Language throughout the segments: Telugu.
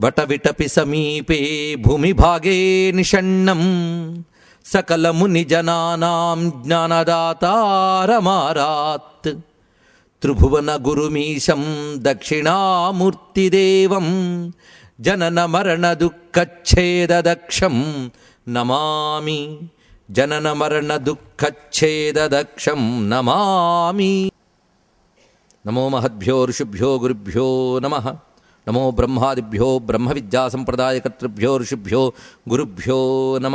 వటవిటపి సమీపే భూమిభాగే నిషణ్ణం సకలమునిజనానాం జ్ఞానదాతారమారాత్ త్రిభువన గురుమీశం దక్షిణామూర్తిదేవం జనన మరణ దుఃఖచ్ఛేదదక్షం నమామి జనన మరణ దుఃఖచ్ఛేదదక్షం నమామి నమో మహద్భ్యో ఋషిభ్యో గురుభ్యో నమ నమో బ్రహ్మాదిభ్యో బ్రహ్మ విద్యా సంప్రదాయకర్తృభ్యో ఋషిభ్యో గురుభ్యో నమ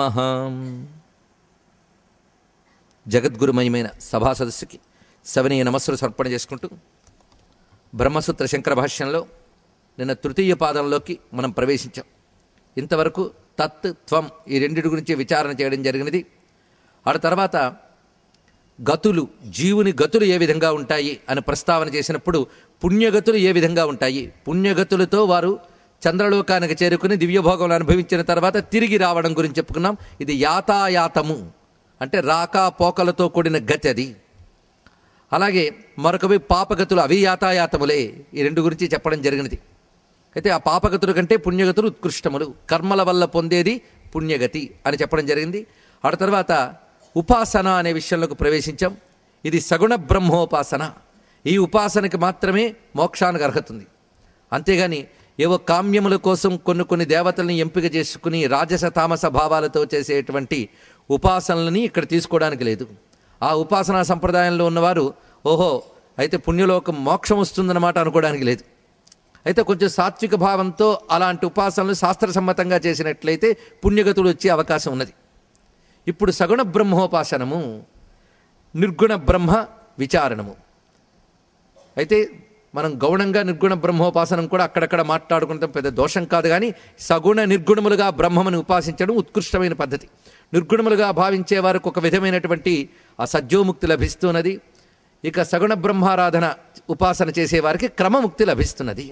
జగద్గురుమయమైన సభా సదస్సుకి సవనీయ నమస్సులు సమర్పణ చేసుకుంటూ బ్రహ్మసూత్ర శంకర భాష్యంలో నిన్న తృతీయ పాదంలోకి మనం ప్రవేశించాం ఇంతవరకు తత్ త్వం ఈ రెండిటి గురించి విచారణ చేయడం జరిగినది ఆ తర్వాత గతులు జీవుని గతులు ఏ విధంగా ఉంటాయి అని ప్రస్తావన చేసినప్పుడు పుణ్యగతులు ఏ విధంగా ఉంటాయి పుణ్యగతులతో వారు చంద్రలోకానికి చేరుకుని దివ్యభోగంలో అనుభవించిన తర్వాత తిరిగి రావడం గురించి చెప్పుకున్నాం ఇది యాతాయాతము అంటే రాకా పోకలతో కూడిన గతి అది అలాగే మరొకవి పాపగతులు అవి యాతాయాతములే ఈ రెండు గురించి చెప్పడం జరిగినది అయితే ఆ పాపగతుల కంటే పుణ్యగతులు ఉత్కృష్టములు కర్మల వల్ల పొందేది పుణ్యగతి అని చెప్పడం జరిగింది ఆ తర్వాత ఉపాసన అనే విషయంలోకి ప్రవేశించాం ఇది సగుణ బ్రహ్మోపాసన ఈ ఉపాసనకి మాత్రమే మోక్షానికి అర్హత ఉంది అంతేగాని ఏవో కామ్యముల కోసం కొన్ని కొన్ని దేవతల్ని ఎంపిక చేసుకుని రాజస తామస భావాలతో చేసేటువంటి ఉపాసనలని ఇక్కడ తీసుకోవడానికి లేదు ఆ ఉపాసనా సంప్రదాయంలో ఉన్నవారు ఓహో అయితే పుణ్యలోకం మోక్షం వస్తుందన్నమాట అనుకోవడానికి లేదు అయితే కొంచెం సాత్విక భావంతో అలాంటి ఉపాసనలు శాస్త్రసమ్మతంగా చేసినట్లయితే పుణ్యగతుడు వచ్చే అవకాశం ఉన్నది ఇప్పుడు సగుణ బ్రహ్మోపాసనము నిర్గుణ బ్రహ్మ విచారణము అయితే మనం గౌణంగా నిర్గుణ బ్రహ్మోపాసనం కూడా అక్కడక్కడ మాట్లాడుకుంటాం పెద్ద దోషం కాదు కానీ సగుణ నిర్గుణములుగా బ్రహ్మముని ఉపాసించడం ఉత్కృష్టమైన పద్ధతి నిర్గుణములుగా భావించే వారికి ఒక విధమైనటువంటి ఆ సజ్జోముక్తి లభిస్తున్నది ఇక సగుణ బ్రహ్మారాధన ఉపాసన చేసేవారికి క్రమముక్తి లభిస్తున్నది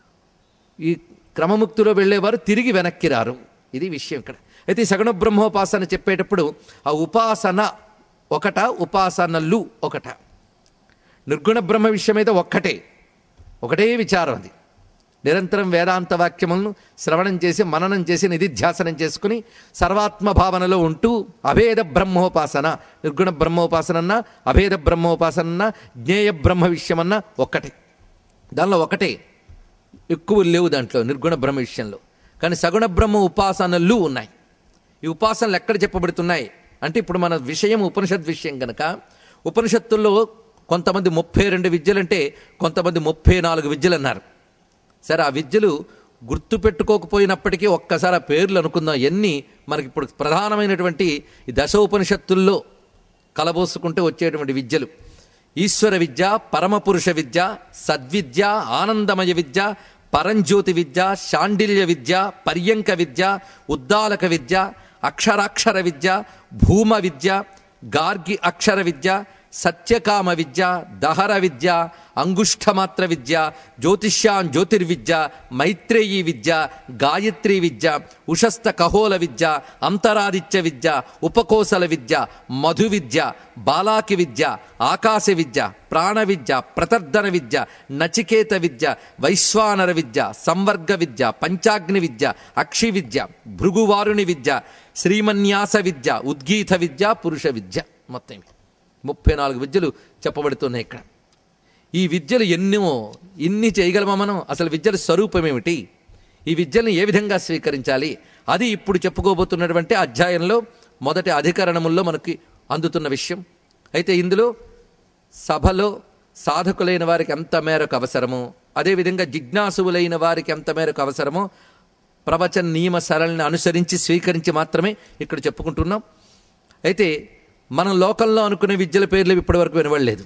ఈ క్రమముక్తిలో వెళ్ళేవారు తిరిగి వెనక్కి రారు ఇది విషయం ఇక్కడ అయితే ఈ సగుణ బ్రహ్మోపాసన చెప్పేటప్పుడు ఆ ఉపాసన ఒకట ఉపాసనలు ఒకట నిర్గుణ బ్రహ్మ విషయం అయితే ఒక్కటే ఒకటే విచారం అది నిరంతరం వేదాంత వాక్యములను శ్రవణం చేసి మననం చేసి నిధిధ్యాసనం చేసుకుని సర్వాత్మ భావనలో ఉంటూ అభేద బ్రహ్మోపాసన నిర్గుణ బ్రహ్మోపాసనన్నా అభేద బ్రహ్మోపాసనన్నా జ్ఞేయ బ్రహ్మ విషయమన్నా ఒక్కటే దానిలో ఒకటే ఎక్కువ లేవు దాంట్లో నిర్గుణ బ్రహ్మ విషయంలో కానీ సగుణ బ్రహ్మ ఉపాసనలు ఉన్నాయి ఈ ఉపాసనలు ఎక్కడ చెప్పబడుతున్నాయి అంటే ఇప్పుడు మన విషయం ఉపనిషత్ విషయం కనుక ఉపనిషత్తుల్లో కొంతమంది ముప్పై రెండు విద్యలంటే కొంతమంది ముప్పై నాలుగు విద్యలు అన్నారు సరే ఆ విద్యలు గుర్తుపెట్టుకోకపోయినప్పటికీ ఒక్కసారి ఆ పేర్లు అనుకుందాం ఎన్ని మనకి ఇప్పుడు ప్రధానమైనటువంటి ఈ దశ ఉపనిషత్తుల్లో కలబోసుకుంటే వచ్చేటువంటి విద్యలు ఈశ్వర విద్య పరమపురుష విద్య సద్విద్య ఆనందమయ విద్య పరంజ్యోతి విద్య శాండిల్య విద్య పర్యంక విద్య ఉద్దాలక విద్య అక్షరాక్షర విద్య భూమ విద్య గార్గి అక్షర విద్య సత్యకామ విద్య దహర విద్య అంగుష్ఠమాత్ర విద్య జ్యోతిష్యాన్ జ్యోతిర్విద్య మైత్రేయీ విద్య గాయత్రీ విద్య ఉషస్థ కహోల విద్య అంతరాదిత్య విద్య ఉపకోసల విద్య మధు విద్య బాలాకి విద్య ఆకాశ విద్య ప్రాణ విద్య ప్రతర్దన విద్య నచికేత విద్య వైశ్వానర విద్య సంవర్గ విద్య పంచాగ్ని విద్య అక్షి విద్య భృగువారుని విద్య శ్రీమన్యాస విద్య ఉద్గీత విద్య పురుష విద్య మొత్తం ఇవి. ముప్పై నాలుగు విద్యలు చెప్పబడుతున్నాయి ఇక్కడ ఈ విద్యలు ఎన్నో ఇన్ని చేయగలమా మనం అసలు విద్యల స్వరూపం ఏమిటి ఈ విద్యలను ఏ విధంగా స్వీకరించాలి అది ఇప్పుడు చెప్పుకోబోతున్నటువంటి అధ్యాయంలో మొదటి అధికరణముల్లో మనకి అందుతున్న విషయం అయితే ఇందులో సభలో సాధకులైన వారికి ఎంత మేరకు అవసరమో అదేవిధంగా జిజ్ఞాసువులైన వారికి ఎంత మేరకు అవసరమో ప్రవచన నియమ సరళిని అనుసరించి స్వీకరించి మాత్రమే ఇక్కడ చెప్పుకుంటున్నాం అయితే మనం లోకంలో అనుకునే విద్యల పేర్లు ఇప్పటివరకు వినబడలేదు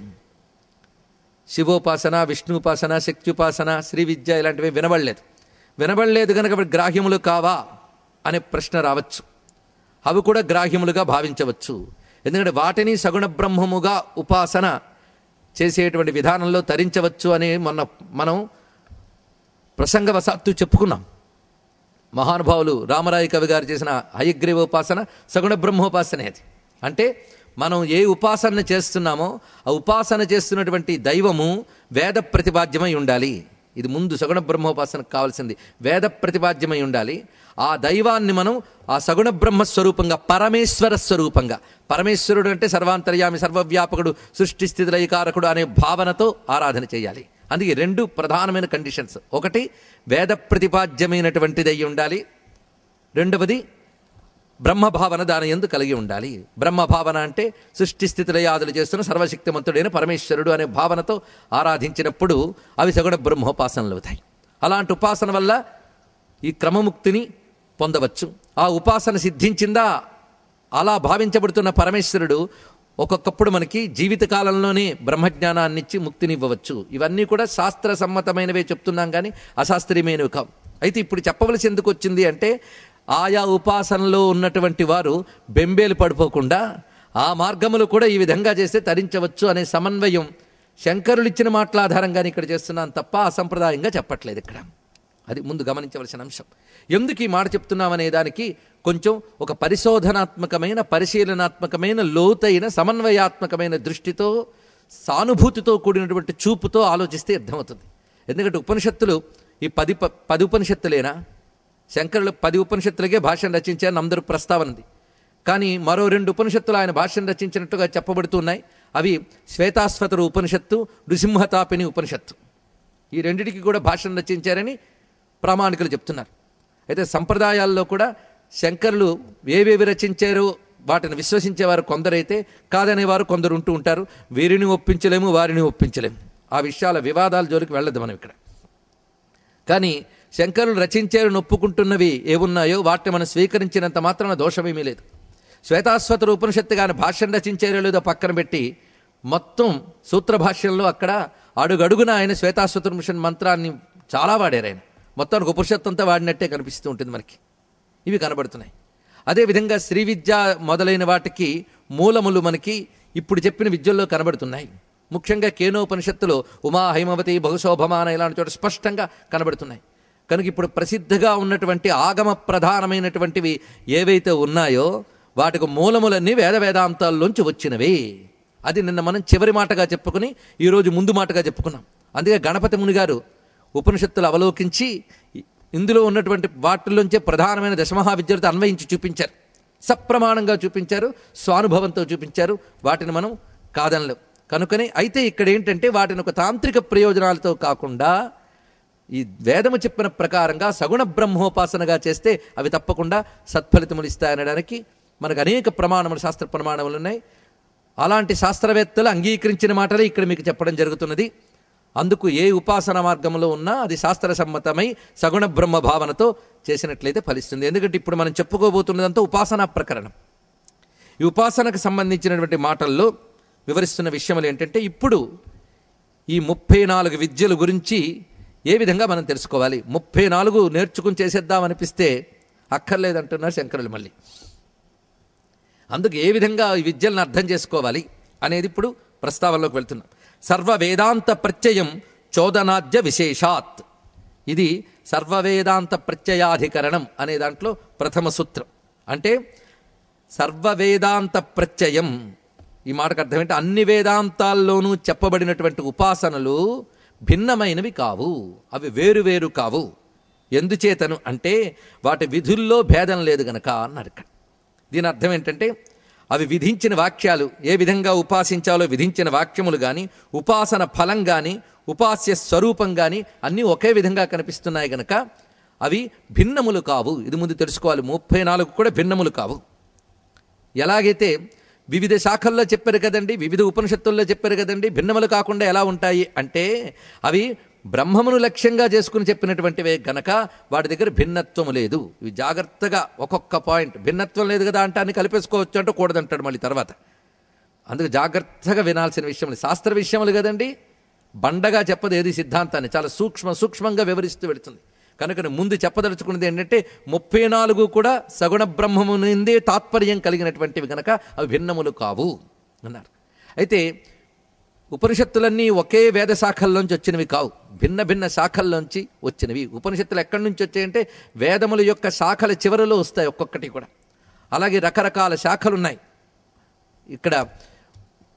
శివోపాసన విష్ణుపాసన శక్త్యుపాసన శ్రీ విద్య ఇలాంటివి వినబడలేదు వినబడలేదు కనుక అవి గ్రాహ్యములు కావా అనే ప్రశ్న రావచ్చు అవి కూడా గ్రాహ్యములుగా భావించవచ్చు ఎందుకంటే వాటిని సగుణ బ్రహ్మముగా ఉపాసన చేసేటువంటి విధానంలో తరించవచ్చు అని మొన్న మనం ప్రసంగవశాత్తు చెప్పుకున్నాం మహానుభావులు రామరాయ కవి గారు చేసిన హయగ్రీవోపాసన సగుణ బ్రహ్మోపాసనే అది అంటే మనం ఏ ఉపాసన చేస్తున్నామో ఆ ఉపాసన చేస్తున్నటువంటి దైవము వేద ప్రతిపాద్యమై ఉండాలి ఇది ముందు సగుణ బ్రహ్మోపాసనకు కావాల్సింది వేద ప్రతిపాద్యమై ఉండాలి ఆ దైవాన్ని మనం ఆ సగుణ బ్రహ్మ స్వరూపంగా పరమేశ్వర స్వరూపంగా పరమేశ్వరుడు అంటే సర్వాంతర్యామి సర్వవ్యాపకుడు సృష్టి స్థితి లయకారకుడు అనే భావనతో ఆరాధన చేయాలి అందుకే రెండు ప్రధానమైన కండిషన్స్ ఒకటి వేద ప్రతిపాద్యమైనటువంటిది అయి ఉండాలి రెండవది బ్రహ్మభావన దాని ఎందు కలిగి ఉండాలి బ్రహ్మభావన అంటే సృష్టి స్థితిలయాదులు చేస్తున్న సర్వశక్తిమంతుడైన పరమేశ్వరుడు అనే భావనతో ఆరాధించినప్పుడు అవి సగుణ బ్రహ్మోపాసనలు అవుతాయి అలాంటి ఉపాసన వల్ల ఈ క్రమముక్తిని పొందవచ్చు ఆ ఉపాసన సిద్ధించిందా అలా భావించబడుతున్న పరమేశ్వరుడు ఒక్కొక్కప్పుడు మనకి జీవితకాలంలోనే బ్రహ్మజ్ఞానాన్ని ఇచ్చి ముక్తిని ఇవ్వవచ్చు ఇవన్నీ కూడా శాస్త్ర సమ్మతమైనవే చెప్తున్నాం కానీ అశాస్త్రీయమైనవి కావు అయితే ఇప్పుడు చెప్పవలసి ఎందుకు వచ్చింది అంటే ఆయా ఉపాసనలో ఉన్నటువంటి వారు బెంబేలు పడిపోకుండా ఆ మార్గములు కూడా ఈ విధంగా చేస్తే తరించవచ్చు అనే సమన్వయం శంకరులు ఇచ్చిన మాటల ఆధారంగానే ఇక్కడ చేస్తున్నాను తప్ప అసంప్రదాయంగా చెప్పట్లేదు ఇక్కడ అది ముందు గమనించవలసిన అంశం ఎందుకు ఈ మాట చెప్తున్నామనే దానికి కొంచెం ఒక పరిశోధనాత్మకమైన పరిశీలనాత్మకమైన లోతైన సమన్వయాత్మకమైన దృష్టితో సానుభూతితో కూడినటువంటి చూపుతో ఆలోచిస్తే అర్థమవుతుంది ఎందుకంటే ఉపనిషత్తులు ఈ పది ప- పది ఉపనిషత్తులేనా శంకరులు పది ఉపనిషత్తులకే భాషను రచించారని అందరూ ప్రస్తావన ఉంది కానీ మరో రెండు ఉపనిషత్తులు ఆయన భాష్యం రచించినట్టుగా చెప్పబడుతున్నాయి అవి శ్వేతాశ్వతరు ఉపనిషత్తు నృసింహతాపిని ఉపనిషత్తు ఈ రెండిటికి కూడా భాషను రచించారని ప్రామాణికులు చెప్తున్నారు అయితే సంప్రదాయాల్లో కూడా శంకరులు ఏవేవి రచించారో వాటిని విశ్వసించేవారు కొందరైతే కాదనేవారు కొందరు ఉంటూ ఉంటారు వీరిని ఒప్పించలేము వారిని ఒప్పించలేము ఆ విషయాల వివాదాల జోలికి వెళ్ళదు మనం ఇక్కడ కానీ శంకరులు రచించారని ఒప్పుకుంటున్నవి ఏమున్నాయో వాటిని మనం స్వీకరించినంత మాత్రాన దోషమేమీ లేదు శ్వేతాశ్వతర ఉపనిషత్తు కానీ భాష్యం రచించారో లేదో పక్కన పెట్టి మొత్తం సూత్ర భాష్యంలో అక్కడ అడుగడుగున ఆయన శ్వేతాశ్వతర ఉపనిషత్ మంత్రాన్ని చాలా వాడారు ఆయన మొత్తానికి ఉపనిషత్తు అంతా వాడినట్టే కనిపిస్తూ ఉంటుంది మనకి ఇవి కనబడుతున్నాయి అదేవిధంగా శ్రీ విద్య మొదలైన వాటికి మూలములు మనకి ఇప్పుడు చెప్పిన విద్యల్లో కనబడుతున్నాయి ముఖ్యంగా కేనోపనిషత్తులో ఉమా హైమవతి బహుశోభమాన ఇలాంటి చోట స్పష్టంగా కనబడుతున్నాయి కనుక ఇప్పుడు ప్రసిద్ధిగా ఉన్నటువంటి ఆగమ ప్రధానమైనటువంటివి ఏవైతే ఉన్నాయో వాటికి మూలములన్నీ వేద వేదాంతాల్లోంచి వచ్చినవి అది నిన్న మనం చివరి మాటగా చెప్పుకుని ఈరోజు ముందు మాటగా చెప్పుకున్నాం అందుకే గణపతి ముని గారు ఉపనిషత్తులు అవలోకించి ఇందులో ఉన్నటువంటి వాటిల్లోంచే ప్రధానమైన దశమహావిద్యలతో అన్వయించి చూపించారు సప్రమాణంగా చూపించారు స్వానుభవంతో చూపించారు వాటిని మనం కాదనలేం కనుకనే అయితే ఇక్కడ ఏంటంటే వాటిని ఒక తాంత్రిక ప్రయోజనాలతో కాకుండా ఈ వేదము చెప్పిన ప్రకారంగా సగుణ బ్రహ్మోపాసనగా చేస్తే అవి తప్పకుండా సత్ఫలితములు ఇస్తాయనడానికి మనకు అనేక ప్రమాణములు శాస్త్ర ప్రమాణములు ఉన్నాయి అలాంటి శాస్త్రవేత్తలు అంగీకరించిన మాటలే ఇక్కడ మీకు చెప్పడం జరుగుతున్నది అందుకు ఏ ఉపాసన మార్గంలో ఉన్నా అది శాస్త్ర సమ్మతమై సగుణ బ్రహ్మ భావనతో చేసినట్లయితే ఫలిస్తుంది ఎందుకంటే ఇప్పుడు మనం చెప్పుకోబోతున్నదంతా ఉపాసనా ప్రకరణం ఈ ఉపాసనకు సంబంధించినటువంటి మాటల్లో వివరిస్తున్న విషయములు ఏంటంటే ఇప్పుడు ఈ ముప్పై నాలుగు విద్యల గురించి ఏ విధంగా మనం తెలుసుకోవాలి ముప్పై నాలుగు నేర్చుకుని చేసేద్దాం అనిపిస్తే అక్కర్లేదంటున్నారు శంకరులు మళ్ళీ అందుకు ఏ విధంగా ఈ విద్యలను అర్థం చేసుకోవాలి అనేది ఇప్పుడు ప్రస్తావనలోకి వెళ్తున్నాం సర్వ వేదాంత ప్రత్యయం చోదనాద్య విశేషాత్ ఇది సర్వవేదాంత ప్రత్యయాధికరణం అనే దాంట్లో ప్రథమ సూత్రం అంటే సర్వవేదాంత ప్రత్యయం ఈ మాటకు అర్థం ఏంటి అన్ని వేదాంతాల్లోనూ చెప్పబడినటువంటి ఉపాసనలు భిన్నమైనవి కావు అవి వేరు వేరు కావు ఎందుచేతను అంటే వాటి విధుల్లో భేదం లేదు గనక అన్నారు ఇక్కడ దీని అర్థం ఏంటంటే అవి విధించిన వాక్యాలు ఏ విధంగా ఉపాసించాలో విధించిన వాక్యములు కానీ ఉపాసన ఫలం కానీ ఉపాస్య స్వరూపం కానీ అన్నీ ఒకే విధంగా కనిపిస్తున్నాయి గనక అవి భిన్నములు కావు ఇది ముందు తెలుసుకోవాలి ముప్పై నాలుగు కూడా భిన్నములు కావు ఎలాగైతే వివిధ శాఖల్లో చెప్పారు కదండి వివిధ ఉపనిషత్తుల్లో చెప్పారు కదండి భిన్నములు కాకుండా ఎలా ఉంటాయి అంటే అవి బ్రహ్మమును లక్ష్యంగా చేసుకుని చెప్పినటువంటివే గనక వాటి దగ్గర భిన్నత్వము లేదు ఇవి జాగ్రత్తగా ఒక్కొక్క పాయింట్ భిన్నత్వం లేదు కదా అంటే అన్ని కలిపేసుకోవచ్చు అంటే కూడదంటాడు మళ్ళీ తర్వాత అందుకు జాగ్రత్తగా వినాల్సిన విషయం శాస్త్ర విషయములు కదండి బండగా చెప్పదు ఏది సిద్ధాంతాన్ని చాలా సూక్ష్మ సూక్ష్మంగా వివరిస్తూ వెళుతుంది కనుక నేను ముందు చెప్పదలుచుకున్నది ఏంటంటే ముప్పై నాలుగు కూడా సగుణ బ్రహ్మము నుండే తాత్పర్యం కలిగినటువంటివి కనుక అవి భిన్నములు కావు అన్నారు అయితే ఉపనిషత్తులన్నీ ఒకే వేద శాఖల్లోంచి వచ్చినవి కావు భిన్న భిన్న శాఖల్లోంచి వచ్చినవి ఉపనిషత్తులు ఎక్కడి నుంచి వచ్చాయంటే వేదముల యొక్క శాఖల చివరలో వస్తాయి ఒక్కొక్కటి కూడా అలాగే రకరకాల శాఖలు ఉన్నాయి ఇక్కడ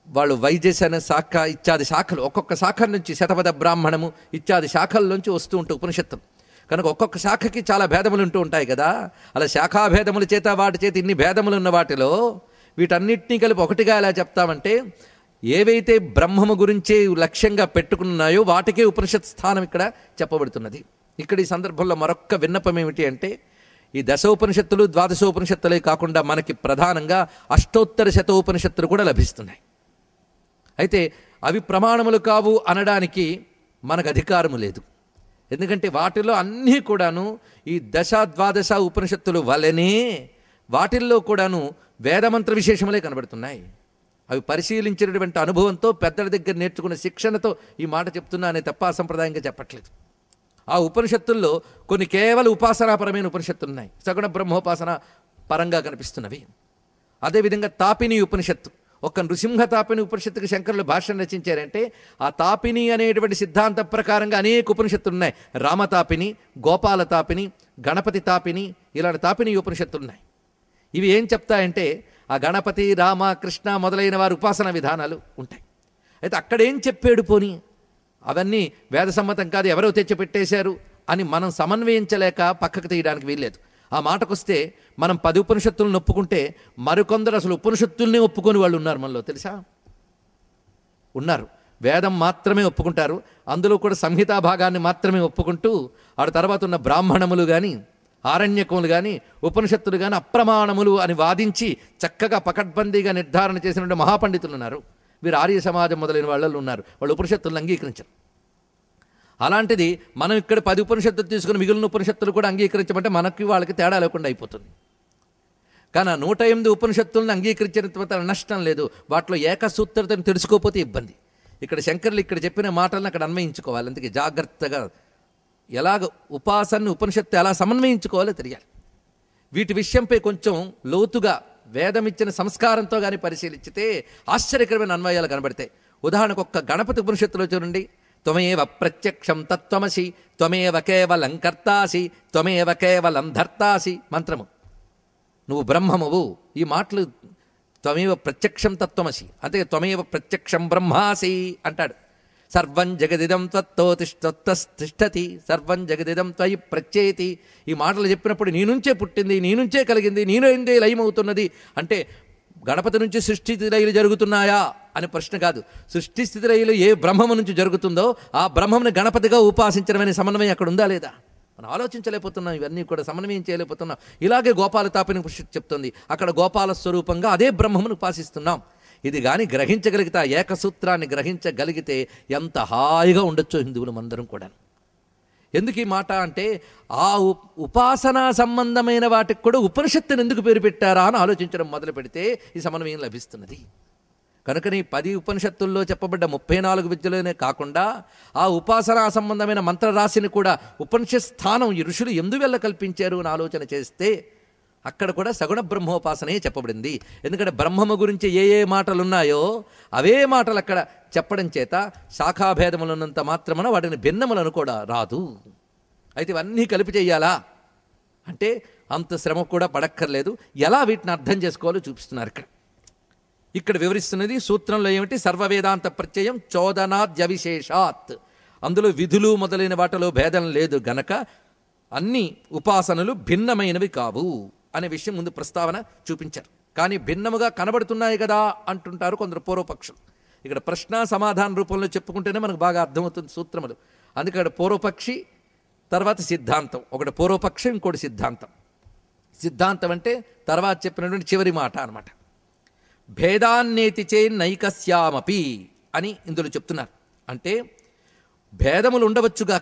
వాళ్ళు వైద్యసన శాఖ ఇత్యాది శాఖలు ఒక్కొక్క శాఖ నుంచి శతపథ బ్రాహ్మణము ఇత్యాది శాఖల నుంచి వస్తూ ఉంటాయి ఉపనిషత్తులు కనుక ఒక్కొక్క శాఖకి చాలా భేదములు ఉంటూ ఉంటాయి కదా అలా శాఖాభేదముల చేత వాటి చేత ఇన్ని భేదములు ఉన్న వాటిలో వీటన్నిటినీ కలిపి ఒకటిగా ఎలా చెప్తామంటే ఏవైతే బ్రహ్మము గురించే లక్ష్యంగా పెట్టుకున్నాయో వాటికే ఉపనిషత్ స్థానం ఇక్కడ చెప్పబడుతున్నది ఇక్కడ ఈ సందర్భంలో మరొక్క విన్నపం ఏమిటి అంటే ఈ దశోపనిషత్తులు ద్వాదశోపనిషత్తులే కాకుండా మనకి ప్రధానంగా అష్టోత్తర శతోపనిషత్తులు కూడా లభిస్తున్నాయి అయితే అవి ప్రమాణములు కావు అనడానికి మనకు అధికారము లేదు ఎందుకంటే వాటిలో అన్నీ కూడాను ఈ దశ ద్వాదశ ఉపనిషత్తులు వలనే వాటిల్లో కూడాను వేదమంత్ర విశేషములే కనబడుతున్నాయి అవి పరిశీలించినటువంటి అనుభవంతో పెద్దల దగ్గర నేర్చుకున్న శిక్షణతో ఈ మాట చెప్తున్నానే తప్ప అసంప్రదాయంగా చెప్పట్లేదు ఆ ఉపనిషత్తుల్లో కొన్ని కేవలం ఉపాసనాపరమైన ఉపనిషత్తులు ఉన్నాయి సగుణ బ్రహ్మోపాసన పరంగా కనిపిస్తున్నవి అదేవిధంగా తాపిని ఉపనిషత్తు ఒక నృసింహ తాపిని ఉపనిషత్తుకి శంకరులు భాష్యం రచించారంటే ఆ తాపిని అనేటువంటి సిద్ధాంత ప్రకారంగా అనేక ఉపనిషత్తులు ఉన్నాయి రామతాపిని గోపాల తాపిని గణపతి తాపిని ఇలాంటి తాపిని ఉపనిషత్తులు ఉన్నాయి ఇవి ఏం చెప్తాయంటే ఆ గణపతి రామ కృష్ణ మొదలైన వారి ఉపాసన విధానాలు ఉంటాయి అయితే అక్కడేం చెప్పాడు పోని అవన్నీ వేద సమ్మతం కాదు ఎవరో తెచ్చిపెట్టేశారు అని మనం సమన్వయించలేక పక్కకు తీయడానికి వీల్లేదు ఆ మాటకొస్తే మనం పది ఉపనిషత్తులను ఒప్పుకుంటే మరికొందరు అసలు ఉపనిషత్తుల్ని ఒప్పుకొని వాళ్ళు ఉన్నారు మనలో తెలుసా ఉన్నారు వేదం మాత్రమే ఒప్పుకుంటారు అందులో కూడా సంహితా భాగాన్ని మాత్రమే ఒప్పుకుంటూ ఆడ తర్వాత ఉన్న బ్రాహ్మణములు కానీ ఆరణ్యకములు కానీ ఉపనిషత్తులు కానీ అప్రమాణములు అని వాదించి చక్కగా పకడ్బందీగా నిర్ధారణ చేసిన మహాపండితులు ఉన్నారు వీరు ఆర్య సమాజం మొదలైన వాళ్ళు ఉన్నారు వాళ్ళు ఉపనిషత్తులను అంగీకరించరు అలాంటిది మనం ఇక్కడ పది ఉపనిషత్తులు తీసుకుని మిగిలిన ఉపనిషత్తులు కూడా అంగీకరించమంటే మనకి వాళ్ళకి తేడా లేకుండా అయిపోతుంది కానీ ఆ నూట ఎనిమిది ఉపనిషత్తులను అంగీకరించిన తర్వాత నష్టం లేదు వాటిలో ఏకసూత్రతను తెలుసుకోకపోతే ఇబ్బంది ఇక్కడ శంకర్లు ఇక్కడ చెప్పిన మాటలను అక్కడ అన్వయించుకోవాలి అందుకే జాగ్రత్తగా ఎలాగ ఉపాసనని ఉపనిషత్తు ఎలా సమన్వయించుకోవాలో తెలియాలి వీటి విషయంపై కొంచెం లోతుగా వేదమిచ్చిన సంస్కారంతో కానీ పరిశీలించితే ఆశ్చర్యకరమైన అన్వయాలు కనబడతాయి ఉదాహరణకు ఒక్క గణపతి ఉపనిషత్తులో చూడండి త్వమేవ ప్రత్యక్షం తత్వమసి త్వమేవ కేవలం కర్తాసి త్వమేవ కేవలం ధర్తాసి మంత్రము నువ్వు బ్రహ్మమువు ఈ మాటలు త్వమేవ ప్రత్యక్షం తత్వమసి అంతే త్వమేవ ప్రత్యక్షం బ్రహ్మాసి అంటాడు సర్వం జగదిదం త్వత్తోతిష్టతి సర్వం జగదిదం త్వయి ప్రత్యేతి ఈ మాటలు చెప్పినప్పుడు నీ నుంచే పుట్టింది నీ నుంచే కలిగింది నీ నుండే లయమవుతున్నది అంటే గణపతి నుంచి సృష్టి స్థితి లయలు జరుగుతున్నాయా అని ప్రశ్న కాదు సృష్టి స్థితి లయలు ఏ బ్రహ్మము నుంచి జరుగుతుందో ఆ బ్రహ్మముని గణపతిగా ఉపాసించడం అనే సమన్వయం అక్కడ ఉందా లేదా మనం ఆలోచించలేకపోతున్నాం ఇవన్నీ కూడా సమన్వయం చేయలేకపోతున్నాం ఇలాగే గోపాల తాపిని ఉపనిషత్తు చెప్తుంది అక్కడ గోపాల స్వరూపంగా అదే బ్రహ్మమును ఉపాసిస్తున్నాం ఇది కానీ గ్రహించగలిగితే ఆ ఏకసూత్రాన్ని గ్రహించగలిగితే ఎంత హాయిగా ఉండొచ్చో హిందువులు అందరం కూడా ఎందుకు ఈ మాట అంటే ఆ ఉ- ఉపాసనా సంబంధమైన వాటికి కూడా ఉపనిషత్తుని ఎందుకు పేరు పెట్టారా అని ఆలోచించడం మొదలు పెడితే ఈ సమన్వయం లభిస్తున్నది కనుకని పది ఉపనిషత్తుల్లో చెప్పబడ్డ ముప్పై నాలుగు విద్యలోనే కాకుండా ఆ ఉపాసనా సంబంధమైన మంత్రరాశిని కూడా ఉపనిషత్ స్థానం ఈ ఋషులు ఎందువల్ల కల్పించారు అని ఆలోచన చేస్తే అక్కడ కూడా సగుణ బ్రహ్మోపాసనే చెప్పబడింది ఎందుకంటే బ్రహ్మము గురించి ఏ ఏ మాటలు ఉన్నాయో అవే మాటలు అక్కడ చెప్పడం చేత శాఖాభేదములున్నంత మాత్రమున వాటిని భిన్నములను కూడా రాదు అయితే ఇవన్నీ కలిపి చెయ్యాలా అంటే అంత శ్రమ కూడా పడక్కర్లేదు ఎలా వీటిని అర్థం చేసుకోవాలో చూపిస్తున్నారు ఇక్కడ ఇక్కడ వివరిస్తున్నది సూత్రంలో ఏమిటి సర్వవేదాంత ప్రత్యయం చోదనాద్యవిశేషాత్ అందులో విధులు మొదలైన వాటిలో భేదం లేదు గనక అన్ని ఉపాసనలు భిన్నమైనవి కావు అనే విషయం ముందు ప్రస్తావన చూపించారు కానీ భిన్నముగా కనబడుతున్నాయి కదా అంటుంటారు కొందరు పూర్వపక్షులు ఇక్కడ ప్రశ్న సమాధాన రూపంలో చెప్పుకుంటేనే మనకు బాగా అర్థమవుతుంది సూత్రములు అందుకే ఇక్కడ పూర్వపక్షి తర్వాత సిద్ధాంతం ఒకటి పూర్వపక్షం ఇంకోటి సిద్ధాంతం సిద్ధాంతం అంటే తర్వాత చెప్పినటువంటి చివరి మాట అన్నమాట భేదాన్నేతి చే నైకస్యామపి అని ఇందులో చెప్తున్నారు అంటే భేదములు ఉండవచ్చుగాక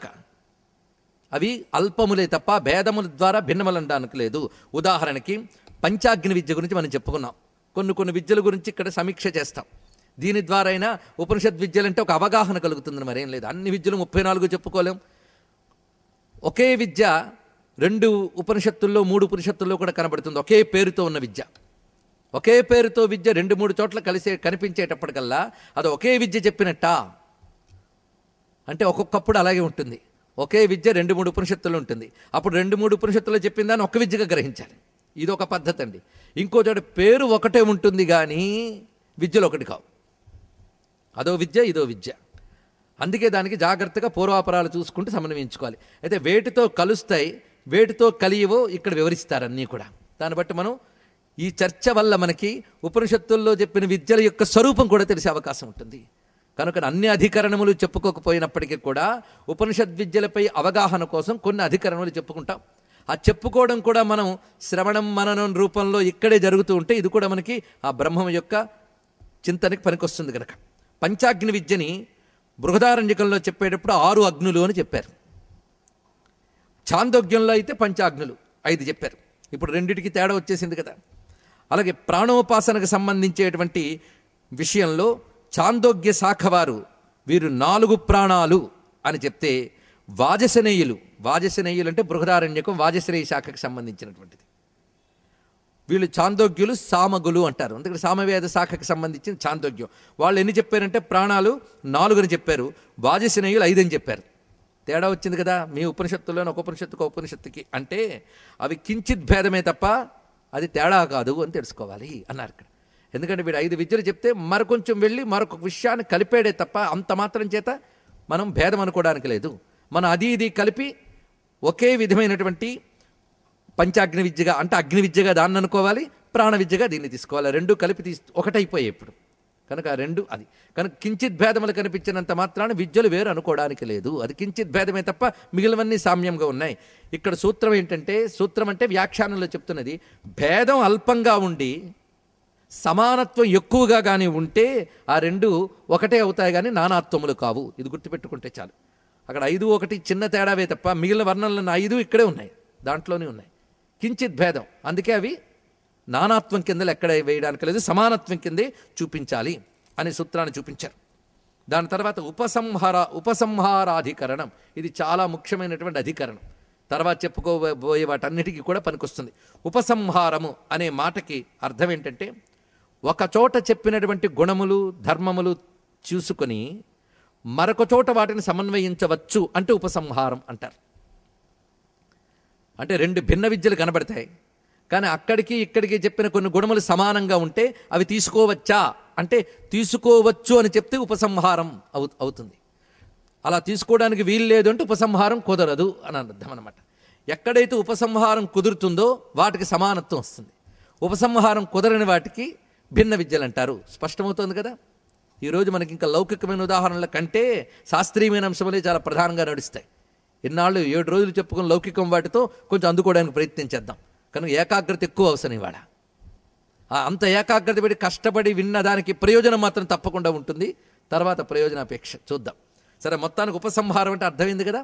అవి అల్పములే తప్ప భేదముల ద్వారా భిన్నములు అనడానికి లేదు ఉదాహరణకి పంచాగ్ని విద్య గురించి మనం చెప్పుకున్నాం కొన్ని కొన్ని విద్యల గురించి ఇక్కడ సమీక్ష చేస్తాం దీని ద్వారా అయినా ఉపనిషత్ విద్యలంటే ఒక అవగాహన కలుగుతుంది మరేం లేదు అన్ని విద్యలు ముప్పై నాలుగు చెప్పుకోలేం ఒకే విద్య రెండు ఉపనిషత్తుల్లో మూడు ఉపనిషత్తుల్లో కూడా కనబడుతుంది ఒకే పేరుతో ఉన్న విద్య ఒకే పేరుతో విద్య రెండు మూడు చోట్ల కలిసే కనిపించేటప్పటికల్లా అది ఒకే విద్య చెప్పినట్టా అంటే ఒక్కొక్కప్పుడు అలాగే ఉంటుంది ఒకే విద్య రెండు మూడు ఉపనిషత్తులు ఉంటుంది అప్పుడు రెండు మూడు ఉపనిషత్తులు చెప్పిన దాన్ని ఒక విద్యగా గ్రహించాలి ఇది ఒక పద్ధతి అండి ఇంకో చోట పేరు ఒకటే ఉంటుంది కానీ విద్యలు ఒకటి కావు అదో విద్య ఇదో విద్య అందుకే దానికి జాగ్రత్తగా పూర్వాపరాలు చూసుకుంటూ సమన్వయించుకోవాలి అయితే వేటితో కలుస్తాయి వేటితో కలియవో ఇక్కడ వివరిస్తారు అన్నీ కూడా దాన్ని బట్టి మనం ఈ చర్చ వల్ల మనకి ఉపనిషత్తుల్లో చెప్పిన విద్యల యొక్క స్వరూపం కూడా తెలిసే అవకాశం ఉంటుంది కనుక అన్ని అధికరణములు చెప్పుకోకపోయినప్పటికీ కూడా ఉపనిషద్ విద్యలపై అవగాహన కోసం కొన్ని అధికరణములు చెప్పుకుంటాం ఆ చెప్పుకోవడం కూడా మనం శ్రవణం మననం రూపంలో ఇక్కడే జరుగుతూ ఉంటే ఇది కూడా మనకి ఆ బ్రహ్మం యొక్క చింతనకి పనికొస్తుంది కనుక పంచాగ్ని విద్యని బృహదారణ్యకంలో చెప్పేటప్పుడు ఆరు అగ్నులు అని చెప్పారు చాందోగ్యంలో అయితే పంచాగ్నులు ఐదు చెప్పారు ఇప్పుడు రెండిటికి తేడా వచ్చేసింది కదా అలాగే ప్రాణోపాసనకు సంబంధించేటువంటి విషయంలో చాందోగ్య శాఖ వారు వీరు నాలుగు ప్రాణాలు అని చెప్తే వాజసనేయులు వాజసనేయులు అంటే బృహదారణ్యకం వాజశ్రేయ శాఖకు సంబంధించినటువంటిది వీళ్ళు చాందోగ్యులు సామగులు అంటారు అందుకని సామవేద శాఖకు సంబంధించిన చాందోగ్యం వాళ్ళు ఎన్ని చెప్పారంటే ప్రాణాలు నాలుగుని చెప్పారు వాజసనేయులు ఐదని చెప్పారు తేడా వచ్చింది కదా మీ ఉపనిషత్తులోని ఒక ఉపనిషత్తుకు ఒక ఉపనిషత్తుకి అంటే అవి కించిత్ భేదమే తప్ప అది తేడా కాదు అని తెలుసుకోవాలి అన్నారు ఇక్కడ ఎందుకంటే వీడు ఐదు విద్యలు చెప్తే మరికొంచెం వెళ్ళి మరొక విషయాన్ని కలిపాడే తప్ప అంత మాత్రం చేత మనం భేదం అనుకోవడానికి లేదు మనం అది ఇది కలిపి ఒకే విధమైనటువంటి పంచాగ్ని విద్యగా అంటే అగ్ని విద్యగా దాన్ని అనుకోవాలి ప్రాణ విద్యగా దీన్ని తీసుకోవాలి రెండు కలిపి తీ ఒకటైపోయాయి ఇప్పుడు కనుక ఆ రెండు అది కనుక కించిత్ భేదములు కనిపించినంత మాత్రాన విద్యలు వేరు అనుకోవడానికి లేదు అది కించిత్ భేదమే తప్ప మిగిలినవన్నీ సామ్యంగా ఉన్నాయి ఇక్కడ సూత్రం ఏంటంటే సూత్రం అంటే వ్యాఖ్యానంలో చెప్తున్నది భేదం అల్పంగా ఉండి సమానత్వం ఎక్కువగా కానీ ఉంటే ఆ రెండు ఒకటే అవుతాయి కానీ నానాత్వములు కావు ఇది గుర్తుపెట్టుకుంటే చాలు అక్కడ ఐదు ఒకటి చిన్న తేడావే తప్ప మిగిలిన వర్ణనలు ఐదు ఇక్కడే ఉన్నాయి దాంట్లోనే ఉన్నాయి కించిత్ భేదం అందుకే అవి నానాత్వం కింద ఎక్కడ వేయడానికి లేదు సమానత్వం కిందే చూపించాలి అనే సూత్రాన్ని చూపించారు దాని తర్వాత ఉపసంహార ఉపసంహారాధికరణం ఇది చాలా ముఖ్యమైనటువంటి అధికరణం తర్వాత చెప్పుకోబోయే వాటన్నిటికీ కూడా పనికొస్తుంది ఉపసంహారము అనే మాటకి అర్థం ఏంటంటే ఒక చోట చెప్పినటువంటి గుణములు ధర్మములు చూసుకొని మరొక చోట వాటిని సమన్వయించవచ్చు అంటే ఉపసంహారం అంటారు అంటే రెండు భిన్న విద్యలు కనబడతాయి కానీ అక్కడికి ఇక్కడికి చెప్పిన కొన్ని గుణములు సమానంగా ఉంటే అవి తీసుకోవచ్చా అంటే తీసుకోవచ్చు అని చెప్తే ఉపసంహారం అవు అవుతుంది అలా తీసుకోవడానికి వీలు లేదు అంటే ఉపసంహారం కుదరదు అని అర్థం అనమాట ఎక్కడైతే ఉపసంహారం కుదురుతుందో వాటికి సమానత్వం వస్తుంది ఉపసంహారం కుదరని వాటికి భిన్న విద్యలు అంటారు స్పష్టమవుతోంది కదా ఈరోజు మనకి ఇంకా లౌకికమైన ఉదాహరణల కంటే శాస్త్రీయమైన అంశములే చాలా ప్రధానంగా నడుస్తాయి ఇన్నాళ్ళు ఏడు రోజులు చెప్పుకున్న లౌకికం వాటితో కొంచెం అందుకోవడానికి ప్రయత్నించేద్దాం కనుక ఏకాగ్రత ఎక్కువ అవసరం ఇవాళ ఆ అంత ఏకాగ్రత పెట్టి కష్టపడి విన్న దానికి ప్రయోజనం మాత్రం తప్పకుండా ఉంటుంది తర్వాత ప్రయోజనాపేక్ష చూద్దాం సరే మొత్తానికి ఉపసంహారం అంటే అర్థమైంది కదా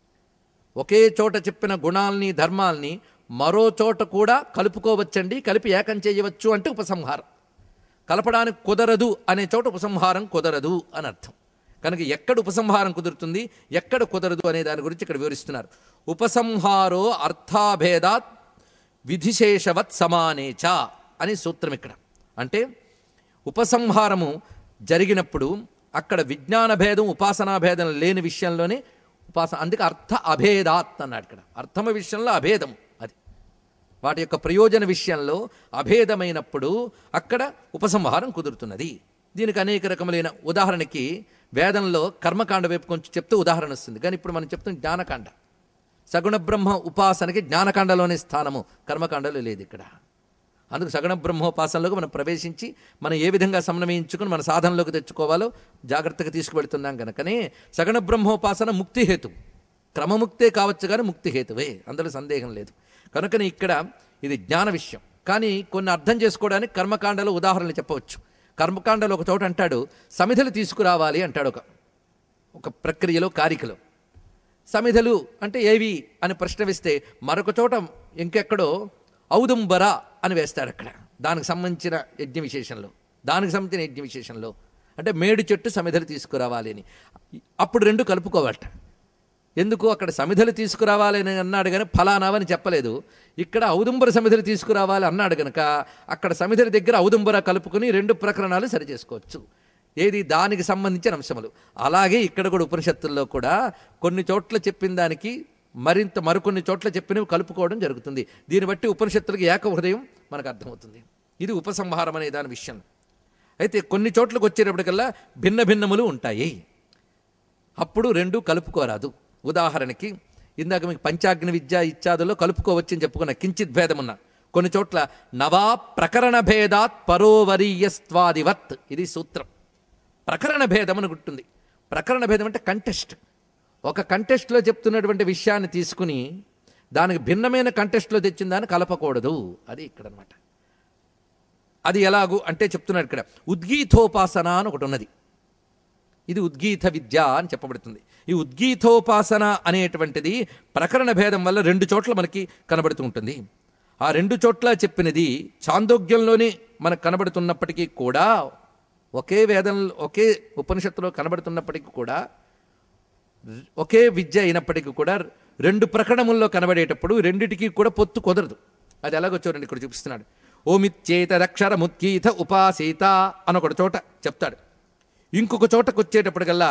ఒకే చోట చెప్పిన గుణాల్ని ధర్మాల్ని మరో చోట కూడా కలుపుకోవచ్చండి కలిపి ఏకం చేయవచ్చు అంటే ఉపసంహారం కలపడానికి కుదరదు అనే చోట ఉపసంహారం కుదరదు అని అర్థం కనుక ఎక్కడ ఉపసంహారం కుదురుతుంది ఎక్కడ కుదరదు అనే దాని గురించి ఇక్కడ వివరిస్తున్నారు ఉపసంహారో అర్థాభేదాత్ విధిశేషవత్ సమానేచ అని సూత్రం ఇక్కడ అంటే ఉపసంహారము జరిగినప్పుడు అక్కడ విజ్ఞాన భేదం ఉపాసనా భేదం లేని విషయంలోనే ఉపాసన అందుకే అర్థ అభేదాత్ అన్నాడు ఇక్కడ అర్థమ విషయంలో అభేదం అది వాటి యొక్క ప్రయోజన విషయంలో అభేదమైనప్పుడు అక్కడ ఉపసంహారం కుదురుతున్నది దీనికి అనేక రకములైన ఉదాహరణకి వేదంలో కర్మకాండ వైపు కొంచెం చెప్తే ఉదాహరణ వస్తుంది కానీ ఇప్పుడు మనం చెప్తున్న జ్ఞానకాండ సగుణ బ్రహ్మ ఉపాసనకి జ్ఞానకాండలోనే స్థానము కర్మకాండలో లేదు ఇక్కడ అందుకు సగుణ బ్రహ్మోపాసనలోకి మనం ప్రవేశించి మనం ఏ విధంగా సమన్వయించుకుని మన సాధనలోకి తెచ్చుకోవాలో జాగ్రత్తగా తీసుకువెళ్తున్నాం కనుకనే సగుణ బ్రహ్మోపాసన ముక్తి హేతు క్రమముక్తే కావచ్చు కానీ ముక్తి హేతువే అందులో సందేహం లేదు కనుకనే ఇక్కడ ఇది జ్ఞాన విషయం కానీ కొన్ని అర్థం చేసుకోవడానికి కర్మకాండలో ఉదాహరణలు చెప్పవచ్చు కర్మకాండలో ఒక చోట అంటాడు సమిధలు తీసుకురావాలి అంటాడు ఒక ఒక ప్రక్రియలో కారికలో సమిధలు అంటే ఏవి అని ప్రశ్న వేస్తే మరొక చోట ఇంకెక్కడో ఔదుంబర అని వేస్తాడు అక్కడ దానికి సంబంధించిన యజ్ఞ విశేషంలో దానికి సంబంధించిన యజ్ఞ విశేషంలో అంటే మేడు చెట్టు సమిధలు తీసుకురావాలి అని అప్పుడు రెండు కలుపుకోవాలట ఎందుకు అక్కడ సమిధలు తీసుకురావాలి అని అన్నాడు కానీ ఫలానావని చెప్పలేదు ఇక్కడ ఔదుంబర సమిధలు తీసుకురావాలి అన్నాడు గనక అక్కడ సమిధల దగ్గర ఔదుంబర కలుపుకుని రెండు ప్రకరణాలు సరి చేసుకోవచ్చు ఏది దానికి సంబంధించిన అంశములు అలాగే ఇక్కడ కూడా ఉపనిషత్తుల్లో కూడా కొన్ని చోట్ల చెప్పిన దానికి మరింత మరికొన్ని చోట్ల చెప్పినవి కలుపుకోవడం జరుగుతుంది దీన్ని బట్టి ఉపనిషత్తులకి ఏక హృదయం మనకు అర్థమవుతుంది ఇది ఉపసంహారం అనే దాని విషయం అయితే కొన్ని చోట్లకు వచ్చేటప్పటికల్లా భిన్న భిన్నములు ఉంటాయి అప్పుడు రెండు కలుపుకోరాదు ఉదాహరణకి ఇందాక మీకు పంచాగ్ని విద్య ఇత్యాదుల్లో కలుపుకోవచ్చని చెప్పుకున్న కించిత్ భేదమున్న కొన్ని చోట్ల నవా ప్రకరణ భేదాత్ పరోవరీయస్వాదివత్ ఇది సూత్రం ప్రకరణ భేదం అని గుర్తుంది ప్రకరణ భేదం అంటే కంటెస్ట్ ఒక కంటెస్ట్లో చెప్తున్నటువంటి విషయాన్ని తీసుకుని దానికి భిన్నమైన కంటెస్ట్లో తెచ్చిన దాన్ని కలపకూడదు అది ఇక్కడ అనమాట అది ఎలాగు అంటే చెప్తున్నాడు ఇక్కడ ఉద్గీతోపాసన అని ఒకటి ఉన్నది ఇది ఉద్గీత విద్య అని చెప్పబడుతుంది ఈ ఉద్గీతోపాసన అనేటువంటిది ప్రకరణ భేదం వల్ల రెండు చోట్ల మనకి కనబడుతూ ఉంటుంది ఆ రెండు చోట్ల చెప్పినది చాందోగ్యంలోనే మనకు కనబడుతున్నప్పటికీ కూడా ఒకే వేదం ఒకే ఉపనిషత్తులో కనబడుతున్నప్పటికీ కూడా ఒకే విద్య అయినప్పటికీ కూడా రెండు ప్రకరణముల్లో కనబడేటప్పుడు రెండిటికి కూడా పొత్తు కుదరదు అది ఎలాగో చూడండి ఇక్కడ చూపిస్తున్నాడు ఓమిచ్చేతదక్షరముద్గీత ఉపాసీత అని ఒక చోట చెప్తాడు ఇంకొక చోటకు వచ్చేటప్పటికల్లా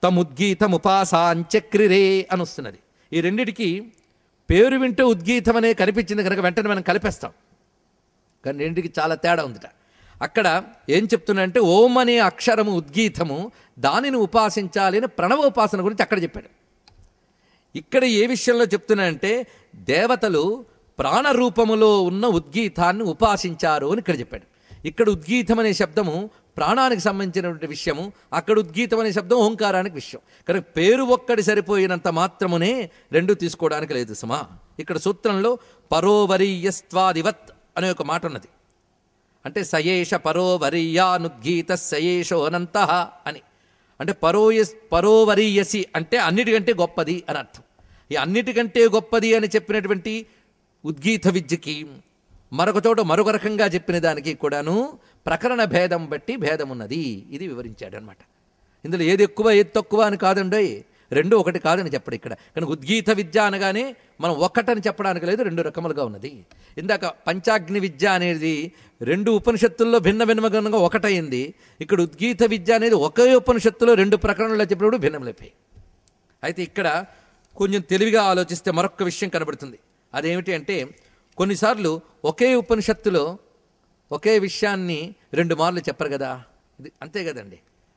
తముద్గీతముపాసాంచక్రిరే అని వస్తున్నది ఈ రెండిటికి పేరు వింటూ ఉద్గీతం అనే కనిపించింది కనుక వెంటనే మనం కలిపేస్తాం కానీ రెండింటికి చాలా తేడా ఉందిట అక్కడ ఏం చెప్తున్నా ఓం అనే అక్షరము ఉద్గీతము దానిని ఉపాసించాలి అని ప్రణవోపాసన గురించి అక్కడ చెప్పాడు ఇక్కడ ఏ విషయంలో చెప్తున్నానంటే దేవతలు ప్రాణరూపములో ఉన్న ఉద్గీతాన్ని ఉపాసించారు అని ఇక్కడ చెప్పాడు ఇక్కడ ఉద్గీతం అనే శబ్దము ప్రాణానికి సంబంధించినటువంటి విషయము అక్కడ ఉద్గీతం అనే శబ్దం ఓంకారానికి విషయం కనుక పేరు ఒక్కడి సరిపోయినంత మాత్రమునే రెండు తీసుకోవడానికి లేదు సుమా ఇక్కడ సూత్రంలో పరోవరీయస్వాదివత్ అనే ఒక మాట ఉన్నది అంటే సయేష పరోవరీయానుద్గీత సయేషో అనంత అని అంటే పరోయస్ పరోవరీయసి అంటే అన్నిటికంటే గొప్పది అని అర్థం ఈ అన్నిటికంటే గొప్పది అని చెప్పినటువంటి ఉద్గీత విద్యకి మరొక చోట మరొక రకంగా చెప్పిన దానికి కూడాను ప్రకరణ భేదం బట్టి భేదం ఉన్నది ఇది వివరించాడు అనమాట ఇందులో ఏది ఎక్కువ ఏది తక్కువ అని కాదండి రెండు ఒకటి కాదని చెప్పడు ఇక్కడ కనుక ఉద్గీత విద్య అనగానే మనం ఒక్కటని చెప్పడానికి లేదు రెండు రకములుగా ఉన్నది ఇందాక పంచాగ్ని విద్య అనేది రెండు ఉపనిషత్తుల్లో భిన్న భిన్నముగా ఒకటైంది ఇక్కడ ఉద్గీత విద్య అనేది ఒకే ఉపనిషత్తులో రెండు ప్రకరణలో చెప్పినప్పుడు భిన్నములైపోయి అయితే ఇక్కడ కొంచెం తెలివిగా ఆలోచిస్తే మరొక విషయం కనబడుతుంది అదేమిటి అంటే కొన్నిసార్లు ఒకే ఉపనిషత్తులో ఒకే విషయాన్ని రెండు మార్లు చెప్పరు కదా ఇది అంతే కదండి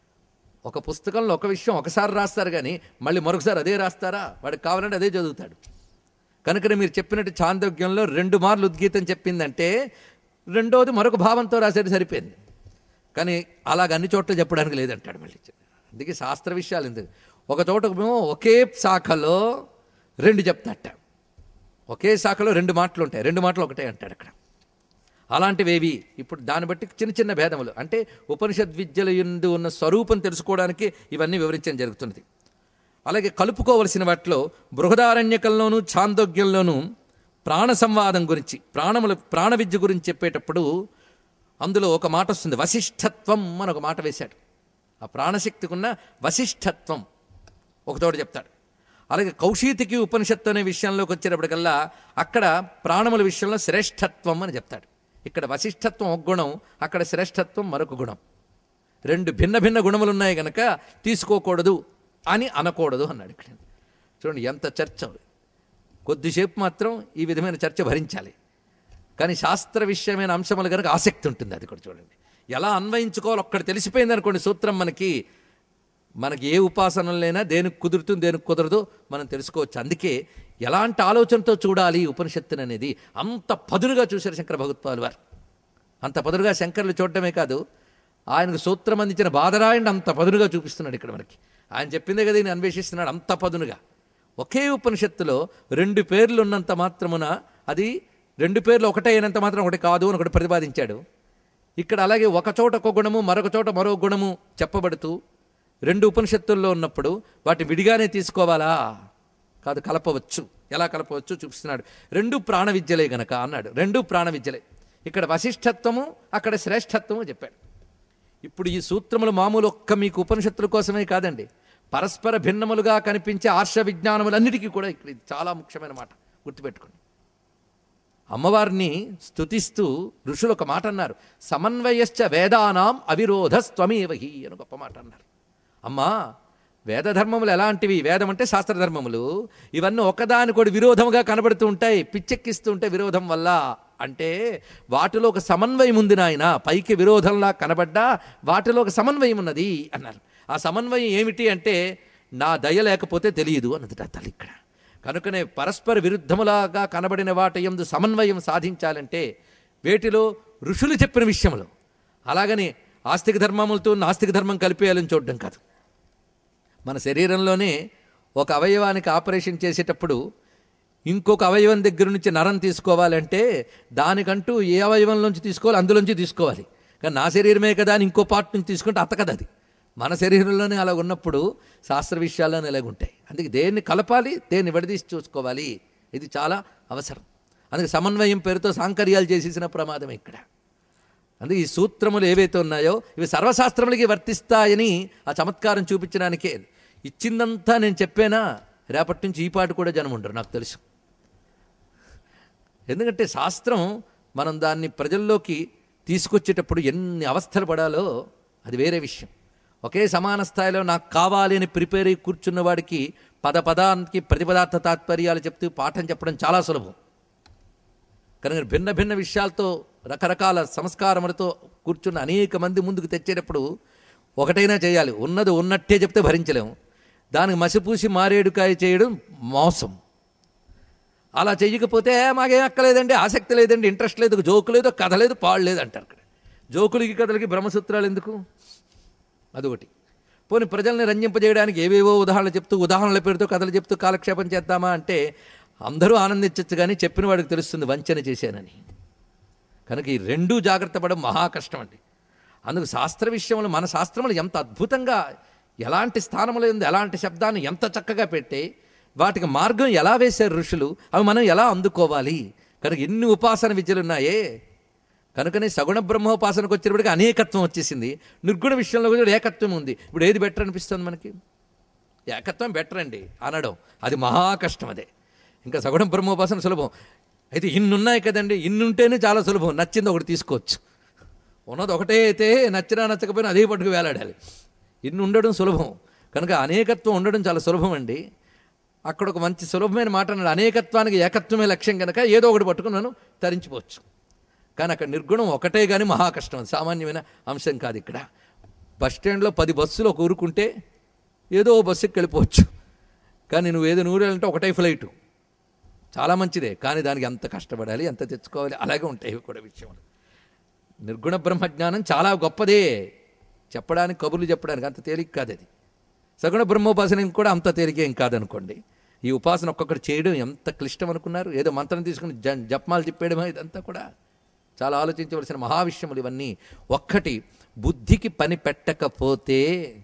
ఒక పుస్తకంలో ఒక విషయం ఒకసారి రాస్తారు కానీ మళ్ళీ మరొకసారి అదే రాస్తారా వాడికి కావాలంటే అదే చదువుతాడు కనుకనే మీరు చెప్పినట్టు చాందోగ్యంలో రెండు మార్లు ఉద్గీతం చెప్పిందంటే రెండోది మరొక భావంతో రాసేది సరిపోయింది కానీ అలాగ అన్ని చోట్ల చెప్పడానికి లేదంటాడు మళ్ళీ అందుకే శాస్త్ర విషయాలు ఎందుకు ఒక చోట మేము ఒకే శాఖలో రెండు చెప్తాట ఒకే శాఖలో రెండు మాటలు ఉంటాయి రెండు మాటలు ఒకటే అంటాడు అక్కడ అలాంటివేవి ఇప్పుడు దాన్ని బట్టి చిన్న చిన్న భేదములు అంటే ఉపనిషద్ విద్యల యందు ఉన్న స్వరూపం తెలుసుకోవడానికి ఇవన్నీ వివరించడం జరుగుతున్నది అలాగే కలుపుకోవలసిన వాటిలో బృహదారణ్యకంలోనూ ఛాందోగ్యంలోనూ ప్రాణ సంవాదం గురించి ప్రాణముల ప్రాణ విద్య గురించి చెప్పేటప్పుడు అందులో ఒక మాట వస్తుంది వశిష్ఠత్వం అని ఒక మాట వేశాడు ఆ ప్రాణశక్తికి ఉన్న వశిష్ఠత్వం ఒక చోట చెప్తాడు అలాగే కౌశీతికి ఉపనిషత్తు అనే విషయంలోకి వచ్చేటప్పటికల్లా అక్కడ ప్రాణముల విషయంలో శ్రేష్ఠత్వం అని చెప్తాడు ఇక్కడ వశిష్ఠత్వం ఒక గుణం అక్కడ శ్రేష్ఠత్వం మరొక గుణం రెండు భిన్న భిన్న గుణములు ఉన్నాయి గనక తీసుకోకూడదు అని అనకూడదు అన్నాడు ఇక్కడ చూడండి ఎంత చర్చ కొద్దిసేపు మాత్రం ఈ విధమైన చర్చ భరించాలి కానీ శాస్త్ర విషయమైన అంశములు కనుక ఆసక్తి ఉంటుంది అది కూడా చూడండి ఎలా అన్వయించుకోవాలో ఒక్కడ తెలిసిపోయింది అనుకోండి సూత్రం మనకి మనకి ఏ ఉపాసనలైనా దేనికి కుదురుతుంది దేనికి కుదరదు మనం తెలుసుకోవచ్చు అందుకే ఎలాంటి ఆలోచనతో చూడాలి ఈ ఉపనిషత్తుని అనేది అంత పదునుగా చూశారు శంకర భగవత్పాల్ వారు అంత పదునుగా శంకర్లు చూడటమే కాదు ఆయనకు సూత్రం అందించిన బాధరాయణ అంత పదునుగా చూపిస్తున్నాడు ఇక్కడ మనకి ఆయన చెప్పిందే కదా ఈయన అన్వేషిస్తున్నాడు అంత పదునుగా ఒకే ఉపనిషత్తులో రెండు పేర్లు ఉన్నంత మాత్రమున అది రెండు పేర్లు ఒకటే అయినంత మాత్రం ఒకటి కాదు అని ఒకటి ప్రతిపాదించాడు ఇక్కడ అలాగే ఒక చోట ఒక గుణము మరొక చోట మరో గుణము చెప్పబడుతూ రెండు ఉపనిషత్తుల్లో ఉన్నప్పుడు వాటిని విడిగానే తీసుకోవాలా కాదు కలపవచ్చు ఎలా కలపవచ్చు చూపిస్తున్నాడు రెండు ప్రాణ విద్యలే గనక అన్నాడు రెండు ప్రాణ విద్యలే ఇక్కడ వశిష్ఠత్వము అక్కడ శ్రేష్ఠత్వము చెప్పాడు ఇప్పుడు ఈ సూత్రములు మామూలు ఒక్క మీకు ఉపనిషత్తుల కోసమే కాదండి పరస్పర భిన్నములుగా కనిపించే ఆర్ష విజ్ఞానములన్నిటికీ కూడా ఇక్కడ ఇది చాలా ముఖ్యమైన మాట గుర్తుపెట్టుకోండి అమ్మవారిని స్తుతిస్తూ ఋషులు ఒక మాట అన్నారు సమన్వయశ్చ వేదానాం అవిరోధస్త్వమేవహి అని గొప్ప మాట అన్నారు అమ్మా వేద ధర్మములు ఎలాంటివి వేదం అంటే శాస్త్ర ధర్మములు ఇవన్నీ ఒకదానికొకటి విరోధముగా కనబడుతూ ఉంటాయి పిచ్చెక్కిస్తూ ఉంటే విరోధం వల్ల అంటే వాటిలో ఒక సమన్వయం ఉంది నాయన పైకి విరోధంలా కనబడ్డా వాటిలో ఒక సమన్వయం ఉన్నది అన్నారు ఆ సమన్వయం ఏమిటి అంటే నా దయ లేకపోతే తెలియదు అన్నది ఆ తల్లి ఇక్కడ కనుకనే పరస్పర విరుద్ధములాగా కనబడిన వాటి ఎందు సమన్వయం సాధించాలంటే వేటిలో ఋషులు చెప్పిన విషయంలో అలాగని ఆస్తిక ధర్మములతో నాస్తిక ధర్మం కలిపేయాలని చూడడం కాదు మన శరీరంలోనే ఒక అవయవానికి ఆపరేషన్ చేసేటప్పుడు ఇంకొక అవయవం దగ్గర నుంచి నరం తీసుకోవాలంటే దానికంటూ ఏ అవయవం నుంచి తీసుకోవాలి అందులోంచి తీసుకోవాలి కానీ నా శరీరమే కదా అని ఇంకో పార్ట్ నుంచి తీసుకుంటే అత్త కదా అది మన శరీరంలోనే అలా ఉన్నప్పుడు శాస్త్ర విషయాల్లోనే ఇలాగ ఉంటాయి అందుకే దేన్ని కలపాలి దేన్ని విడదీసి చూసుకోవాలి ఇది చాలా అవసరం అందుకే సమన్వయం పేరుతో సాంకర్యాలు చేసేసిన ప్రమాదం ఇక్కడ అందుకే ఈ సూత్రములు ఏవైతే ఉన్నాయో ఇవి సర్వశాస్త్రములకి వర్తిస్తాయని ఆ చమత్కారం చూపించడానికే ఇచ్చిందంతా నేను చెప్పానా రేపటి నుంచి ఈ పాట కూడా జనం ఉండరు నాకు తెలుసు ఎందుకంటే శాస్త్రం మనం దాన్ని ప్రజల్లోకి తీసుకొచ్చేటప్పుడు ఎన్ని అవస్థలు పడాలో అది వేరే విషయం ఒకే సమాన స్థాయిలో నాకు కావాలి అని ప్రిపేర్ అయి కూర్చున్న వాడికి పద పదానికి ప్రతిపదార్థ తాత్పర్యాలు చెప్తూ పాఠం చెప్పడం చాలా సులభం కనుక భిన్న భిన్న విషయాలతో రకరకాల సంస్కారములతో కూర్చున్న అనేక మంది ముందుకు తెచ్చేటప్పుడు ఒకటైనా చేయాలి ఉన్నది ఉన్నట్టే చెప్తే భరించలేము దానికి మసిపూసి మారేడుకాయ చేయడం మోసం అలా చెయ్యకపోతే "ఏ, మాకేం అక్కలేదండి ఆసక్తి లేదండి ఇంట్రెస్ట్ లేదు జోకు లేదు కథ లేదు పాడు లేదు అంటారు ఇక్కడ జోకులకి కథలకి బ్రహ్మసూత్రాలు ఎందుకు అదొకటి పోనీ ప్రజల్ని రంజింపజేయడానికి ఏవేవో ఉదాహరణలు చెప్తూ ఉదాహరణల పేరుతో కథలు చెప్తూ కాలక్షేపం చేద్దామా అంటే అందరూ ఆనందించచ్చు కానీ చెప్పిన వాడికి తెలుస్తుంది వంచన చేశానని కనుక ఈ రెండూ జాగ్రత్త పడడం మహా కష్టం అండి అందుకు శాస్త్ర విషయంలో మన శాస్త్రములు ఎంత అద్భుతంగా ఎలాంటి స్థానంలో ఉంది ఎలాంటి శబ్దాన్ని ఎంత చక్కగా పెట్టి వాటికి మార్గం ఎలా వేశారు ఋషులు అవి మనం ఎలా అందుకోవాలి కనుక ఎన్ని ఉపాసన విద్యలు ఉన్నాయే కనుకనే సగుణ బ్రహ్మోపాసనకు వచ్చేటప్పటికి అనేకత్వం వచ్చేసింది నిర్గుణ విషయంలో కూడా ఏకత్వం ఉంది ఇప్పుడు ఏది బెటర్ అనిపిస్తుంది మనకి ఏకత్వం బెటర్ అండి అనడం అది మహా కష్టం అదే ఇంకా సగుణ బ్రహ్మోపాసన సులభం అయితే ఇన్నున్నాయి కదండి ఇన్నుంటేనే చాలా సులభం నచ్చింది ఒకటి తీసుకోవచ్చు ఉన్నది ఒకటే అయితే నచ్చినా నచ్చకపోయినా అదే పట్టుకు వేలాడాలి ఇన్ని ఉండడం సులభం కనుక అనేకత్వం ఉండడం చాలా సులభం అండి అక్కడ ఒక మంచి సులభమైన మాట అన్నాడు అనేకత్వానికి ఏకత్వమే లక్ష్యం కనుక ఏదో ఒకటి పట్టుకుని మనం తరించిపోవచ్చు కానీ అక్కడ నిర్గుణం ఒకటే కానీ మహా కష్టం అది సామాన్యమైన అంశం కాదు ఇక్కడ బస్ స్టాండ్లో పది బస్సులు ఒక ఊరుకుంటే ఏదో ఓ బస్సుకి వెళ్ళిపోవచ్చు కానీ నువ్వు ఏదో నూరు వెళ్ళాలంటే ఒకటే ఫ్లైటు చాలా మంచిదే కానీ దానికి ఎంత కష్టపడాలి ఎంత తెచ్చుకోవాలి అలాగే ఉంటాయి ఇవి కూడా విషయంలో నిర్గుణ బ్రహ్మజ్ఞానం చాలా గొప్పదే చెప్పడానికి కబుర్లు చెప్పడానికి అంత తేలిక కాదు అది సగుణ బ్రహ్మోపాసన కూడా అంత తేలికేం కాదనుకోండి ఈ ఉపాసన ఒక్కొక్కటి చేయడం ఎంత క్లిష్టం అనుకున్నారు ఏదో మంత్రం తీసుకుని జ జపమాలు తిప్పేయడమా ఇదంతా కూడా చాలా ఆలోచించవలసిన మహావిషయములు ఇవన్నీ ఒక్కటి బుద్ధికి పని పెట్టకపోతే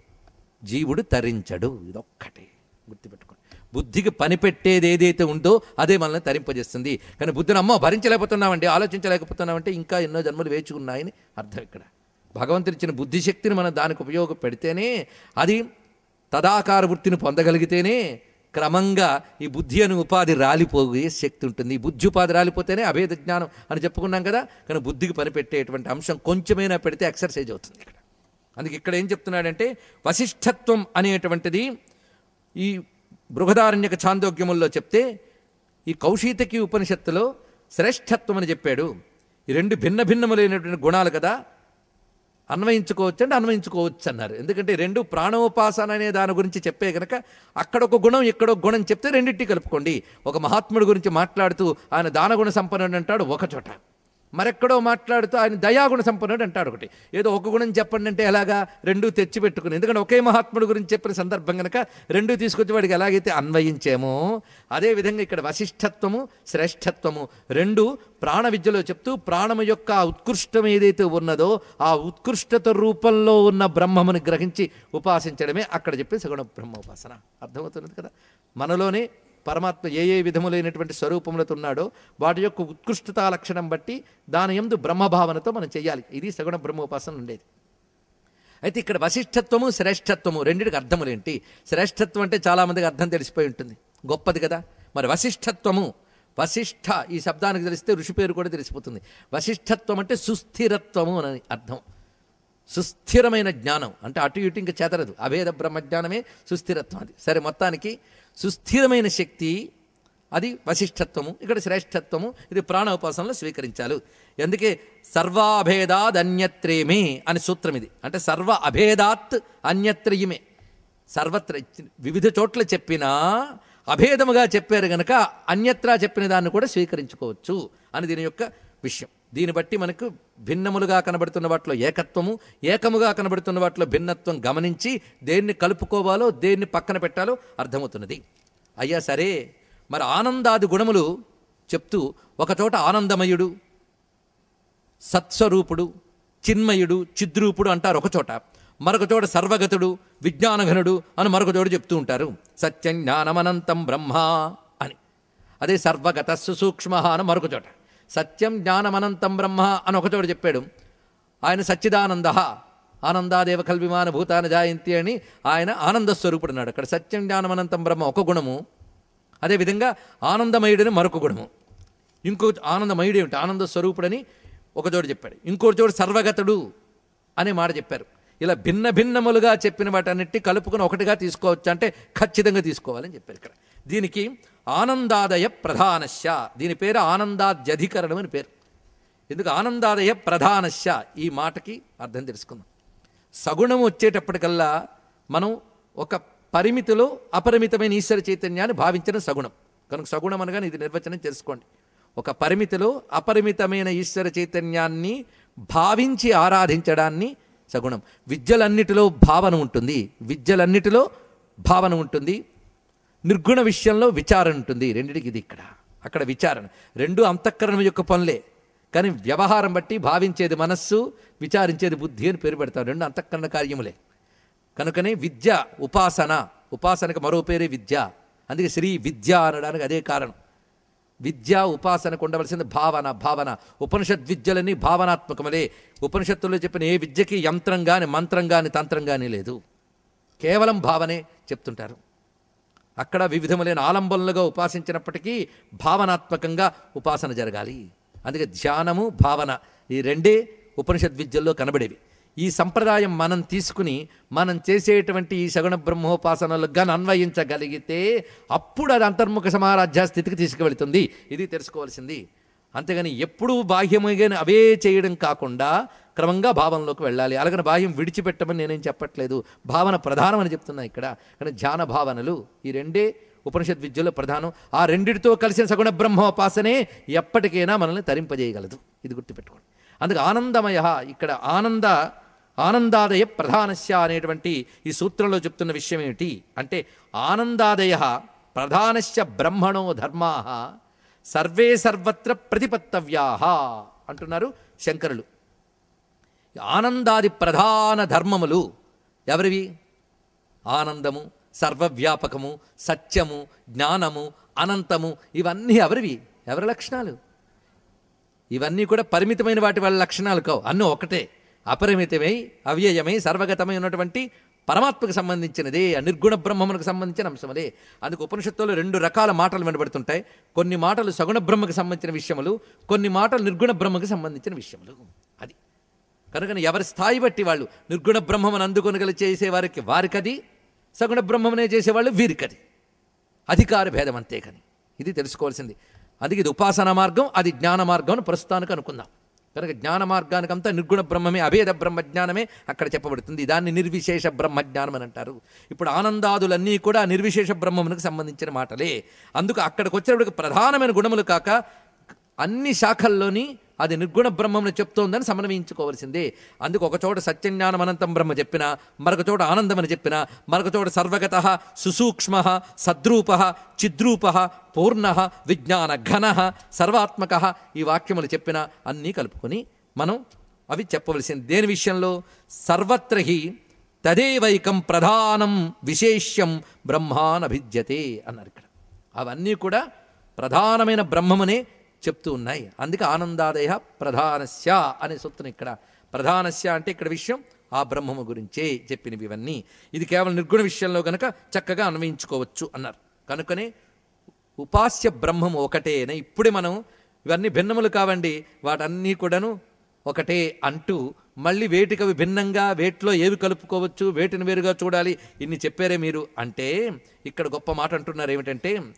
జీవుడు తరించడు ఇదొక్కటే గుర్తుపెట్టుకోండి బుద్ధికి పని పెట్టేది ఏదైతే ఉందో అదే మనల్ని తరింపజేస్తుంది కానీ బుద్ధిని అమ్మో భరించలేకపోతున్నామండి ఆలోచించలేకపోతున్నామంటే ఇంకా ఎన్నో జన్మలు వేచి ఉన్నాయని అర్థం ఇక్కడ భగవంతుడు ఇచ్చిన బుద్ధిశక్తిని మనం దానికి ఉపయోగపెడితేనే అది తదాకార వృత్తిని పొందగలిగితేనే క్రమంగా ఈ బుద్ధి అని ఉపాధి రాలిపోయే శక్తి ఉంటుంది ఈ బుద్ధి ఉపాధి రాలిపోతేనే అభేద జ్ఞానం అని చెప్పుకున్నాం కదా కానీ బుద్ధికి పనిపెట్టేటువంటి అంశం కొంచెమైనా పెడితే ఎక్సర్సైజ్ అవుతుంది ఇక్కడ అందుకే ఇక్కడ ఏం చెప్తున్నాడంటే వశిష్ఠత్వం అనేటువంటిది ఈ బృహదారణ్యక ఛాందోగ్యముల్లో చెప్తే ఈ కౌశీతకి ఉపనిషత్తులో శ్రేష్ఠత్వం అని చెప్పాడు ఈ రెండు భిన్న భిన్నములైనటువంటి గుణాలు కదా అన్వయించుకోవచ్చు అంటే అన్వయించుకోవచ్చు అన్నారు ఎందుకంటే ఈ రెండు ప్రాణోపాసన అనే దాని గురించి చెప్పే కనుక అక్కడ ఒక గుణం ఇక్కడ ఒక గుణం చెప్తే రెండింటి కలుపుకోండి ఒక మహాత్ముడి గురించి మాట్లాడుతూ ఆయన దానగుణ సంపన్నుడు అంటాడు ఒక చోట మరెక్కడో మాట్లాడుతూ ఆయన దయాగుణ సంపన్నుడు అంటాడు ఒకటి ఏదో ఒక గుణం చెప్పండి అంటే ఎలాగా రెండు తెచ్చి పెట్టుకుని ఎందుకంటే ఒకే మహాత్ముడి గురించి చెప్పిన సందర్భం కనుక రెండు తీసుకొచ్చి వాడికి ఎలాగైతే అన్వయించేమో అదేవిధంగా ఇక్కడ వశిష్ఠత్వము శ్రేష్ఠత్వము రెండు ప్రాణ విద్యలో చెప్తూ ప్రాణము యొక్క ఆ ఉత్కృష్టం ఏదైతే ఉన్నదో ఆ ఉత్కృష్టత రూపంలో ఉన్న బ్రహ్మముని గ్రహించి ఉపాసించడమే అక్కడ చెప్పే సగుణ బ్రహ్మ ఉపాసన అర్థమవుతున్నది కదా మనలోనే పరమాత్మ ఏ ఏ విధములైనటువంటి స్వరూపములతో ఉన్నాడో వాటి యొక్క ఉత్కృష్టత లక్షణం బట్టి దాని ఎందు బ్రహ్మభావనతో మనం చేయాలి ఇది సగుణ బ్రహ్మోపాసన ఉండేది అయితే ఇక్కడ వశిష్ఠత్వము శ్రేష్ఠత్వము రెండింటికి అర్థములేంటి శ్రేష్ఠత్వం అంటే చాలామందికి అర్థం తెలిసిపోయి ఉంటుంది గొప్పది కదా మరి వశిష్ఠత్వము వశిష్ఠ ఈ శబ్దానికి తెలిస్తే ఋషి పేరు కూడా తెలిసిపోతుంది వశిష్ఠత్వం అంటే సుస్థిరత్వము అని అర్థం సుస్థిరమైన జ్ఞానం అంటే అటు ఇటు ఇంకా చెదరదు అభేద బ్రహ్మజ్ఞానమే సుస్థిరత్వం అది సరే మొత్తానికి సుస్థిరమైన శక్తి అది వశిష్ఠత్వము ఇక్కడ శ్రేష్ఠత్వము ఇది ప్రాణ ఉపాసనలో స్వీకరించాలి అందుకే సర్వాభేదాద్ అన్యత్రేమే అని సూత్రం ఇది అంటే సర్వ అభేదాత్ అన్యత్రయమే సర్వత్ర వివిధ చోట్ల చెప్పినా అభేదముగా చెప్పారు గనక అన్యత్రా చెప్పిన దాన్ని కూడా స్వీకరించుకోవచ్చు అని దీని యొక్క విషయం దీన్ని బట్టి మనకు భిన్నములుగా కనబడుతున్న వాటిలో ఏకత్వము ఏకముగా కనబడుతున్న వాటిలో భిన్నత్వం గమనించి దేన్ని కలుపుకోవాలో దేన్ని పక్కన పెట్టాలో అర్థమవుతున్నది అయ్యా సరే మరి ఆనందాది గుణములు చెప్తూ ఒకచోట ఆనందమయుడు సత్స్వరూపుడు చిన్మయుడు చిద్రూపుడు అంటారు ఒక చోట మరొక చోట సర్వగతుడు విజ్ఞానఘనుడు అని మరొక చోట చెప్తూ ఉంటారు సత్యం జ్ఞానమనంతం బ్రహ్మ అని అదే సర్వగత సూక్ష్మ అని మరొక చోట సత్యం జ్ఞానమనంతం బ్రహ్మ అని ఒక చోట చెప్పాడు ఆయన సచ్చిదానంద ఆనందాదేవ కల్విమాన భూతాన జాయంతి అని ఆయన ఆనంద స్వరూపుడు అన్నాడు అక్కడ సత్యం జ్ఞానమనంతం బ్రహ్మ ఒక గుణము అదేవిధంగా ఆనందమయుడని మరొక గుణము ఇంకో ఆనందమయుడు ఏమిటి ఆనంద స్వరూపుడని ఒక చోట చెప్పాడు ఇంకో చోట సర్వగతుడు అనే మాట చెప్పారు ఇలా భిన్న భిన్నములుగా చెప్పిన వాటన్నిటి కలుపుకుని ఒకటిగా తీసుకోవచ్చు అంటే ఖచ్చితంగా తీసుకోవాలని చెప్పారు ఇక్కడ దీనికి ఆనందాదయ ప్రధానశ్య దీని పేరు ఆనందాద్యధికరణం అని పేరు ఎందుకు ఆనందాదయ ప్రధానశ్య ఈ మాటకి అర్థం తెలుసుకుందాం సగుణం వచ్చేటప్పటికల్లా మనం ఒక పరిమితిలో అపరిమితమైన ఈశ్వర చైతన్యాన్ని భావించిన సగుణం కనుక సగుణం అనగానే ఇది నిర్వచనం తెలుసుకోండి ఒక పరిమితిలో అపరిమితమైన ఈశ్వర చైతన్యాన్ని భావించి ఆరాధించడాన్ని సగుణం విద్యలన్నిటిలో భావన ఉంటుంది విద్యలన్నిటిలో భావన ఉంటుంది నిర్గుణ విషయంలో విచారణ ఉంటుంది రెండిటికి ఇది ఇక్కడ అక్కడ విచారణ రెండు అంతఃకరణం యొక్క పనులే కానీ వ్యవహారం బట్టి భావించేది మనస్సు విచారించేది బుద్ధి అని పేరు పెడతారు రెండు అంతఃకరణ కార్యములే కనుకనే విద్య ఉపాసన ఉపాసనకు మరో పేరే విద్య అందుకే శ్రీ విద్య అనడానికి అదే కారణం విద్య ఉపాసనకు ఉండవలసింది భావన భావన ఉపనిషత్ విద్యలన్నీ భావనాత్మకములే ఉపనిషత్తుల్లో చెప్పిన ఏ విద్యకి యంత్రం గాని మంత్రం గాని తంత్రం గాని లేదు కేవలం భావనే చెప్తుంటారు అక్కడ వివిధములైన ఆలంబనలుగా ఉపాసించినప్పటికీ భావనాత్మకంగా ఉపాసన జరగాలి అందుకే ధ్యానము భావన ఈ రెండే ఉపనిషద్ విద్యల్లో కనబడేవి ఈ సంప్రదాయం మనం తీసుకుని మనం చేసేటువంటి ఈ సగుణ బ్రహ్మోపాసనలకు గాని అన్వయించగలిగితే అప్పుడు అది అంతర్ముఖ సమారాధ్య స్థితికి తీసుకువెళుతుంది ఇది తెలుసుకోవాల్సింది అంతేగాని ఎప్పుడూ బాహ్యముగా అవే చేయడం కాకుండా క్రమంగా భావంలోకి వెళ్ళాలి అలాగని బాహ్యం విడిచిపెట్టమని నేనేం చెప్పట్లేదు భావన ప్రధానం అని చెప్తున్నా ఇక్కడ కానీ ధ్యాన భావనలు ఈ రెండే ఉపనిషత్ విద్యలో ప్రధానం ఆ రెండిటితో కలిసిన సగుణ బ్రహ్మోపాసనే ఎప్పటికైనా మనల్ని తరింపజేయగలదు ఇది గుర్తుపెట్టుకోండి అందుకే ఆనందమయ ఇక్కడ ఆనంద ఆనందాదయ ప్రధానస్య అనేటువంటి ఈ సూత్రంలో చెప్తున్న విషయం ఏమిటి అంటే ఆనందాదయ ప్రధానస్య బ్రహ్మణో ధర్మా సర్వే సర్వత్ర ప్రతిపత్తవ్యా అంటున్నారు శంకరులు ఆనందాది ప్రధాన ధర్మములు ఎవరివి ఆనందము సర్వవ్యాపకము సత్యము జ్ఞానము అనంతము ఇవన్నీ ఎవరివి ఎవరి లక్షణాలు ఇవన్నీ కూడా పరిమితమైన వాటి వాళ్ళ లక్షణాలు కావు అన్నీ ఒకటే అపరిమితమై అవ్యయమై సర్వగతమై ఉన్నటువంటి పరమాత్మకు సంబంధించినదే ఆ నిర్గుణ బ్రహ్మమునకు సంబంధించిన అంశములే అందుకు ఉపనిషత్తులో రెండు రకాల మాటలు వినబడుతుంటాయి కొన్ని మాటలు సగుణ బ్రహ్మకు సంబంధించిన విషయములు కొన్ని మాటలు నిర్గుణ బ్రహ్మకు సంబంధించిన విషయములు అది కనుక ఎవరి స్థాయి బట్టి వాళ్ళు నిర్గుణ బ్రహ్మమును అందుకొనగలి చేసేవారికి వారికది సగుణ బ్రహ్మమునే చేసేవాళ్ళు వీరికది అధికార భేదం అంతే కానీ ఇది తెలుసుకోవాల్సింది అందుకే ఇది ఉపాసన మార్గం అది జ్ఞాన మార్గం అని ప్రస్తుతానికి అనుకుందాం కనుక జ్ఞాన మార్గానికంతా నిర్గుణ బ్రహ్మమే అభేద బ్రహ్మజ్ఞానమే అక్కడ చెప్పబడుతుంది దాన్ని నిర్విశేష బ్రహ్మజ్ఞానం అని అంటారు ఇప్పుడు ఆనందాదులన్నీ కూడా నిర్విశేష బ్రహ్మమునకు సంబంధించిన మాటలే అందుకు అక్కడికి వచ్చినప్పటికి ప్రధానమైన గుణములు కాక అన్ని శాఖల్లోని అది నిర్గుణ బ్రహ్మమును చెప్తోందని సమన్వయించుకోవాల్సిందే అందుకు ఒక చోట సత్యజ్ఞానం అనంతం బ్రహ్మ చెప్పిన మరొక చోట ఆనందమని చెప్పిన మరొక చోట సర్వగత సుసూక్ష్మ సద్రూప చిద్రూప పూర్ణ విజ్ఞాన ఘన సర్వాత్మక ఈ వాక్యములు చెప్పిన అన్నీ కలుపుకొని మనం అవి చెప్పవలసింది దేని విషయంలో సర్వత్ర హి తదేవైకం ప్రధానం విశేష్యం బ్రహ్మానభిద్యతే అన్నారు ఇక్కడ అవన్నీ కూడా ప్రధానమైన బ్రహ్మమునే చెప్తూ ఉన్నాయి అందుకే ఆనందాదయ ప్రధానస్య అనే సూత్రం ఇక్కడ ప్రధానస్య అంటే ఇక్కడ విషయం ఆ బ్రహ్మము గురించే చెప్పినవి ఇవన్నీ ఇది కేవలం నిర్గుణ విషయంలో గనక చక్కగా అన్వయించుకోవచ్చు అన్నారు కనుకనే ఉపాస్య బ్రహ్మము ఒకటేనే ఇప్పుడే మనం ఇవన్నీ భిన్నములు కావండి వాటన్నీ కూడాను ఒకటే అంటూ మళ్ళీ వేటికవి భిన్నంగా వేటిలో ఏవి కలుపుకోవచ్చు వేటిని వేరుగా చూడాలి ఇన్ని చెప్పారే మీరు అంటే ఇక్కడ గొప్ప మాట అంటున్నారు ఏమిటంటే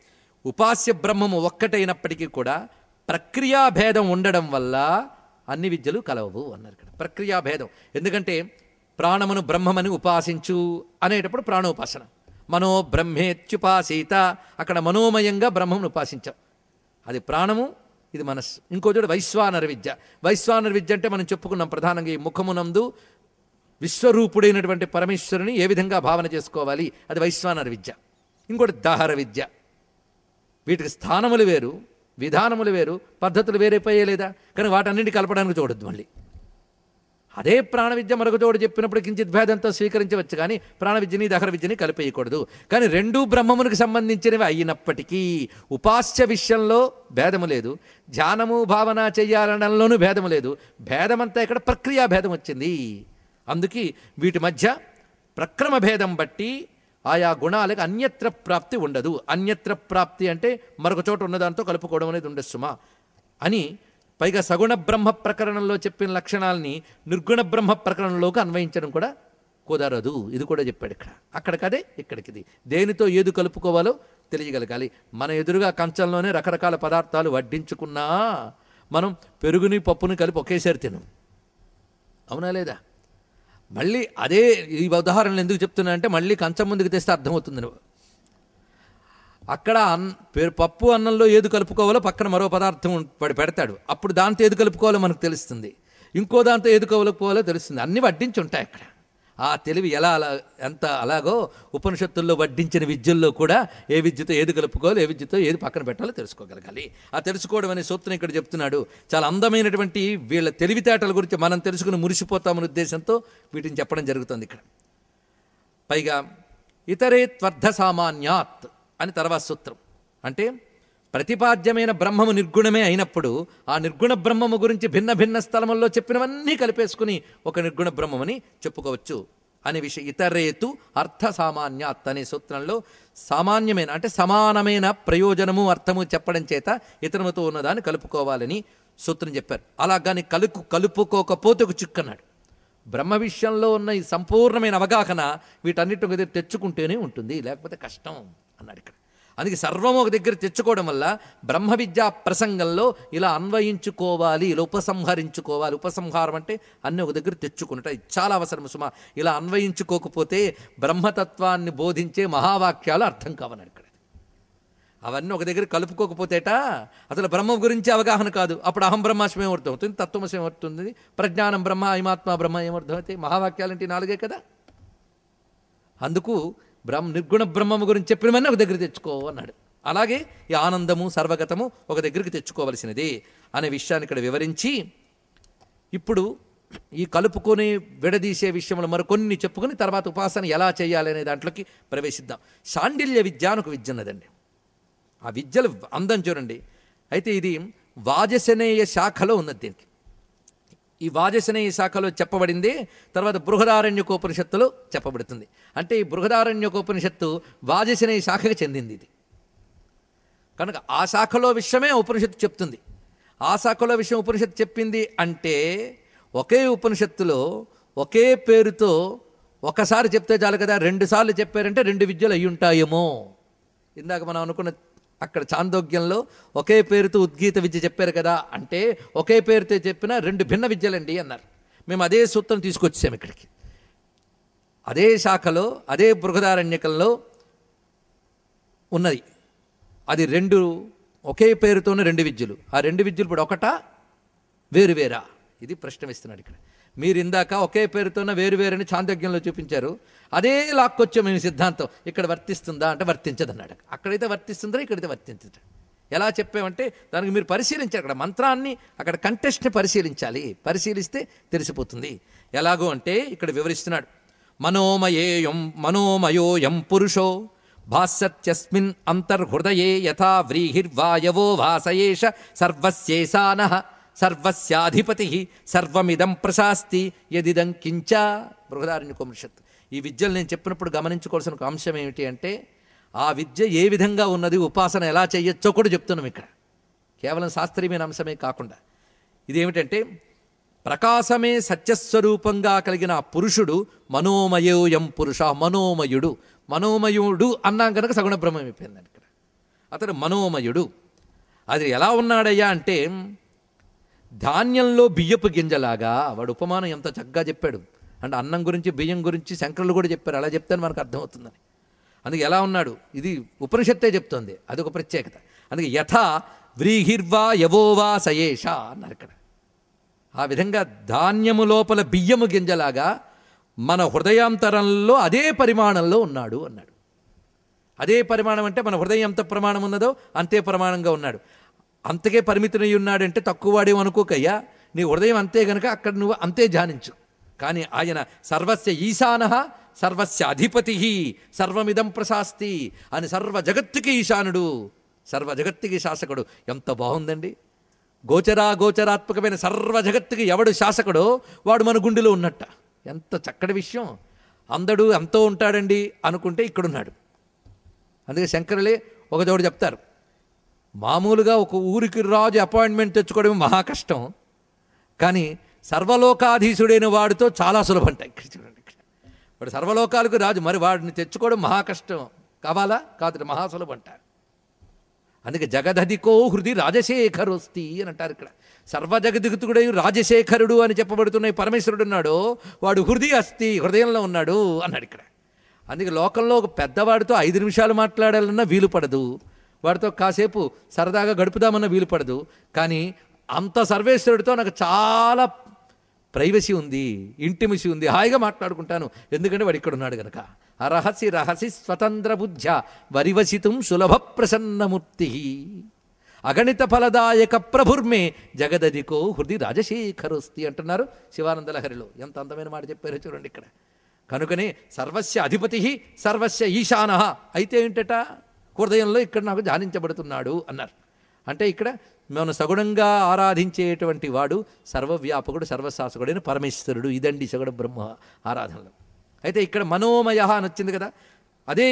ఉపాస్య బ్రహ్మము ఒక్కటైనప్పటికీ కూడా ప్రక్రియాభేదం ఉండడం వల్ల అన్ని విద్యలు కలవవు అన్నారు ఇక్కడ ప్రక్రియాభేదం ఎందుకంటే ప్రాణమును బ్రహ్మమని ఉపాసించు అనేటప్పుడు ప్రాణోపాసన మనో బ్రహ్మేత్యుపాసీత అక్కడ మనోమయంగా బ్రహ్మమును ఉపాసించాం అది ప్రాణము ఇది మనస్సు ఇంకో చోట వైశ్వానర విద్య వైశ్వానర విద్య అంటే మనం చెప్పుకున్నాం ప్రధానంగా ఈ ముఖమునందు విశ్వరూపుడైనటువంటి పరమేశ్వరుని ఏ విధంగా భావన చేసుకోవాలి అది వైశ్వానర విద్య ఇంకోటి దాహర విద్య వీటికి స్థానములు వేరు విధానములు వేరు పద్ధతులు వేరైపోయే లేదా కానీ వాటన్నింటి కలపడానికి చూడొద్దు మళ్ళీ అదే ప్రాణ విద్య మరొక చోటు చెప్పినప్పుడు కించిత్ భేదంతో స్వీకరించవచ్చు కానీ ప్రాణ విద్యని దహర విద్యని కలిపేయకూడదు కానీ రెండూ బ్రహ్మమునికి సంబంధించినవి అయినప్పటికీ ఉపాస్య విషయంలో భేదము లేదు ధ్యానము భావన చెయ్యాలనడంలోనూ భేదము లేదు భేదమంతా ఇక్కడ ప్రక్రియా భేదం వచ్చింది అందుకే వీటి మధ్య ప్రక్రమ భేదం బట్టి ఆయా గుణాలకు అన్యత్ర ప్రాప్తి ఉండదు అన్యత్ర ప్రాప్తి అంటే మరొక చోట ఉన్నదాంతో కలుపుకోవడం అనేది ఉండదు సుమా అని పైగా సగుణ బ్రహ్మ ప్రకరణంలో చెప్పిన లక్షణాలని నిర్గుణ బ్రహ్మ ప్రకరణంలోకి అన్వయించడం కూడా కుదరదు ఇది కూడా చెప్పాడు ఇక్కడ అక్కడికదే ఇక్కడికిది దేనితో ఏది కలుపుకోవాలో తెలియగలగాలి మన ఎదురుగా కంచంలోనే రకరకాల పదార్థాలు వడ్డించుకున్నా మనం పెరుగుని పప్పుని కలిపి ఒకేసారి తినం అవునా లేదా మళ్ళీ అదే ఈ ఉదాహరణలు ఎందుకు చెప్తున్నా అంటే మళ్ళీ కంచం ముందుకు తెస్తే అర్థమవుతుంది నువ్వు అక్కడ అన్ పేరు పప్పు అన్నంలో ఏది కలుపుకోవాలో పక్కన మరో పదార్థం వాడు పెడతాడు అప్పుడు దాంతో ఏది కలుపుకోవాలో మనకు తెలుస్తుంది ఇంకో దాంతో ఏది కలుపుకోవాలో తెలుస్తుంది అన్ని వడ్డించి ఉంటాయి అక్కడ ఆ తెలివి ఎలా అలా ఎంత అలాగో ఉపనిషత్తుల్లో వడ్డించిన విద్యల్లో కూడా ఏ విద్యతో ఏది కలుపుకోవాలో ఏ విద్యతో ఏది పక్కన పెట్టాలో తెలుసుకోగలగాలి ఆ తెలుసుకోవడం అనే సూత్రం ఇక్కడ చెప్తున్నాడు చాలా అందమైనటువంటి వీళ్ళ తెలివితేటల గురించి మనం తెలుసుకుని మురిసిపోతామనే ఉద్దేశంతో వీటిని చెప్పడం జరుగుతుంది ఇక్కడ పైగా ఇతరే త్వర్ధ సామాన్యాత్ అని తర్వాత సూత్రం అంటే ప్రతిపాద్యమైన బ్రహ్మము నిర్గుణమే అయినప్పుడు ఆ నిర్గుణ బ్రహ్మము గురించి భిన్న భిన్న స్థలముల్లో చెప్పినవన్నీ కలిపేసుకుని ఒక నిర్గుణ బ్రహ్మమని చెప్పుకోవచ్చు అనే విషయం ఇతరేతు అర్థ సామాన్యాత్ అనే సూత్రంలో సామాన్యమైన అంటే సమానమైన ప్రయోజనము అర్థము చెప్పడం చేత ఇతరముతో ఉన్నదాన్ని కలుపుకోవాలని సూత్రం చెప్పారు అలాగాని కలుపు కలుపుకోకపోతే ఒక చిక్కన్నాడు బ్రహ్మ విషయంలో ఉన్న ఈ సంపూర్ణమైన అవగాహన వీటన్నిటి ఒక దగ్గర తెచ్చుకుంటేనే ఉంటుంది లేకపోతే కష్టం అన్నాడు ఇక్కడ అందుకే సర్వం ఒక దగ్గర తెచ్చుకోవడం వల్ల బ్రహ్మ విద్యా ప్రసంగంలో ఇలా అన్వయించుకోవాలి ఇలా ఉపసంహరించుకోవాలి ఉపసంహారం అంటే అన్ని ఒక దగ్గర తెచ్చుకున్నట ఇది చాలా అవసరం సుమా ఇలా అన్వయించుకోకపోతే బ్రహ్మతత్వాన్ని బోధించే మహావాక్యాలు అర్థం కావన్నాడు ఇక్కడ అవన్నీ ఒక దగ్గర కలుపుకోకపోతేట అసలు బ్రహ్మ గురించి అవగాహన కాదు అప్పుడు అహం బ్రహ్మాశం ఏమర్థం అవుతుంది తత్వమశం ఏమవుతుంది ప్రజ్ఞానం బ్రహ్మ ఐమాత్మ బ్రహ్మ ఏమర్థం అవుతాయి మహావాక్యాలంటే నాలుగే కదా అందుకు బ్రహ్మ నిర్గుణ బ్రహ్మము గురించి చెప్పినవన్నీ ఒక దగ్గర తెచ్చుకో అన్నాడు అలాగే ఈ ఆనందము సర్వగతము ఒక దగ్గరికి తెచ్చుకోవలసినది అనే విషయాన్ని ఇక్కడ వివరించి ఇప్పుడు ఈ కలుపుకొని విడదీసే విషయంలో మరికొన్ని చెప్పుకొని తర్వాత ఉపాసన ఎలా చేయాలి అనే దాంట్లోకి ప్రవేశిద్దాం శాండిల్య విద్య అని ఒక విద్య ఉన్నదండి ఆ విద్యలు అందం చూడండి అయితే ఇది వాజసనేయ శాఖలో ఉన్నది దీనికి ఈ వాజసనేయ శాఖలో చెప్పబడింది తర్వాత బృహదారణ్యకోపనిషత్తులో చెప్పబడుతుంది అంటే ఈ బృహదారణ్యకోపనిషత్తు వాజసనేయ శాఖకు చెందింది ఇది కనుక ఆ శాఖలో విషయమే ఉపనిషత్తు చెప్తుంది ఆ శాఖలో విషయం ఉపనిషత్తు చెప్పింది అంటే ఒకే ఉపనిషత్తులో ఒకే పేరుతో ఒకసారి చెప్తే చాలు కదా రెండు సార్లు చెప్పారంటే రెండు విద్యలు అయి ఉంటాయేమో ఇందాక మనం అనుకున్న అక్కడ చాందోగ్యంలో ఒకే పేరుతో ఉద్గీత విద్య చెప్పారు కదా అంటే ఒకే పేరుతో చెప్పిన రెండు భిన్న విద్యలండి అన్నారు మేము అదే సూత్రం తీసుకొచ్చాము ఇక్కడికి అదే శాఖలో అదే బృహదారణ్యకంలో ఉన్నది అది రెండు ఒకే పేరుతోనే రెండు విద్యలు ఆ రెండు విద్యలు ఇప్పుడు ఒకటా వేరు వేరా ఇది ప్రశ్న ఇస్తున్నాడు ఇక్కడ మీరు ఇందాక ఒకే పేరుతోన వేరు వేరని చాందోగ్యంలో చూపించారు అదే లాక్కొచ్చాం మేము సిద్ధాంతం ఇక్కడ వర్తిస్తుందా అంటే వర్తించదన్నాడు అక్కడైతే వర్తిస్తుందా ఇక్కడైతే వర్తించదు ఎలా చెప్పామంటే దానికి మీరు పరిశీలించారు అక్కడ మంత్రాన్ని అక్కడ కంటెస్ట్ని పరిశీలించాలి పరిశీలిస్తే తెలిసిపోతుంది ఎలాగో అంటే ఇక్కడ వివరిస్తున్నాడు మనోమయేయం మనోమయోయం పురుషో భాస్యత్యస్మిన్ అంతర్హృదయే యథా వ్రీహిర్వాయవో భాసయేష సర్వస్యేశాన సర్వస్యాధిపతి సర్వమిదం ప్రశాస్తి యదిదం కించ బృహదారణ్యకోమనిషత్తు ఈ విద్యలు నేను చెప్పినప్పుడు గమనించుకోవాల్సిన ఒక అంశం ఏమిటి అంటే ఆ విద్య ఏ విధంగా ఉన్నది ఉపాసన ఎలా చేయొచ్చో కూడా చెప్తున్నాం ఇక్కడ కేవలం శాస్త్రీయమైన అంశమే కాకుండా ఇదేమిటంటే ప్రకాశమే సత్యస్వరూపంగా కలిగిన ఆ పురుషుడు మనోమయోయం పురుష మనోమయుడు మనోమయుడు అన్నాం కనుక సగుణ బ్రహ్మం అయిపోయింది ఇక్కడ అతడు మనోమయుడు అది ఎలా ఉన్నాడయ్యా అంటే ధాన్యంలో బియ్యపు గింజలాగా వాడు ఉపమానం ఎంత చక్కగా చెప్పాడు అంటే అన్నం గురించి బియ్యం గురించి శంకరులు కూడా చెప్పారు అలా చెప్తే మనకు అర్థమవుతుందని అందుకే ఎలా ఉన్నాడు ఇది ఉపనిషత్తే చెప్తోంది అదొక ప్రత్యేకత అందుకే యథ వ్రీహిర్వా యవోవా సయేష అన్నారు ఇక్కడ ఆ విధంగా ధాన్యము లోపల బియ్యము గింజలాగా మన హృదయాంతరంలో అదే పరిమాణంలో ఉన్నాడు అన్నాడు అదే పరిమాణం అంటే మన హృదయం ఎంత ప్రమాణం ఉన్నదో అంతే ప్రమాణంగా ఉన్నాడు అంతకే పరిమితులై ఉన్నాడంటే తక్కువ వాడేం అనుకోకయ్యా నీ హృదయం అంతే గనక అక్కడ నువ్వు అంతే ధ్యానించు కానీ ఆయన సర్వస్య ఈశాన సర్వస్య అధిపతి సర్వమిదం ప్రశాస్తి అని సర్వ జగత్తుకి ఈశానుడు సర్వ జగత్తుకి శాసకుడు ఎంత బాగుందండి గోచరా గోచరాత్మకమైన సర్వ జగత్తుకి ఎవడు శాసకుడో వాడు మన గుండెలో ఉన్నట్ట ఎంత చక్కటి విషయం అందడు ఎంతో ఉంటాడండి అనుకుంటే ఇక్కడున్నాడు అందుకే శంకరులే ఒక చోటు చెప్తారు మామూలుగా ఒక ఊరికి రాజు అపాయింట్మెంట్ తెచ్చుకోవడం మహా కష్టం కానీ సర్వలోకాధీశుడైన వాడితో చాలా సులభంట ఇక్కడ చూడండి ఇక్కడ వాడు సర్వలోకాలకు రాజు మరి వాడిని తెచ్చుకోవడం మహా కష్టం కావాలా కాదు మహా సులభంట అందుకే జగదధికో హృది రాజశేఖరోస్తి అని అంటారు ఇక్కడ సర్వజగదిగుతుడై రాజశేఖరుడు అని చెప్పబడుతున్న ఈ పరమేశ్వరుడు ఉన్నాడు వాడు హృది అస్తి హృదయంలో ఉన్నాడు అన్నాడు ఇక్కడ అందుకే లోకంలో ఒక పెద్దవాడితో ఐదు నిమిషాలు మాట్లాడాలన్నా వీలు పడదు వాడితో కాసేపు సరదాగా గడుపుదామన్నా వీలు పడదు కానీ అంత సర్వేశ్వరుడితో నాకు చాలా ప్రైవసీ ఉంది ఇంటిమిసి ఉంది హాయిగా మాట్లాడుకుంటాను ఎందుకంటే వాడు ఇక్కడ ఉన్నాడు గనక అరహసి రహసి స్వతంత్ర బుద్ధ్య వరివసితం సులభ ప్రసన్నమూర్తి అగణిత ఫలదాయక ప్రభుర్మే జగదదికో హృది రాజశేఖరోస్తి అంటున్నారు శివానంద లహరిలో ఎంత అందమైన మాట చెప్పారో చూడండి ఇక్కడ కనుకనే సర్వస్య అధిపతి సర్వస్య ఈశాన అయితే ఏంటట హృదయంలో ఇక్కడ నాకు ధ్యానించబడుతున్నాడు అన్నారు అంటే ఇక్కడ మనం సగుణంగా ఆరాధించేటువంటి వాడు సర్వవ్యాపకుడు సర్వశాసకుడైన పరమేశ్వరుడు ఇదండి సగుణ బ్రహ్మ ఆరాధనలో అయితే ఇక్కడ మనోమయ అని వచ్చింది కదా అదే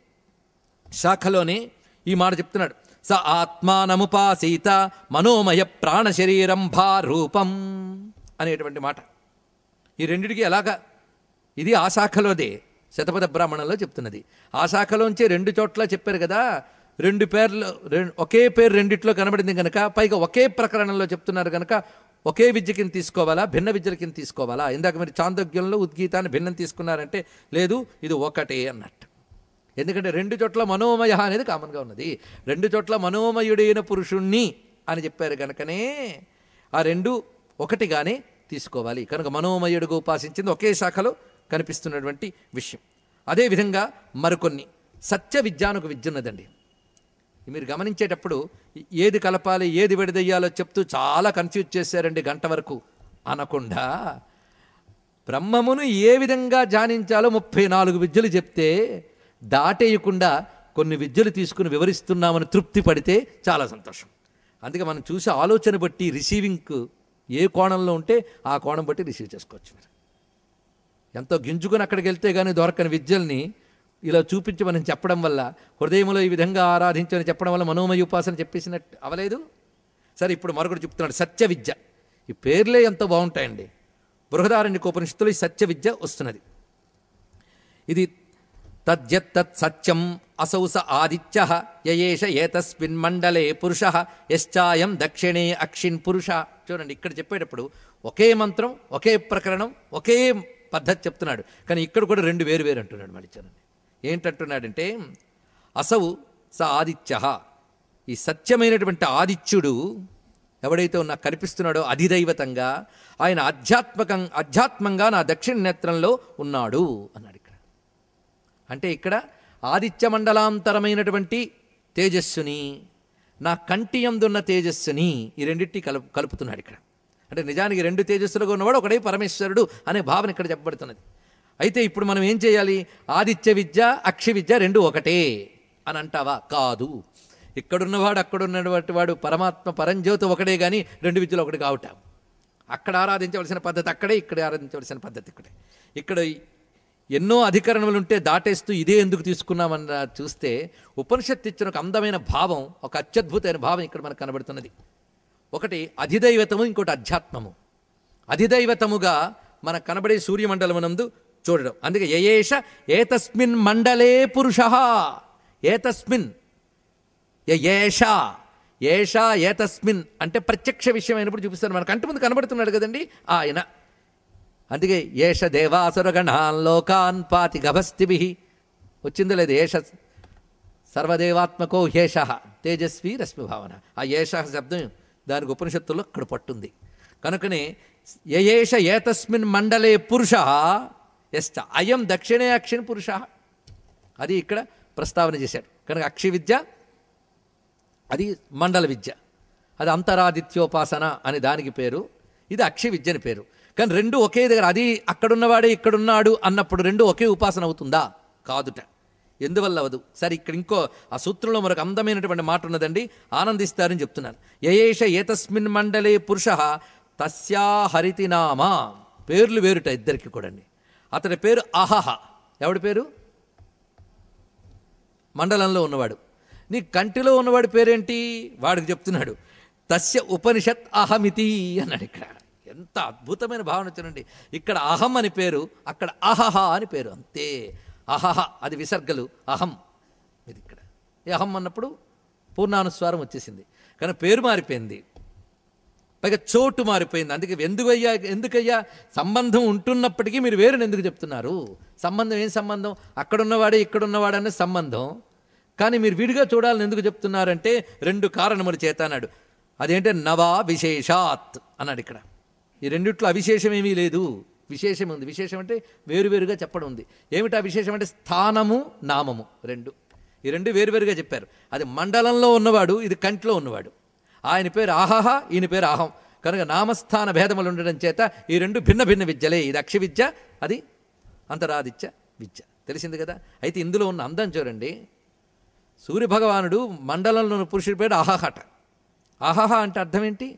శాఖలోనే ఈ మాట చెప్తున్నాడు స ఆత్మానముపాసీత మనోమయ ప్రాణ శరీరం భా రూపం అనేటువంటి మాట ఈ రెండిటికి ఎలాగా ఇది ఆ శాఖలోదే శతపథ బ్రాహ్మణంలో చెప్తున్నది ఆ శాఖలోంచి రెండు చోట్ల చెప్పారు కదా రెండు పేర్లు రెం- ఒకే పేరు రెండిట్లో కనబడింది కనుక పైగా ఒకే ప్రకరణంలో చెప్తున్నారు కనుక ఒకే విద్య కింద తీసుకోవాలా భిన్న విద్యల కింద తీసుకోవాలా ఇందాక మీరు చాందోగ్యంలో ఉద్గీతాన్ని భిన్నం తీసుకున్నారంటే లేదు ఇది ఒకటే అన్నట్టు ఎందుకంటే రెండు చోట్ల మనోమయ అనేది కామన్గా ఉన్నది రెండు చోట్ల మనోమయుడైన పురుషుణ్ణి అని చెప్పారు కనుకనే ఆ రెండు ఒకటిగానే తీసుకోవాలి కనుక మనోమయుడుగా ఉపాసించింది ఒకే శాఖలో కనిపిస్తున్నటువంటి విషయం అదేవిధంగా మరికొన్ని సత్య విద్య అని ఒక విద్య ఉన్నదండి మీరు గమనించేటప్పుడు ఏది కలపాలి ఏది విడదయ్యాలో చెప్తూ చాలా కన్ఫ్యూజ్ చేశారండి గంట వరకు అనకుండా బ్రహ్మమును ఏ విధంగా ధ్యానించాలో ముప్పై నాలుగు విద్యలు చెప్తే దాటేయకుండా కొన్ని విద్యలు తీసుకుని వివరిస్తున్నామని తృప్తి పడితే చాలా సంతోషం అందుకే మనం చూసే ఆలోచన బట్టి రిసీవింగ్కు ఏ కోణంలో ఉంటే ఆ కోణం బట్టి రిసీవ్ చేసుకోవచ్చు మీరు ఎంతో గింజుకుని అక్కడికి వెళ్తే కానీ దొరకని విద్యల్ని ఇలా చూపించి మనం చెప్పడం వల్ల హృదయంలో ఈ విధంగా ఆరాధించని చెప్పడం వల్ల మనోమయ ఉపాసన చెప్పేసినట్టు అవలేదు సరే ఇప్పుడు మరొకటి చెప్తున్నాడు సత్య విద్య ఈ పేర్లే ఎంతో బాగుంటాయండి బృహదారణ్యకోపనిషత్తులో ఈ సత్య విద్య వస్తున్నది ఇది తద్యత్తత్ సత్యం అసౌ స ఆదిత్య యయేష ఏతస్మిన్ మండలే పురుష యశ్చాయం దక్షిణే అక్షిన్ పురుష చూడండి ఇక్కడ చెప్పేటప్పుడు ఒకే మంత్రం ఒకే ప్రకరణం ఒకే పద్ధతి చెప్తున్నాడు కానీ ఇక్కడ కూడా రెండు వేరు వేరు అంటున్నాడు మళ్ళీ చూడండి ఏంటంటున్నాడంటే అసౌ స ఆదిత్య ఈ సత్యమైనటువంటి ఆదిత్యుడు ఎవడైతే నాకు కనిపిస్తున్నాడో అధిదైవతంగా ఆయన ఆధ్యాత్మకం ఆధ్యాత్మంగా నా దక్షిణ నేత్రంలో ఉన్నాడు అన్నాడు ఇక్కడ అంటే ఇక్కడ ఆదిత్య మండలాంతరమైనటువంటి తేజస్సుని నా కంటి అందున్న తేజస్సుని ఈ రెండింటి కలుపు కలుపుతున్నాడు ఇక్కడ అంటే నిజానికి రెండు తేజస్సులుగా ఉన్నవాడు ఒకడే పరమేశ్వరుడు అనే భావన ఇక్కడ చెప్పబడుతున్నది అయితే ఇప్పుడు మనం ఏం చేయాలి ఆదిత్య విద్య అక్షి విద్య రెండు ఒకటే అని అంటావా కాదు ఇక్కడున్నవాడు అక్కడున్నటువంటి వాడు పరమాత్మ పరంజ్యోతి ఒకడే కానీ రెండు విద్యలు ఒకటి కావటం అక్కడ ఆరాధించవలసిన పద్ధతి అక్కడే ఇక్కడ ఆరాధించవలసిన పద్ధతి ఇక్కడే ఇక్కడ ఎన్నో అధికరణములు ఉంటే దాటేస్తూ ఇదే ఎందుకు తీసుకున్నామన్న చూస్తే ఉపనిషత్తు ఇచ్చిన ఒక అందమైన భావం ఒక అత్యద్భుతమైన భావం ఇక్కడ మనకు కనబడుతున్నది ఒకటి అధిదైవతము ఇంకోటి అధ్యాత్మము అధిదైవతముగా మనకు కనబడే సూర్యమండలమునందు చూడడం అందుకే యయేష ఏతస్మిన్ మండలే పురుష ఏతస్మిన్ ఏష ఏష ఏతస్మిన్ అంటే ప్రత్యక్ష విషయం అయినప్పుడు చూపిస్తారు మనకు కంటి ముందు కనబడుతున్నాడు కదండి ఆయన అందుకే ఏష దేవాసురగణాన్ లోకాన్ పాతి గభస్తిభి వచ్చిందో లేదు ఏష సర్వదేవాత్మకో హేష తేజస్వి రశ్మి భావన ఆ ఏష శబ్దం దానికి ఉపనిషత్తుల్లో ఇక్కడ పట్టుంది కనుకనే యయేష ఏతస్మిన్ మండలే పురుష ఎస్ట అయం దక్షిణే అక్షిణ పురుష అది ఇక్కడ ప్రస్తావన చేశాడు కనుక అక్షి విద్య అది మండల విద్య అది అంతరాదిత్యోపాసన అని దానికి పేరు ఇది అక్షి విద్య అని పేరు కానీ రెండు ఒకే దగ్గర అది అక్కడున్నవాడే ఇక్కడున్నాడు అన్నప్పుడు రెండు ఒకే ఉపాసన అవుతుందా కాదుట ఎందువల్ల అవదు సరే ఇక్కడ ఇంకో ఆ సూత్రంలో మరొక అందమైనటువంటి మాట ఉన్నదండి ఆనందిస్తారని చెప్తున్నాను యయేష ఏతస్మిన్ మండలే పురుష తస్యా హరితినామా పేర్లు వేరుట ఇద్దరికి కూడండి అతడి పేరు అహహ ఎవడి పేరు మండలంలో ఉన్నవాడు నీ కంటిలో ఉన్నవాడి పేరేంటి వాడికి చెప్తున్నాడు తస్య ఉపనిషత్ అహమితి అన్నాడు ఇక్కడ ఎంత అద్భుతమైన భావన చూడండి ఇక్కడ అహం అని పేరు అక్కడ అహహ అని పేరు అంతే అహహ అది విసర్గలు అహం ఇది ఇక్కడ ఈ అహం అన్నప్పుడు పూర్ణానుస్వారం వచ్చేసింది కానీ పేరు మారిపోయింది పైగా చోటు మారిపోయింది అందుకే ఎందుకయ్యా ఎందుకయ్యా సంబంధం ఉంటున్నప్పటికీ మీరు వేరుని ఎందుకు చెప్తున్నారు సంబంధం ఏం సంబంధం అక్కడున్నవాడే ఇక్కడున్నవాడే అనే సంబంధం కానీ మీరు విడిగా చూడాలని ఎందుకు చెప్తున్నారంటే రెండు కారణములు చేత అన్నాడు అదేంటే నవా విశేషాత్ అన్నాడు ఇక్కడ ఈ రెండిట్లో అవిశేషం ఏమీ లేదు విశేషం ఉంది విశేషం అంటే వేరువేరుగా చెప్పడం ఉంది ఏమిటా విశేషం అంటే స్థానము నామము రెండు ఈ రెండు వేరువేరుగా చెప్పారు అది మండలంలో ఉన్నవాడు ఇది కంట్లో ఉన్నవాడు ఆయన పేరు ఆహహ ఈయన పేరు అహం కనుక నామస్థాన భేదములు ఉండడం చేత ఈ రెండు భిన్న భిన్న విద్యలే ఇది అక్ష విద్య అది అంతరాదిత్య విద్య తెలిసింది కదా అయితే ఇందులో ఉన్న అందం చూడండి సూర్యభగవానుడు మండలంలో ఉన్న పురుషుడి పేరు అహహట అహహ అంటే అర్థం ఏంటి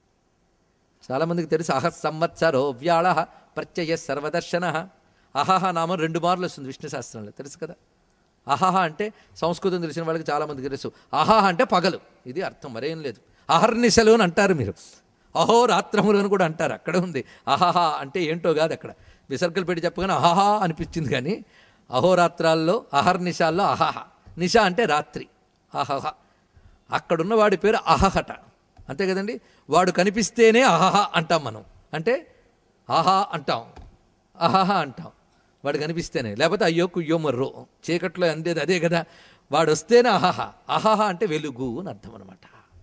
చాలామందికి తెలుసు అహ సంవత్సరో వ్యాళ ప్రత్యయ సర్వదర్శన అహహ నామం రెండు మార్లు వస్తుంది విష్ణు శాస్త్రంలో తెలుసు కదా అహహ అంటే సంస్కృతం తెలిసిన వాళ్ళకి చాలామందికి తెలుసు అహహ అంటే పగలు ఇది అర్థం మరేం లేదు అహర్నిశలు అని అంటారు మీరు అహోరాత్రములు అని కూడా అంటారు అక్కడ ఉంది అహహ అంటే ఏంటో కాదు అక్కడ విసర్గలు పెట్టి చెప్పగానే అహహ అనిపించింది కానీ అహోరాత్రాల్లో అహర్నిశాల్లో అహహ నిశ అంటే రాత్రి అహహ అక్కడున్న వాడి పేరు అహహట అంతే కదండి వాడు కనిపిస్తేనే అహహ అంటాం మనం అంటే ఆహా అంటాం అహహ అంటాం వాడు కనిపిస్తేనే లేకపోతే అయ్యో కుయ్యో మర్రో చీకట్లో అందేది అదే కదా వాడు వస్తేనే అహహ అహహ అంటే వెలుగు అని అర్థం అనమాట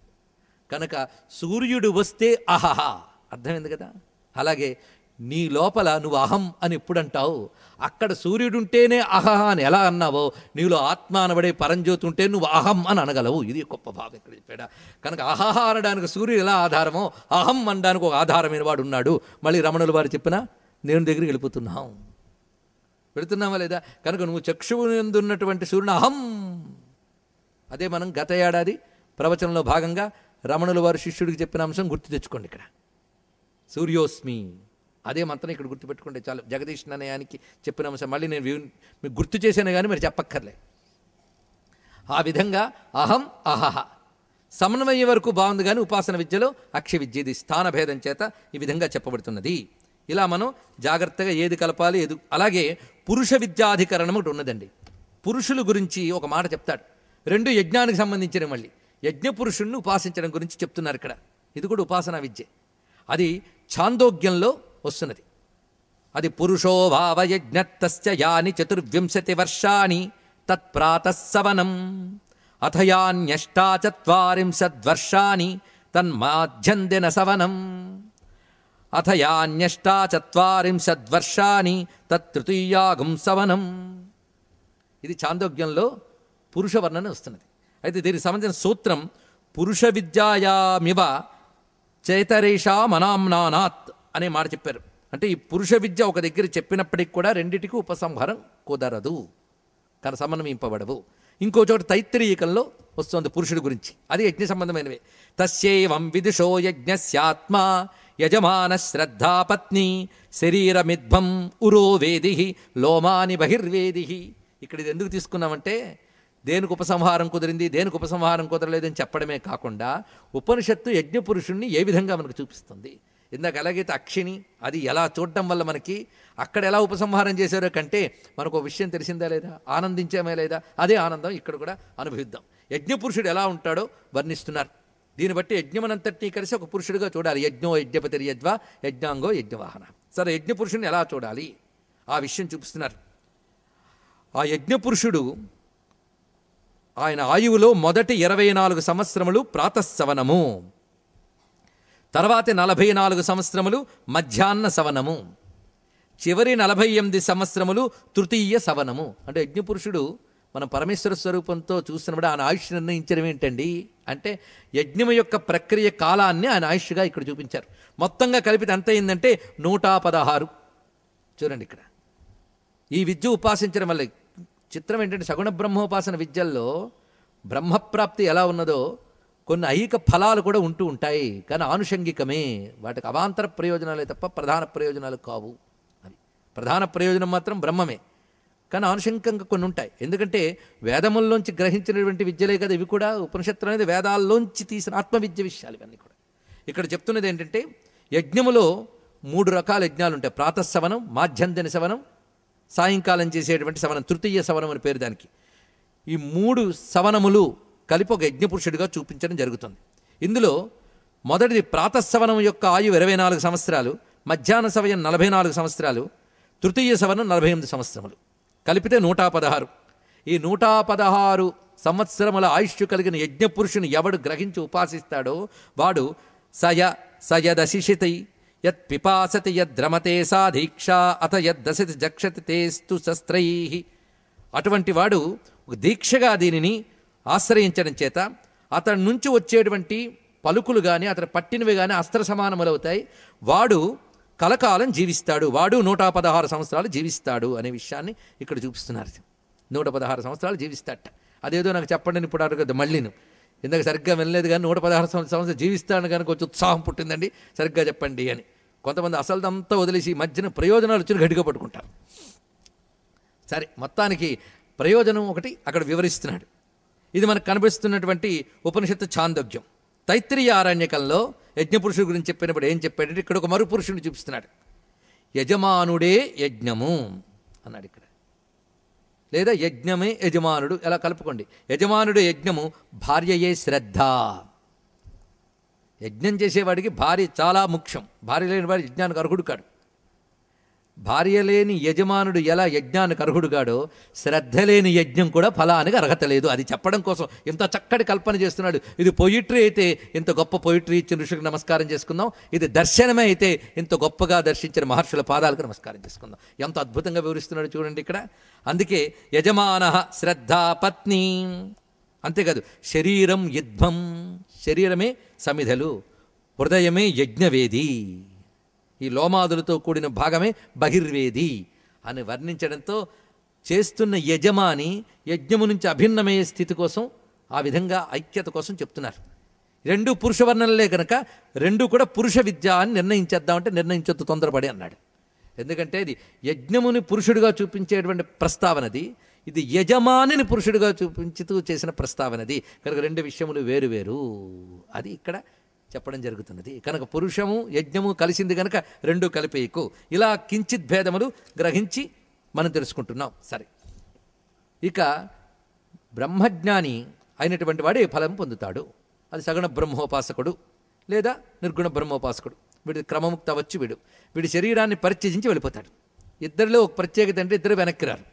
కనుక సూర్యుడు వస్తే అహహ అర్థమైంది కదా అలాగే నీ లోపల నువ్వు అహం అని ఎప్పుడు అంటావు అక్కడ సూర్యుడుంటేనే అహహ అని ఎలా అన్నావో నీలో ఆత్మ అనబడే పరంజ్యోతి ఉంటే నువ్వు అహం అని అనగలవు ఇది గొప్ప భావం ఇక్కడ చెప్పాడా కనుక అహహ అనడానికి సూర్యుడు ఎలా ఆధారమో అహం అనడానికి ఒక ఆధారమైన వాడు ఉన్నాడు మళ్ళీ రమణుల వారు చెప్పిన నేను దగ్గరికి వెళ్ళిపోతున్నాం వెళుతున్నావా లేదా కనుక నువ్వు చక్షువు ఉన్నటువంటి సూర్యుని అహం అదే మనం గత ఏడాది ప్రవచనంలో భాగంగా రమణుల వారు శిష్యుడికి చెప్పిన అంశం గుర్తు తెచ్చుకోండి ఇక్కడ సూర్యోస్మి అదే మంత్రం ఇక్కడ గుర్తుపెట్టుకుంటే చాలు జగదీష్ ననయానికి చెప్పిన అంశం మళ్ళీ నేను వ్యూ- మీకు గుర్తు చేశాను కానీ మీరు చెప్పక్కర్లే ఆ విధంగా అహం అహహ సమన్వయం వరకు బాగుంది కానీ ఉపాసన విద్యలో అక్ష విద్య ఇది స్థానభేదం చేత ఈ విధంగా చెప్పబడుతున్నది ఇలా మనం జాగ్రత్తగా ఏది కలపాలి ఏది అలాగే పురుష విద్యాధికరణం ఒకటి ఉన్నదండి పురుషుల గురించి ఒక మాట చెప్తాడు రెండు యజ్ఞానికి సంబంధించిన మళ్ళీ యజ్ఞ పురుషుణ్ణి ఉపాసించడం గురించి చెప్తున్నారు ఇక్కడ ఇది కూడా ఉపాసనా విద్య అది ఛాందోగ్యంలో వస్తున్నది అది పురుషో భావయజ్ఞత్తస్య యాని చతుర్వింశతి వర్షాణి తత్ప్రాతస్సవనం అథయాన్యష్టాచత్వారింశద్వర్షాణి తన్మాధ్యందిన సవనం అథయాన్యష్టాచత్వారింశద్వర్షాణి తత్తృతీయాగం సవనం ఇది చాందోగ్యంలో పురుష వర్ణన వస్తున్నది అయితే దీనికి సంబంధించిన సూత్రం పురుష విద్యాయామివ చైతరేషా మనామ్నానాత్ అనే మాట చెప్పారు అంటే ఈ పురుష విద్య ఒక దగ్గర చెప్పినప్పటికి కూడా రెండిటికి ఉపసంహారం కుదరదు కానీ సమన్వయింపబడవు ఇంకో చోట తైత్రీయకంలో వస్తుంది పురుషుడి గురించి అది యజ్ఞ సంబంధమైనవే తస్యైవం విదుషో యజ్ఞస్యాత్మ యజమాన శ్రద్ధాపత్ని శరీరమిద్భం ఉరో వేది లోమాని బహిర్వేది ఇక్కడ ఇది ఎందుకు తీసుకున్నామంటే దేనికి ఉపసంహారం కుదిరింది దేనికి ఉపసంహారం కుదరలేదని చెప్పడమే కాకుండా ఉపనిషత్తు యజ్ఞ పురుషుణ్ణి ఏ విధంగా మనకు చూపిస్తుంది ఇందాక ఎలాగైతే అక్షిని అది ఎలా చూడడం వల్ల మనకి అక్కడ ఎలా ఉపసంహారం చేశారో కంటే మనకు ఒక విషయం తెలిసిందా లేదా ఆనందించామే లేదా అదే ఆనందం ఇక్కడ కూడా అనుభవిద్దాం యజ్ఞపురుషుడు ఎలా ఉంటాడో వర్ణిస్తున్నారు దీన్ని బట్టి యజ్ఞమనంతటినీ కలిసి ఒక పురుషుడిగా చూడాలి యజ్ఞో యజ్ఞపతి యజ్వ యజ్ఞాంగో యజ్ఞవాహన సరే యజ్ఞపురుషుడిని ఎలా చూడాలి ఆ విషయం చూపిస్తున్నారు ఆ యజ్ఞపురుషుడు ఆయన ఆయువులో మొదటి ఇరవై నాలుగు సంవత్సరములు ప్రాతస్సవనము తర్వాతి నలభై నాలుగు సంవత్సరములు మధ్యాహ్న సవనము చివరి నలభై ఎనిమిది సంవత్సరములు తృతీయ సవనము అంటే యజ్ఞపురుషుడు మనం పరమేశ్వర స్వరూపంతో చూస్తున్నప్పుడు ఆయన ఆయుష్ నిర్ణయించడం ఏంటండి అంటే యజ్ఞం యొక్క ప్రక్రియ కాలాన్ని ఆయన ఆయుష్గా ఇక్కడ చూపించారు మొత్తంగా కలిపితే ఎంత అయిందంటే నూట పదహారు చూడండి ఇక్కడ ఈ విద్య ఉపాసించడం వల్ల చిత్రం ఏంటంటే సగుణ బ్రహ్మోపాసన విద్యల్లో బ్రహ్మప్రాప్తి ఎలా ఉన్నదో కొన్ని ఐక ఫలాలు కూడా ఉంటూ ఉంటాయి కానీ ఆనుషంగికమే వాటికి అవాంతర ప్రయోజనాలే తప్ప ప్రధాన ప్రయోజనాలు కావు అది ప్రధాన ప్రయోజనం మాత్రం బ్రహ్మమే కానీ ఆనుషంగికంగా కొన్ని ఉంటాయి ఎందుకంటే వేదముల్లోంచి గ్రహించినటువంటి విద్యలే కదా ఇవి కూడా ఉపనిషత్తులు అనేది వేదాల్లోంచి తీసిన ఆత్మవిద్య విషయాలు ఇవన్నీ కూడా ఇక్కడ చెప్తున్నది ఏంటంటే యజ్ఞములో మూడు రకాల యజ్ఞాలు ఉంటాయి ప్రాతঃసవనం మాధ్యంతన సవనం సాయంకాలం చేసేటువంటి సవనం తృతీయ సవనం అని పేరు దానికి ఈ మూడు సవనములు కలిపి ఒక యజ్ఞపురుషుడిగా చూపించడం జరుగుతుంది ఇందులో మొదటిది ప్రాతঃసవనం యొక్క ఆయువు ఇరవై నాలుగు సంవత్సరాలు మధ్యాహ్న సమయం నలభై నాలుగు సంవత్సరాలు తృతీయ సవనం నలభై ఎనిమిది సంవత్సరములు కలిపితే నూట పదహారు ఈ నూట పదహారు సంవత్సరముల ఆయుష్ కలిగిన యజ్ఞపురుషుని ఎవడు గ్రహించి ఉపాసిస్తాడో వాడు సయ సయదశిషితై యత్ పిపాసతి యద్రమతే సా దీక్షా అత యద్దశతి జక్షతి తేస్తు శస్త్రై అటువంటి వాడు ఒక దీక్షగా దీనిని ఆశ్రయించడం చేత అతడి నుంచి వచ్చేటువంటి పలుకులు కానీ అతను పట్టినవి కానీ అస్త్ర సమానములవుతాయి వాడు కలకాలం జీవిస్తాడు వాడు నూట పదహారు సంవత్సరాలు జీవిస్తాడు అనే విషయాన్ని ఇక్కడ చూపిస్తున్నారు నూట పదహారు సంవత్సరాలు జీవిస్తాడట అదేదో నాకు చెప్పండి ఇప్పుడు అడగదు మళ్ళీను ఇందాక సరిగ్గా వినలేదు కానీ నూట పదహారు సంవత్సరాలు జీవిస్తాను కానీ కొంచెం ఉత్సాహం పుట్టిందండి సరిగ్గా చెప్పండి అని కొంతమంది అసలుదంతా వదిలేసి ఈ మధ్యన ప్రయోజనాలు వచ్చి గట్టిగా పట్టుకుంటారు సరే మొత్తానికి ప్రయోజనం ఒకటి అక్కడ వివరిస్తున్నాడు ఇది మనకు కనిపిస్తున్నటువంటి ఉపనిషత్తు ఛాందోగ్యం తైత్రీయ ఆరణ్యకంలో యజ్ఞపురుషుడి గురించి చెప్పినప్పుడు ఏం చెప్పాడంటే ఇక్కడ ఒక మరు పురుషుడిని చూపిస్తున్నాడు యజమానుడే యజ్ఞము అన్నాడు ఇక్కడ లేదా యజ్ఞమే యజమానుడు ఎలా కలుపుకోండి యజమానుడే యజ్ఞము భార్యయే శ్రద్ధ యజ్ఞం చేసేవాడికి భార్య చాలా ముఖ్యం భార్య లేని వాడు యజ్ఞానికి అర్హుడు కాడు భార్య లేని యజమానుడు ఎలా యజ్ఞానికి అర్హుడు కాడో శ్రద్ధ లేని యజ్ఞం కూడా ఫలానికి అర్హత లేదు అది చెప్పడం కోసం ఇంత చక్కటి కల్పన చేస్తున్నాడు ఇది పొయిట్రీ అయితే ఇంత గొప్ప పొయిట్రీ ఇచ్చిన ఋషికి నమస్కారం చేసుకుందాం ఇది దర్శనమే అయితే ఇంత గొప్పగా దర్శించిన మహర్షుల పాదాలకు నమస్కారం చేసుకుందాం ఎంత అద్భుతంగా వివరిస్తున్నాడు చూడండి ఇక్కడ అందుకే యజమాన శ్రద్ధ పత్ని అంతేకాదు శరీరం యుద్ధం శరీరమే సమిధలు హృదయమే యజ్ఞవేది ఈ లోమాదులతో కూడిన భాగమే బహిర్వేది అని వర్ణించడంతో చేస్తున్న యజమాని యజ్ఞము నుంచి అభిన్నమయ్యే స్థితి కోసం ఆ విధంగా ఐక్యత కోసం చెప్తున్నారు రెండు పురుష వర్ణనలే కనుక రెండు కూడా పురుష విద్య అని నిర్ణయించేద్దామంటే నిర్ణయించొద్దు తొందరపడి అన్నాడు ఎందుకంటే ఇది యజ్ఞముని పురుషుడిగా చూపించేటువంటి ప్రస్తావనది ఇది యజమానిని పురుషుడిగా చూపించుతూ చేసిన ప్రస్తావనది కనుక రెండు విషయములు వేరు వేరు అది ఇక్కడ చెప్పడం జరుగుతున్నది కనుక పురుషము యజ్ఞము కలిసింది కనుక రెండు కలిపేయకు ఇలా కించిత్ భేదములు గ్రహించి మనం తెలుసుకుంటున్నాం సరే ఇక బ్రహ్మజ్ఞాని అయినటువంటి వాడే ఫలం పొందుతాడు అది సగుణ బ్రహ్మోపాసకుడు లేదా నిర్గుణ బ్రహ్మోపాసకుడు వీడి క్రమముక్త అవ్వచ్చు వీడు వీడి శరీరాన్ని పరిత్యజించి వెళ్ళిపోతాడు ఇద్దరిలో ఒక ప్రత్యేకత అంటే ఇద్దరు వెనక్కి రారు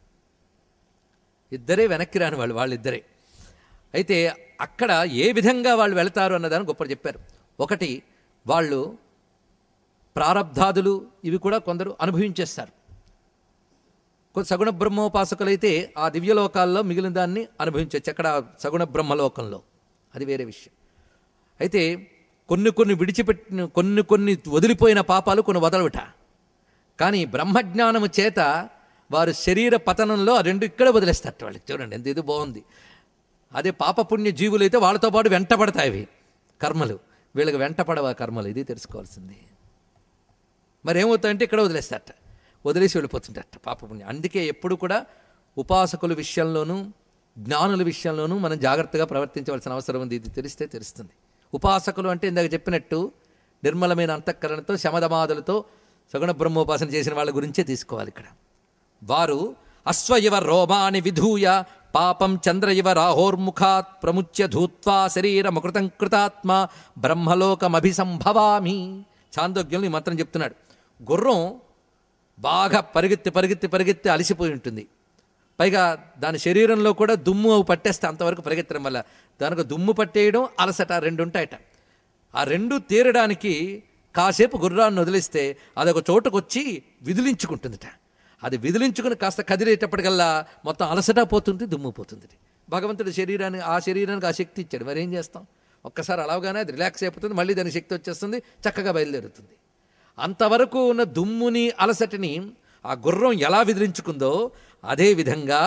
ఇద్దరే వెనక్కి రాని వాళ్ళు వాళ్ళిద్దరే అయితే అక్కడ ఏ విధంగా వాళ్ళు వెళతారు అన్నదాన్ని గొప్ప చెప్పారు ఒకటి వాళ్ళు ప్రారబ్ధాదులు ఇవి కూడా కొందరు అనుభవించేస్తారు కొంత సగుణ బ్రహ్మోపాసకులైతే ఆ దివ్యలోకాల్లో మిగిలిన దాన్ని అనుభవించవచ్చు అక్కడ సగుణ బ్రహ్మలోకంలో అది వేరే విషయం అయితే కొన్ని కొన్ని విడిచిపెట్టిన కొన్ని కొన్ని వదిలిపోయిన పాపాలు కొన్ని వదలవిట కానీ బ్రహ్మజ్ఞానము చేత వారు శరీర పతనంలో ఆ రెండు ఇక్కడ వదిలేస్తారు వాళ్ళకి చూడండి ఎంత ఇది బాగుంది అదే పాపపుణ్య జీవులైతే వాళ్ళతో పాటు వెంటపడతాయి అవి కర్మలు వీళ్ళకి వెంటపడవా కర్మలు ఇది తెలుసుకోవాల్సింది మరి ఏమవుతాయంటే ఇక్కడ వదిలేస్తారట వదిలేసి వెళ్ళిపోతుంటారట పాపపుణ్యం అందుకే ఎప్పుడు కూడా ఉపాసకుల విషయంలోనూ జ్ఞానుల విషయంలోనూ మనం జాగ్రత్తగా ప్రవర్తించవలసిన అవసరం ఉంది ఇది తెలిస్తే తెలుస్తుంది ఉపాసకులు అంటే ఇందాక చెప్పినట్టు నిర్మలమైన అంతఃకరణతో శమదమాదులతో సగుణ బ్రహ్మోపాసన చేసిన వాళ్ళ గురించే తీసుకోవాలి ఇక్కడ వారు అశ్వయవ రోమాని విధూయ పాపం చంద్ర ఇవ రాహోర్ముఖాత్ ప్రముచ్య ధూత్వా శరీరమకృతం కృతాత్మ బ్రహ్మలోకమభిసంభవామి చాందోగ్యంలో ఈ మంత్రం చెప్తున్నాడు గుర్రం బాగా పరిగెత్తి పరిగెత్తి పరిగెత్తి అలసిపోయి ఉంటుంది పైగా దాని శరీరంలో కూడా దుమ్ము అవి పట్టేస్తే అంతవరకు పరిగెత్తడం వల్ల దానికి దుమ్ము పట్టేయడం అలసట రెండు ఉంటాయట ఆ రెండు తీరడానికి కాసేపు గుర్రాన్ని వదిలిస్తే అదొక చోటుకు వచ్చి విదిలించుకుంటుందిట అది విదిలించుకుని కాస్త కదిలేటప్పటికల్లా మొత్తం అలసట పోతుంది దుమ్ము పోతుంది భగవంతుడి శరీరాన్ని ఆ శరీరానికి ఆ శక్తి ఇచ్చాడు మరి ఏం చేస్తాం ఒక్కసారి అలాగానే అది రిలాక్స్ అయిపోతుంది మళ్ళీ దాని శక్తి వచ్చేస్తుంది చక్కగా బయలుదేరుతుంది అంతవరకు ఉన్న దుమ్ముని అలసటిని ఆ గుర్రం ఎలా విదిలించుకుందో అదే విధంగా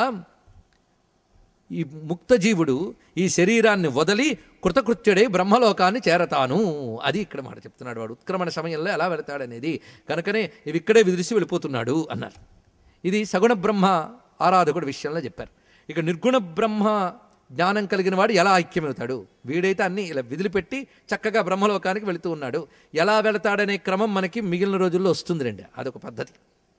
ఈ ముక్తజీవుడు ఈ శరీరాన్ని వదిలి కృతకృత్యుడై బ్రహ్మలోకాన్ని చేరతాను అది ఇక్కడ మాట చెప్తున్నాడు వాడు ఉత్క్రమణ సమయంలో ఎలా వెళతాడనేది కనుకనే ఇవి ఇక్కడే విదిలిసి వెళ్ళిపోతున్నాడు అన్నారు ఇది సగుణ బ్రహ్మ ఆరాధకుడి విషయంలో చెప్పారు ఇక నిర్గుణ బ్రహ్మ జ్ఞానం కలిగిన వాడు ఎలా ఐక్యమవుతాడు వీడైతే అన్ని ఇలా విదిలిపెట్టి చక్కగా బ్రహ్మలోకానికి వెళుతూ ఉన్నాడు ఎలా వెళతాడనే క్రమం మనకి మిగిలిన రోజుల్లో వస్తుంది రండి అదొక పద్ధతి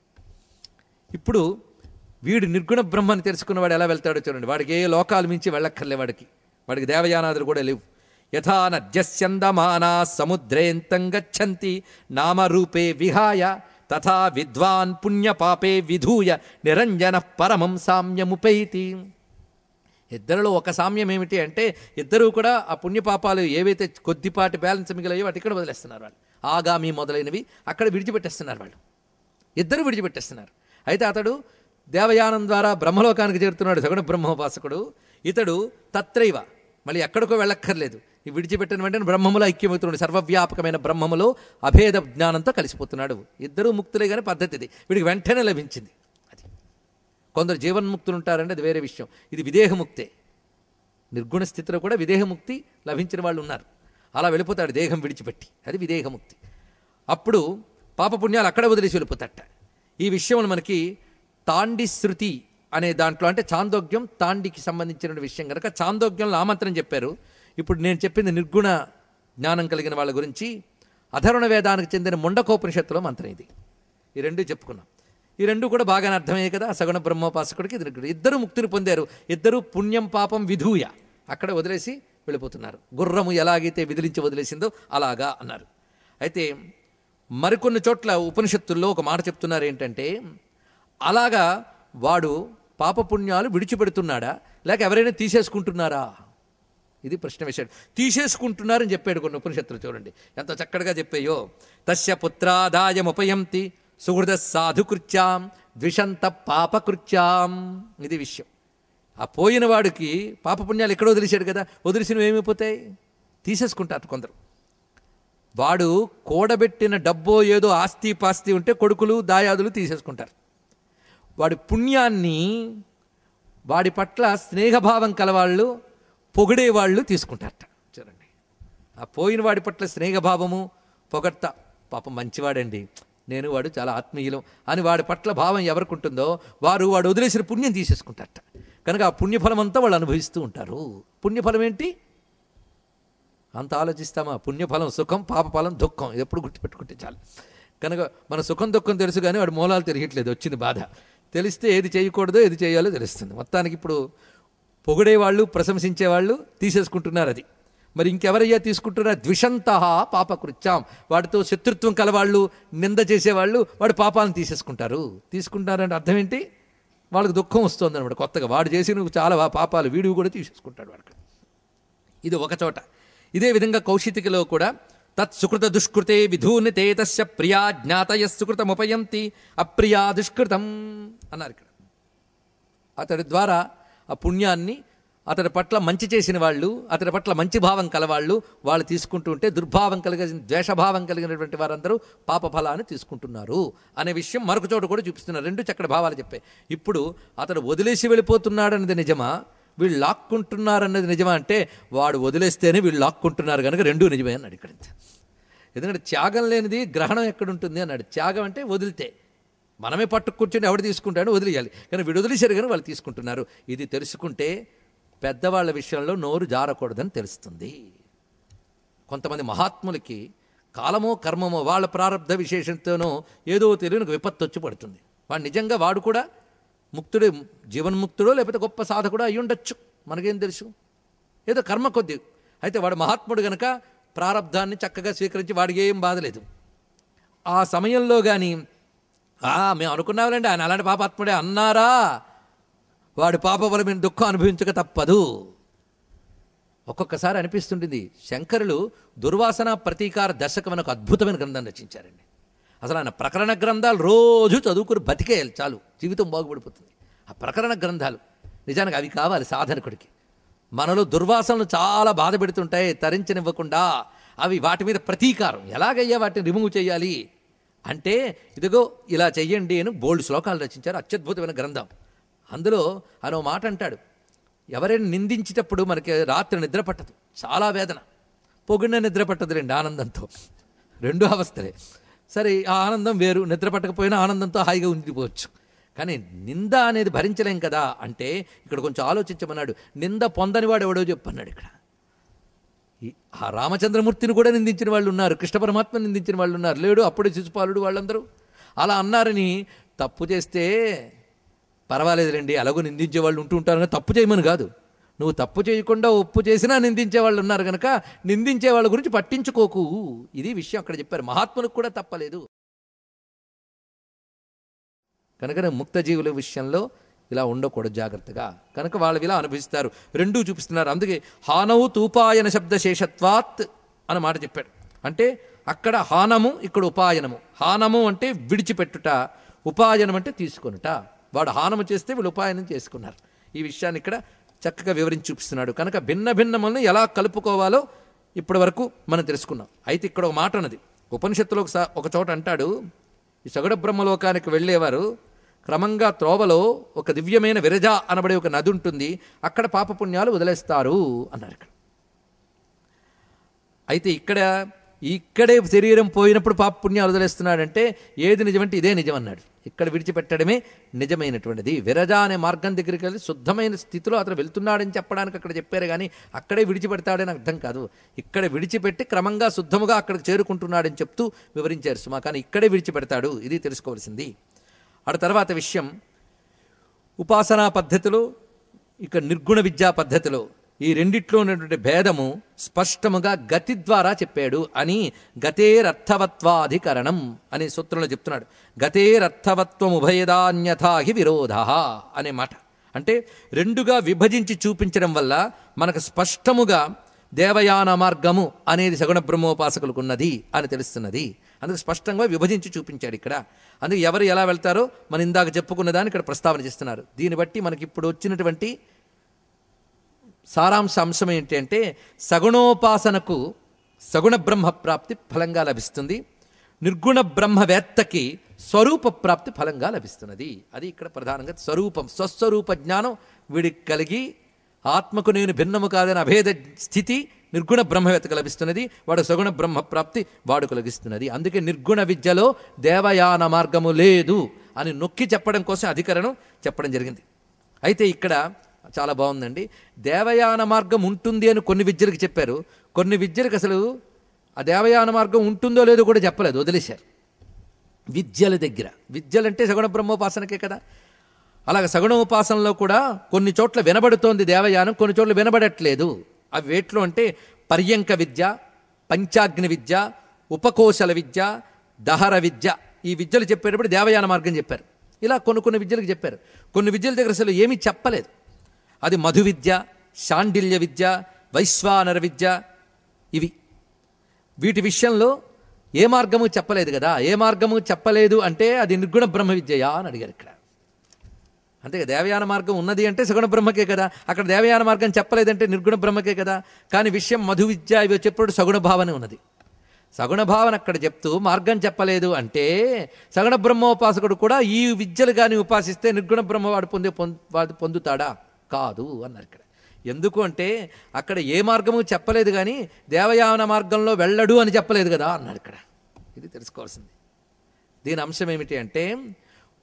ఇప్పుడు వీడు నిర్గుణ బ్రహ్మని తెలుసుకున్నవాడు ఎలా వెళ్తాడో చూడండి వాడికి ఏ లోకాలు మించి వెళ్ళక్కర్లే వాడికి వాడికి దేవయానాదులు కూడా లేవు యథా నద్యస్యందమానా సముద్రేంతం గచ్చంతి నామరూపే విహాయ తథా విద్వాన్ పుణ్యపాపే విధూయ నిరంజన పరమం సామ్యముపైతి ఇద్దరిలో ఒక సామ్యం ఏమిటి అంటే ఇద్దరూ కూడా ఆ పుణ్యపాపాలు ఏవైతే కొద్దిపాటి బ్యాలెన్స్ మిగిలాయో వాటి ఇక్కడ వదిలేస్తున్నారు వాళ్ళు ఆగామి మొదలైనవి అక్కడ విడిచిపెట్టేస్తున్నారు వాళ్ళు ఇద్దరు విడిచిపెట్టేస్తున్నారు అయితే అతడు దేవయానం ద్వారా బ్రహ్మలోకానికి చేరుతున్నాడు సగుణ బ్రహ్మోపాసకుడు ఇతడు తత్రైవ మళ్ళీ ఎక్కడికో వెళ్ళక్కర్లేదు ఈ విడిచిపెట్టిన వెంటనే బ్రహ్మములో ఐక్యమవుతున్నాడు సర్వవ్యాపకమైన బ్రహ్మములో అభేద జ్ఞానంతో కలిసిపోతున్నాడు ఇద్దరూ ముక్తులే కానీ పద్ధతి ఇది వీడికి వెంటనే లభించింది అది కొందరు జీవన్ముక్తులు ఉంటారంటే అది వేరే విషయం ఇది విదేహముక్తే నిర్గుణ స్థితిలో కూడా విదేహముక్తి లభించిన వాళ్ళు ఉన్నారు అలా వెళ్ళిపోతాడు దేహం విడిచిపెట్టి అది విదేహముక్తి అప్పుడు పాపపుణ్యాలు అక్కడ వదిలేసి వెళ్ళిపోతాట ఈ విషయం మనకి తాండి శృతి అనే దాంట్లో అంటే చాందోగ్యం తాండికి సంబంధించిన విషయం కనుక చాందోగ్యంలో ఆమంత్రం చెప్పారు ఇప్పుడు నేను చెప్పింది నిర్గుణ జ్ఞానం కలిగిన వాళ్ళ గురించి అధర్వణ వేదానికి చెందిన ముండకోపనిషత్తులో మంత్రం ఇది ఈ రెండు చెప్పుకున్నాం ఈ రెండు కూడా బాగానే అర్థమయ్యాయి కదా సగుణ బ్రహ్మోపాసకుడికి ఇది నిర్గుణ. ఇద్దరు ముక్తిని పొందారు ఇద్దరు పుణ్యం పాపం విధూయ అక్కడ వదిలేసి వెళ్ళిపోతున్నారు గుర్రము ఎలాగైతే విదిలించి వదిలేసిందో అలాగా అన్నారు అయితే మరికొన్ని చోట్ల ఉపనిషత్తుల్లో ఒక మాట చెప్తున్నారు ఏంటంటే అలాగా వాడు పాపపుణ్యాలు విడిచిపెడుతున్నాడా లేక ఎవరైనా తీసేసుకుంటున్నారా ఇది ప్రశ్న విషయం తీసేసుకుంటున్నారని చెప్పాడు కొన్ని ఉపనిషత్తులు చూడండి ఎంత చక్కగా చెప్పాయో తస్య పుత్రాదాయముపయంతి సుహృద సాధుకృత్యాం ద్విషంత పాపకృత్యాం ఇది విషయం ఆ పోయిన వాడికి పాపపుణ్యాలు ఎక్కడో వదిలేశాడు కదా వదిలిసినవి ఏమైపోతాయి తీసేసుకుంటారు కొందరు వాడు కూడబెట్టిన డబ్బో ఏదో ఆస్తి పాస్తి ఉంటే కొడుకులు దాయాదులు తీసేసుకుంటారు వాడి పుణ్యాన్ని వాడి పట్ల స్నేహభావం కలవాళ్ళు పొగిడేవాళ్ళు తీసుకుంటారట చూడండి ఆ పోయిన వాడి పట్ల స్నేహభావము పొగడ్త పాపం మంచివాడండి నేను వాడు చాలా ఆత్మీయులం అని వాడి పట్ల భావం ఎవరికి ఉంటుందో వారు వాడు వదిలేసిన పుణ్యం తీసేసుకుంటారట కనుక ఆ పుణ్యఫలం అంతా వాళ్ళు అనుభవిస్తూ ఉంటారు పుణ్యఫలం ఏంటి అంత ఆలోచిస్తామా పుణ్యఫలం సుఖం పాపఫలం దుఃఖం ఇది ఎప్పుడు గుర్తుపెట్టుకుంటే చాలు కనుక మన సుఖం దుఃఖం తెలుసు కానీ వాడి మూలాలు తెలియట్లేదు వచ్చింది బాధ తెలిస్తే ఏది చేయకూడదో ఏది చేయాలో తెలుస్తుంది మొత్తానికి ఇప్పుడు పొగిడేవాళ్ళు ప్రశంసించేవాళ్ళు తీసేసుకుంటున్నారు అది మరి ఇంకెవరయ్యా తీసుకుంటున్నారు ద్విషంత పాపకృత్యాం వాడితో శత్రుత్వం కలవాళ్ళు నింద చేసేవాళ్ళు వాడి పాపాలను తీసేసుకుంటారు తీసుకుంటారంటే అర్థం ఏంటి వాళ్ళకి దుఃఖం వస్తుంది అనమాట కొత్తగా వాడు చేసిన చాలా పాపాలు వీడివి కూడా తీసేసుకుంటాడు వాడికి ఇది ఒక చోట ఇదే విధంగా కౌశితికిలో కూడా తత్ సుకృత దుష్కృతే విధూనితే తస్య ప్రియా జ్ఞాతయ సుకృతముపయంతి అప్రియా దుష్కృతం అన్నారు ఇక్కడ అతడి ద్వారా ఆ పుణ్యాన్ని అతడి పట్ల మంచి చేసిన వాళ్ళు అతడి పట్ల మంచి భావం కలవాళ్ళు వాళ్ళు తీసుకుంటూ ఉంటే దుర్భావం కలిగిన ద్వేషభావం కలిగినటువంటి వారందరూ పాప ఫలాన్ని తీసుకుంటున్నారు అనే విషయం మరొక చోట కూడా చూపిస్తున్నారు రెండు చక్కటి భావాలు చెప్పాయి ఇప్పుడు అతడు వదిలేసి వెళ్ళిపోతున్నాడన్నది నిజమా వీళ్ళు లాక్కుంటున్నారన్నది నిజమా అంటే వాడు వదిలేస్తేనే వీళ్ళు లాక్కుంటున్నారు కనుక రెండూ నిజమే అన్నాడు ఇక్కడ ఎందుకంటే త్యాగం లేనిది గ్రహణం ఎక్కడుంటుంది అన్నాడు త్యాగం అంటే వదిలితే మనమే పట్టు కూర్చొని ఎవడు తీసుకుంటాడో వదిలేయాలి కానీ వీడు వదిలేశారు కానీ వాళ్ళు తీసుకుంటున్నారు ఇది తెలుసుకుంటే పెద్దవాళ్ళ విషయంలో నోరు జారకూడదని తెలుస్తుంది కొంతమంది మహాత్ములకి కాలమో కర్మమో వాళ్ళ ప్రారంధ విశేషంతోనో ఏదో తెలియని ఒక విపత్తు వచ్చి పడుతుంది వాడు నిజంగా వాడు కూడా ముక్తుడే జీవన్ముక్తుడో లేకపోతే గొప్ప సాధకుడో అయి ఉండొచ్చు మనకేం తెలుసు ఏదో కర్మ కొద్ది అయితే వాడు మహాత్ముడు గనక ప్రారంధాన్ని చక్కగా స్వీకరించి వాడికి ఏం బాధలేదు ఆ సమయంలో కానీ మేము అనుకున్నామండి ఆయన అలాంటి పాపాత్ముడే అన్నారా వాడి పాప బలమైన దుఃఖం అనుభవించక తప్పదు ఒక్కొక్కసారి అనిపిస్తుంటుంది శంకరులు దుర్వాసన ప్రతీకార దశకం అనే ఒక అద్భుతమైన గ్రంథం రచించారండి అసలు ఆయన ప్రకరణ గ్రంథాలు రోజు చదువుకుని బతికేయాలి చాలు జీవితం బాగుపడిపోతుంది ఆ ప్రకరణ గ్రంథాలు నిజానికి అవి కావాలి సాధనకుడికి మనలో దుర్వాసనలు చాలా బాధ పెడుతుంటాయి తరించనివ్వకుండా అవి వాటి మీద ప్రతీకారం ఎలాగయ్యా వాటిని రిమూవ్ చేయాలి అంటే ఇదిగో ఇలా చెయ్యండి అని బోల్డ్ శ్లోకాలు రచించారు అత్యద్భుతమైన గ్రంథం అందులో ఆయన ఓ మాట అంటాడు ఎవరైనా నిందించేటప్పుడు మనకి రాత్రి నిద్ర పట్టదు చాలా వేదన పొగిడిన నిద్ర పట్టదు రెండు ఆనందంతో రెండు అవస్థలే సరే ఆ ఆనందం వేరు నిద్ర పట్టకపోయినా ఆనందంతో హాయిగా ఉండిపోవచ్చు కానీ నింద అనేది భరించలేం కదా అంటే ఇక్కడ కొంచెం ఆలోచించమన్నాడు నింద పొందని ఎవడో చెప్పన్నాడు ఇక్కడ ఈ- ఆ రామచంద్రమూర్తిని కూడా నిందించిన వాళ్ళు ఉన్నారు కృష్ణ పరమాత్మని నిందించిన వాళ్ళు ఉన్నారు లేడు అప్పుడే శిశుపాలుడు వాళ్ళందరూ అలా అన్నారని తప్పు చేస్తే పర్వాలేదులేండి అలాగూ నిందించే వాళ్ళు ఉంటూ ఉంటారు కానీ తప్పు చేయమని కాదు నువ్వు తప్పు చేయకుండా ఒప్పు చేసినా నిందించే వాళ్ళు ఉన్నారు కనుక నిందించే వాళ్ళ గురించి పట్టించుకోకు ఇది విషయం అక్కడ చెప్పారు మహాత్ములకు కూడా తప్పలేదు కనుక ముక్త జీవుల విషయంలో ఇలా ఉండకూడదు జాగ్రత్తగా కనుక వాళ్ళు ఇలా అనుభవిస్తారు రెండూ చూపిస్తున్నారు అందుకే హానవు తూపాయన శబ్ద శేషత్వాత్ అని మాట చెప్పాడు అంటే అక్కడ హానము ఇక్కడ ఉపాయనము హానము అంటే విడిచిపెట్టుట ఉపాయనం అంటే తీసుకొనుట వాడు హానము చేస్తే వీళ్ళు ఉపాయనం చేసుకున్నారు ఈ విషయాన్ని ఇక్కడ చక్కగా వివరించి చూపిస్తున్నాడు కనుక భిన్న భిన్నములను ఎలా కలుపుకోవాలో ఇప్పటి వరకు మనం తెలుసుకున్నాం అయితే ఇక్కడ ఒక మాట ఉన్నది ఉపనిషత్తులో ఒకసా- ఒక చోట అంటాడు ఈ సగుడ బ్రహ్మలోకానికి వెళ్ళేవారు క్రమంగా త్రోవలో ఒక దివ్యమైన విరజ అనబడే ఒక నది ఉంటుంది అక్కడ పాపపుణ్యాలు వదిలేస్తారు అన్నారు ఇక్కడ అయితే ఇక్కడ ఇక్కడే శరీరం పోయినప్పుడు పాప పుణ్యాలు వదిలేస్తున్నాడంటే ఏది నిజమంటే ఇదే నిజం అన్నాడు ఇక్కడ విడిచిపెట్టడమే నిజమైనటువంటిది విరజ అనే మార్గం దగ్గరికి వెళ్ళి శుద్ధమైన స్థితిలో అతను వెళ్తున్నాడని చెప్పడానికి అక్కడ చెప్పారు కానీ అక్కడే విడిచిపెడతాడని అర్థం కాదు ఇక్కడ విడిచిపెట్టి క్రమంగా శుద్ధముగా అక్కడికి చేరుకుంటున్నాడని చెప్తూ వివరించారు సుమా కానీ ఇక్కడే విడిచిపెడతాడు ఇది తెలుసుకోవాల్సింది ఆ తర్వాత విషయం ఉపాసనా పద్ధతిలో ఇక నిర్గుణ విద్యా పద్ధతిలో ఈ రెండిట్లో ఉన్నటువంటి భేదము స్పష్టముగా గతి ద్వారా చెప్పాడు అని గతేరర్థవత్వాధికరణం అనే సూత్రంలో చెప్తున్నాడు గతేరర్థవత్వం ఉభయదాన్యథాహి విరోధ అనే మాట అంటే రెండుగా విభజించి చూపించడం వల్ల మనకు స్పష్టముగా దేవయాన మార్గము అనేది సగుణ బ్రహ్మోపాసకులకు ఉన్నది అని తెలుస్తున్నది అందుకు స్పష్టంగా విభజించి చూపించాడు ఇక్కడ అందుకు ఎవరు ఎలా వెళ్తారో మనం ఇందాక చెప్పుకున్న దాన్ని ఇక్కడ ప్రస్తావన చేస్తున్నారు దీన్ని బట్టి మనకి ఇప్పుడు వచ్చినటువంటి సారాంశ అంశం ఏంటి అంటే సగుణోపాసనకు సగుణ బ్రహ్మ ప్రాప్తి ఫలంగా లభిస్తుంది నిర్గుణ బ్రహ్మవేత్తకి స్వరూప ప్రాప్తి ఫలంగా లభిస్తున్నది అది ఇక్కడ ప్రధానంగా స్వరూపం స్వస్వరూప జ్ఞానం వీడికి కలిగి ఆత్మకు నేను భిన్నము కాదని అభేద స్థితి నిర్గుణ బ్రహ్మవేత్తకు లభిస్తున్నది వాడు సగుణ బ్రహ్మ ప్రాప్తి వాడుకు లభిస్తున్నది అందుకే నిర్గుణ విద్యలో దేవయాన మార్గము లేదు అని నొక్కి చెప్పడం కోసం అధికరణం చెప్పడం జరిగింది అయితే ఇక్కడ చాలా బాగుందండి దేవయాన మార్గం ఉంటుంది అని కొన్ని విద్యలకు చెప్పారు కొన్ని విద్యలకు అసలు ఆ దేవయాన మార్గం ఉంటుందో లేదో కూడా చెప్పలేదు వదిలేశారు విద్యల దగ్గర విద్యలంటే సగుణ బ్రహ్మోపాసనకే కదా అలాగే సగుణోపాసనలో కూడా కొన్ని చోట్ల వినబడుతోంది దేవయానం కొన్ని చోట్ల వినబడట్లేదు అవి వేట్లో అంటే పర్యంక విద్య పంచాగ్ని విద్య ఉపకోశల విద్య దహర విద్య ఈ విద్యలు చెప్పేటప్పుడు దేవయాన మార్గం చెప్పారు ఇలా కొన్ని కొన్ని విద్యలకు చెప్పారు కొన్ని విద్యల దగ్గర అసలు ఏమీ చెప్పలేదు అది మధు విద్య శాండిల్య విద్య వైశ్వానర విద్య ఇవి వీటి విషయంలో ఏ మార్గము చెప్పలేదు కదా ఏ మార్గము చెప్పలేదు అంటే అది నిర్గుణ బ్రహ్మ విద్యయా అని అడిగారు ఇక్కడ అంతే కదా, దేవయాన మార్గం ఉన్నది అంటే సగుణ బ్రహ్మకే కదా అక్కడ దేవయాన మార్గం చెప్పలేదంటే నిర్గుణ బ్రహ్మకే కదా కానీ విషయం మధు విద్య ఇవి చెప్పినప్పుడు సగుణ భావన ఉన్నది సగుణ భావన అక్కడ చెప్తూ మార్గం చెప్పలేదు అంటే సగుణ బ్రహ్మోపాసకుడు కూడా ఈ విద్యలు కానీ ఉపాసిస్తే నిర్గుణ బ్రహ్మవాడు పొందే పొంద వాడు పొందుతాడా కాదు అన్నారు ఇక్కడ ఎందుకు అంటే అక్కడ ఏ మార్గము చెప్పలేదు కానీ దేవయాన మార్గంలో వెళ్ళడు అని చెప్పలేదు కదా అన్నాడు ఇక్కడ ఇది తెలుసుకోవాల్సింది దీని అంశం ఏమిటి అంటే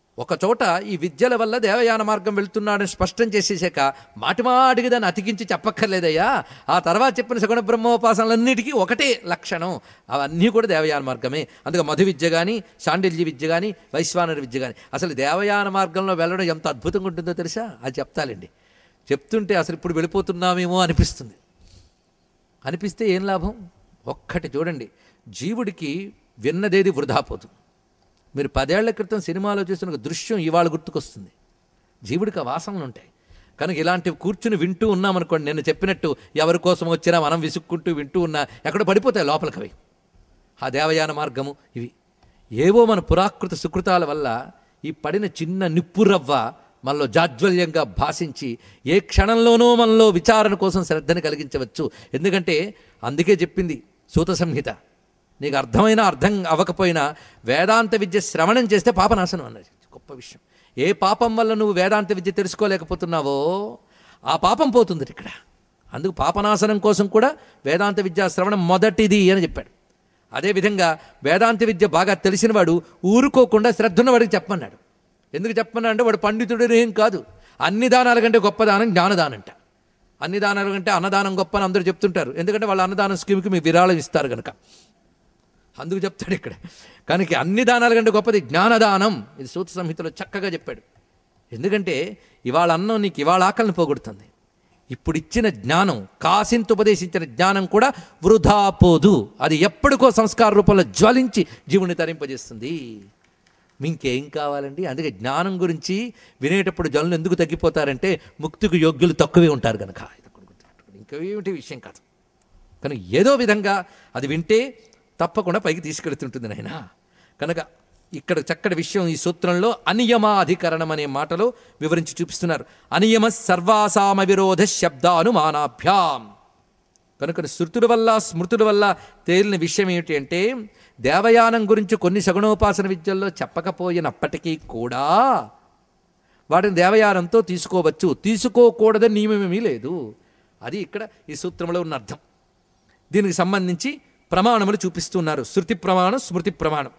ఒక చోట ఈ విద్యల వల్ల దేవయాన మార్గం వెళ్తున్నాడని స్పష్టం చేసేసాక మాటిమాటికి దాన్ని అతికించి చెప్పక్కర్లేదయ్యా ఆ తర్వాత చెప్పిన సగుణ బ్రహ్మోపాసనలన్నిటికీ ఒకటే లక్షణం అవన్నీ కూడా దేవయాన మార్గమే అందుకే మధు విద్య కానీ శాండిల్య విద్య కానీ వైశ్వానర విద్య కానీ అసలు దేవయాన మార్గంలో వెళ్ళడం ఎంత అద్భుతంగా ఉంటుందో తెలుసా అది చెప్తాలండి చెప్తుంటే అసలు ఇప్పుడు వెళ్ళిపోతున్నామేమో అనిపిస్తుంది అనిపిస్తే ఏం లాభం ఒక్కటి చూడండి జీవుడికి విన్నదేది వృధా పోతుంది మీరు పదేళ్ల క్రితం సినిమాలో చూసిన ఒక దృశ్యం ఇవాళ గుర్తుకొస్తుంది జీవుడికి ఆ వాసనలు ఉంటాయి కనుక ఇలాంటివి కూర్చుని వింటూ ఉన్నామనుకోండి నేను చెప్పినట్టు ఎవరి కోసం వచ్చినా మనం విసుక్కుంటూ వింటూ ఉన్నా ఎక్కడ పడిపోతాయి లోపలికి అవి ఆ దేవయాన మార్గము ఇవి ఏవో మన పురాకృత సుకృతాల వల్ల ఈ పడిన చిన్న నిప్పురవ్వ మనలో జాజ్వల్యంగా భాషించి ఏ క్షణంలోనూ మనలో విచారణ కోసం శ్రద్ధని కలిగించవచ్చు ఎందుకంటే అందుకే చెప్పింది సూత సంహిత నీకు అర్థమైనా అర్థం అవ్వకపోయినా వేదాంత విద్య శ్రవణం చేస్తే పాపనాశనం అన్నది గొప్ప విషయం ఏ పాపం వల్ల నువ్వు వేదాంత విద్య తెలుసుకోలేకపోతున్నావో ఆ పాపం పోతుంది ఇక్కడ అందుకు పాపనాశనం కోసం కూడా వేదాంత విద్యా శ్రవణం మొదటిది అని చెప్పాడు అదేవిధంగా వేదాంత విద్య బాగా తెలిసినవాడు ఊరుకోకుండా శ్రద్ధున్నవాడికి చెప్పమన్నాడు ఎందుకు చెప్పమన్నా అంటే వాడు పండితుడు ఏం కాదు అన్ని దానాల కంటే గొప్ప దానం జ్ఞానదానంట అన్ని దానాల కంటే అన్నదానం గొప్ప అని అందరూ చెప్తుంటారు ఎందుకంటే వాళ్ళ అన్నదానం స్కీమ్కి మీ విరాళం ఇస్తారు కనుక అందుకు చెప్తాడు ఇక్కడ కనుక అన్ని దానాల కంటే గొప్పది జ్ఞానదానం ఇది సూత సంహితలో చక్కగా చెప్పాడు ఎందుకంటే ఇవాళ అన్నం నీకు ఇవాళ ఆకలిని పోగొడుతుంది ఇప్పుడు ఇచ్చిన జ్ఞానం కాసింత ఉపదేశించిన జ్ఞానం కూడా వృధా పోదు అది ఎప్పటికో సంస్కార రూపంలో జ్వలించి జీవుని తరింపజేస్తుంది మీకేం కావాలండి అందుకే జ్ఞానం గురించి వినేటప్పుడు జనులు ఎందుకు తగ్గిపోతారంటే ముక్తికి యోగ్యులు తక్కువే ఉంటారు కనుక ఇది ఒకటి గుర్తుపెట్టుకోండి. ఇంకేమిటి విషయం కాదు కానీ ఏదో విధంగా అది వింటే తప్పకుండా పైకి తీసుకెడుతుంటుంది నాయన కనుక ఇక్కడ చక్కటి విషయం ఈ సూత్రంలో అనియమాధికరణం అనే మాటలో వివరించి చూపిస్తున్నారు అనియమ సర్వాసామ విరోధ శబ్దానుమానాభ్యాం కనుక శృతుల వల్ల స్మృతుల వల్ల తేలిన విషయం ఏమిటి అంటే దేవయానం గురించి కొన్ని సగుణోపాసన విద్యల్లో చెప్పకపోయినప్పటికీ కూడా వాటిని దేవయానంతో తీసుకోవచ్చు తీసుకోకూడదని నియమమేమీ లేదు అది ఇక్కడ ఈ సూత్రంలో ఉన్న అర్థం దీనికి సంబంధించి ప్రమాణములు చూపిస్తున్నారు శృతి ప్రమాణం స్మృతి ప్రమాణం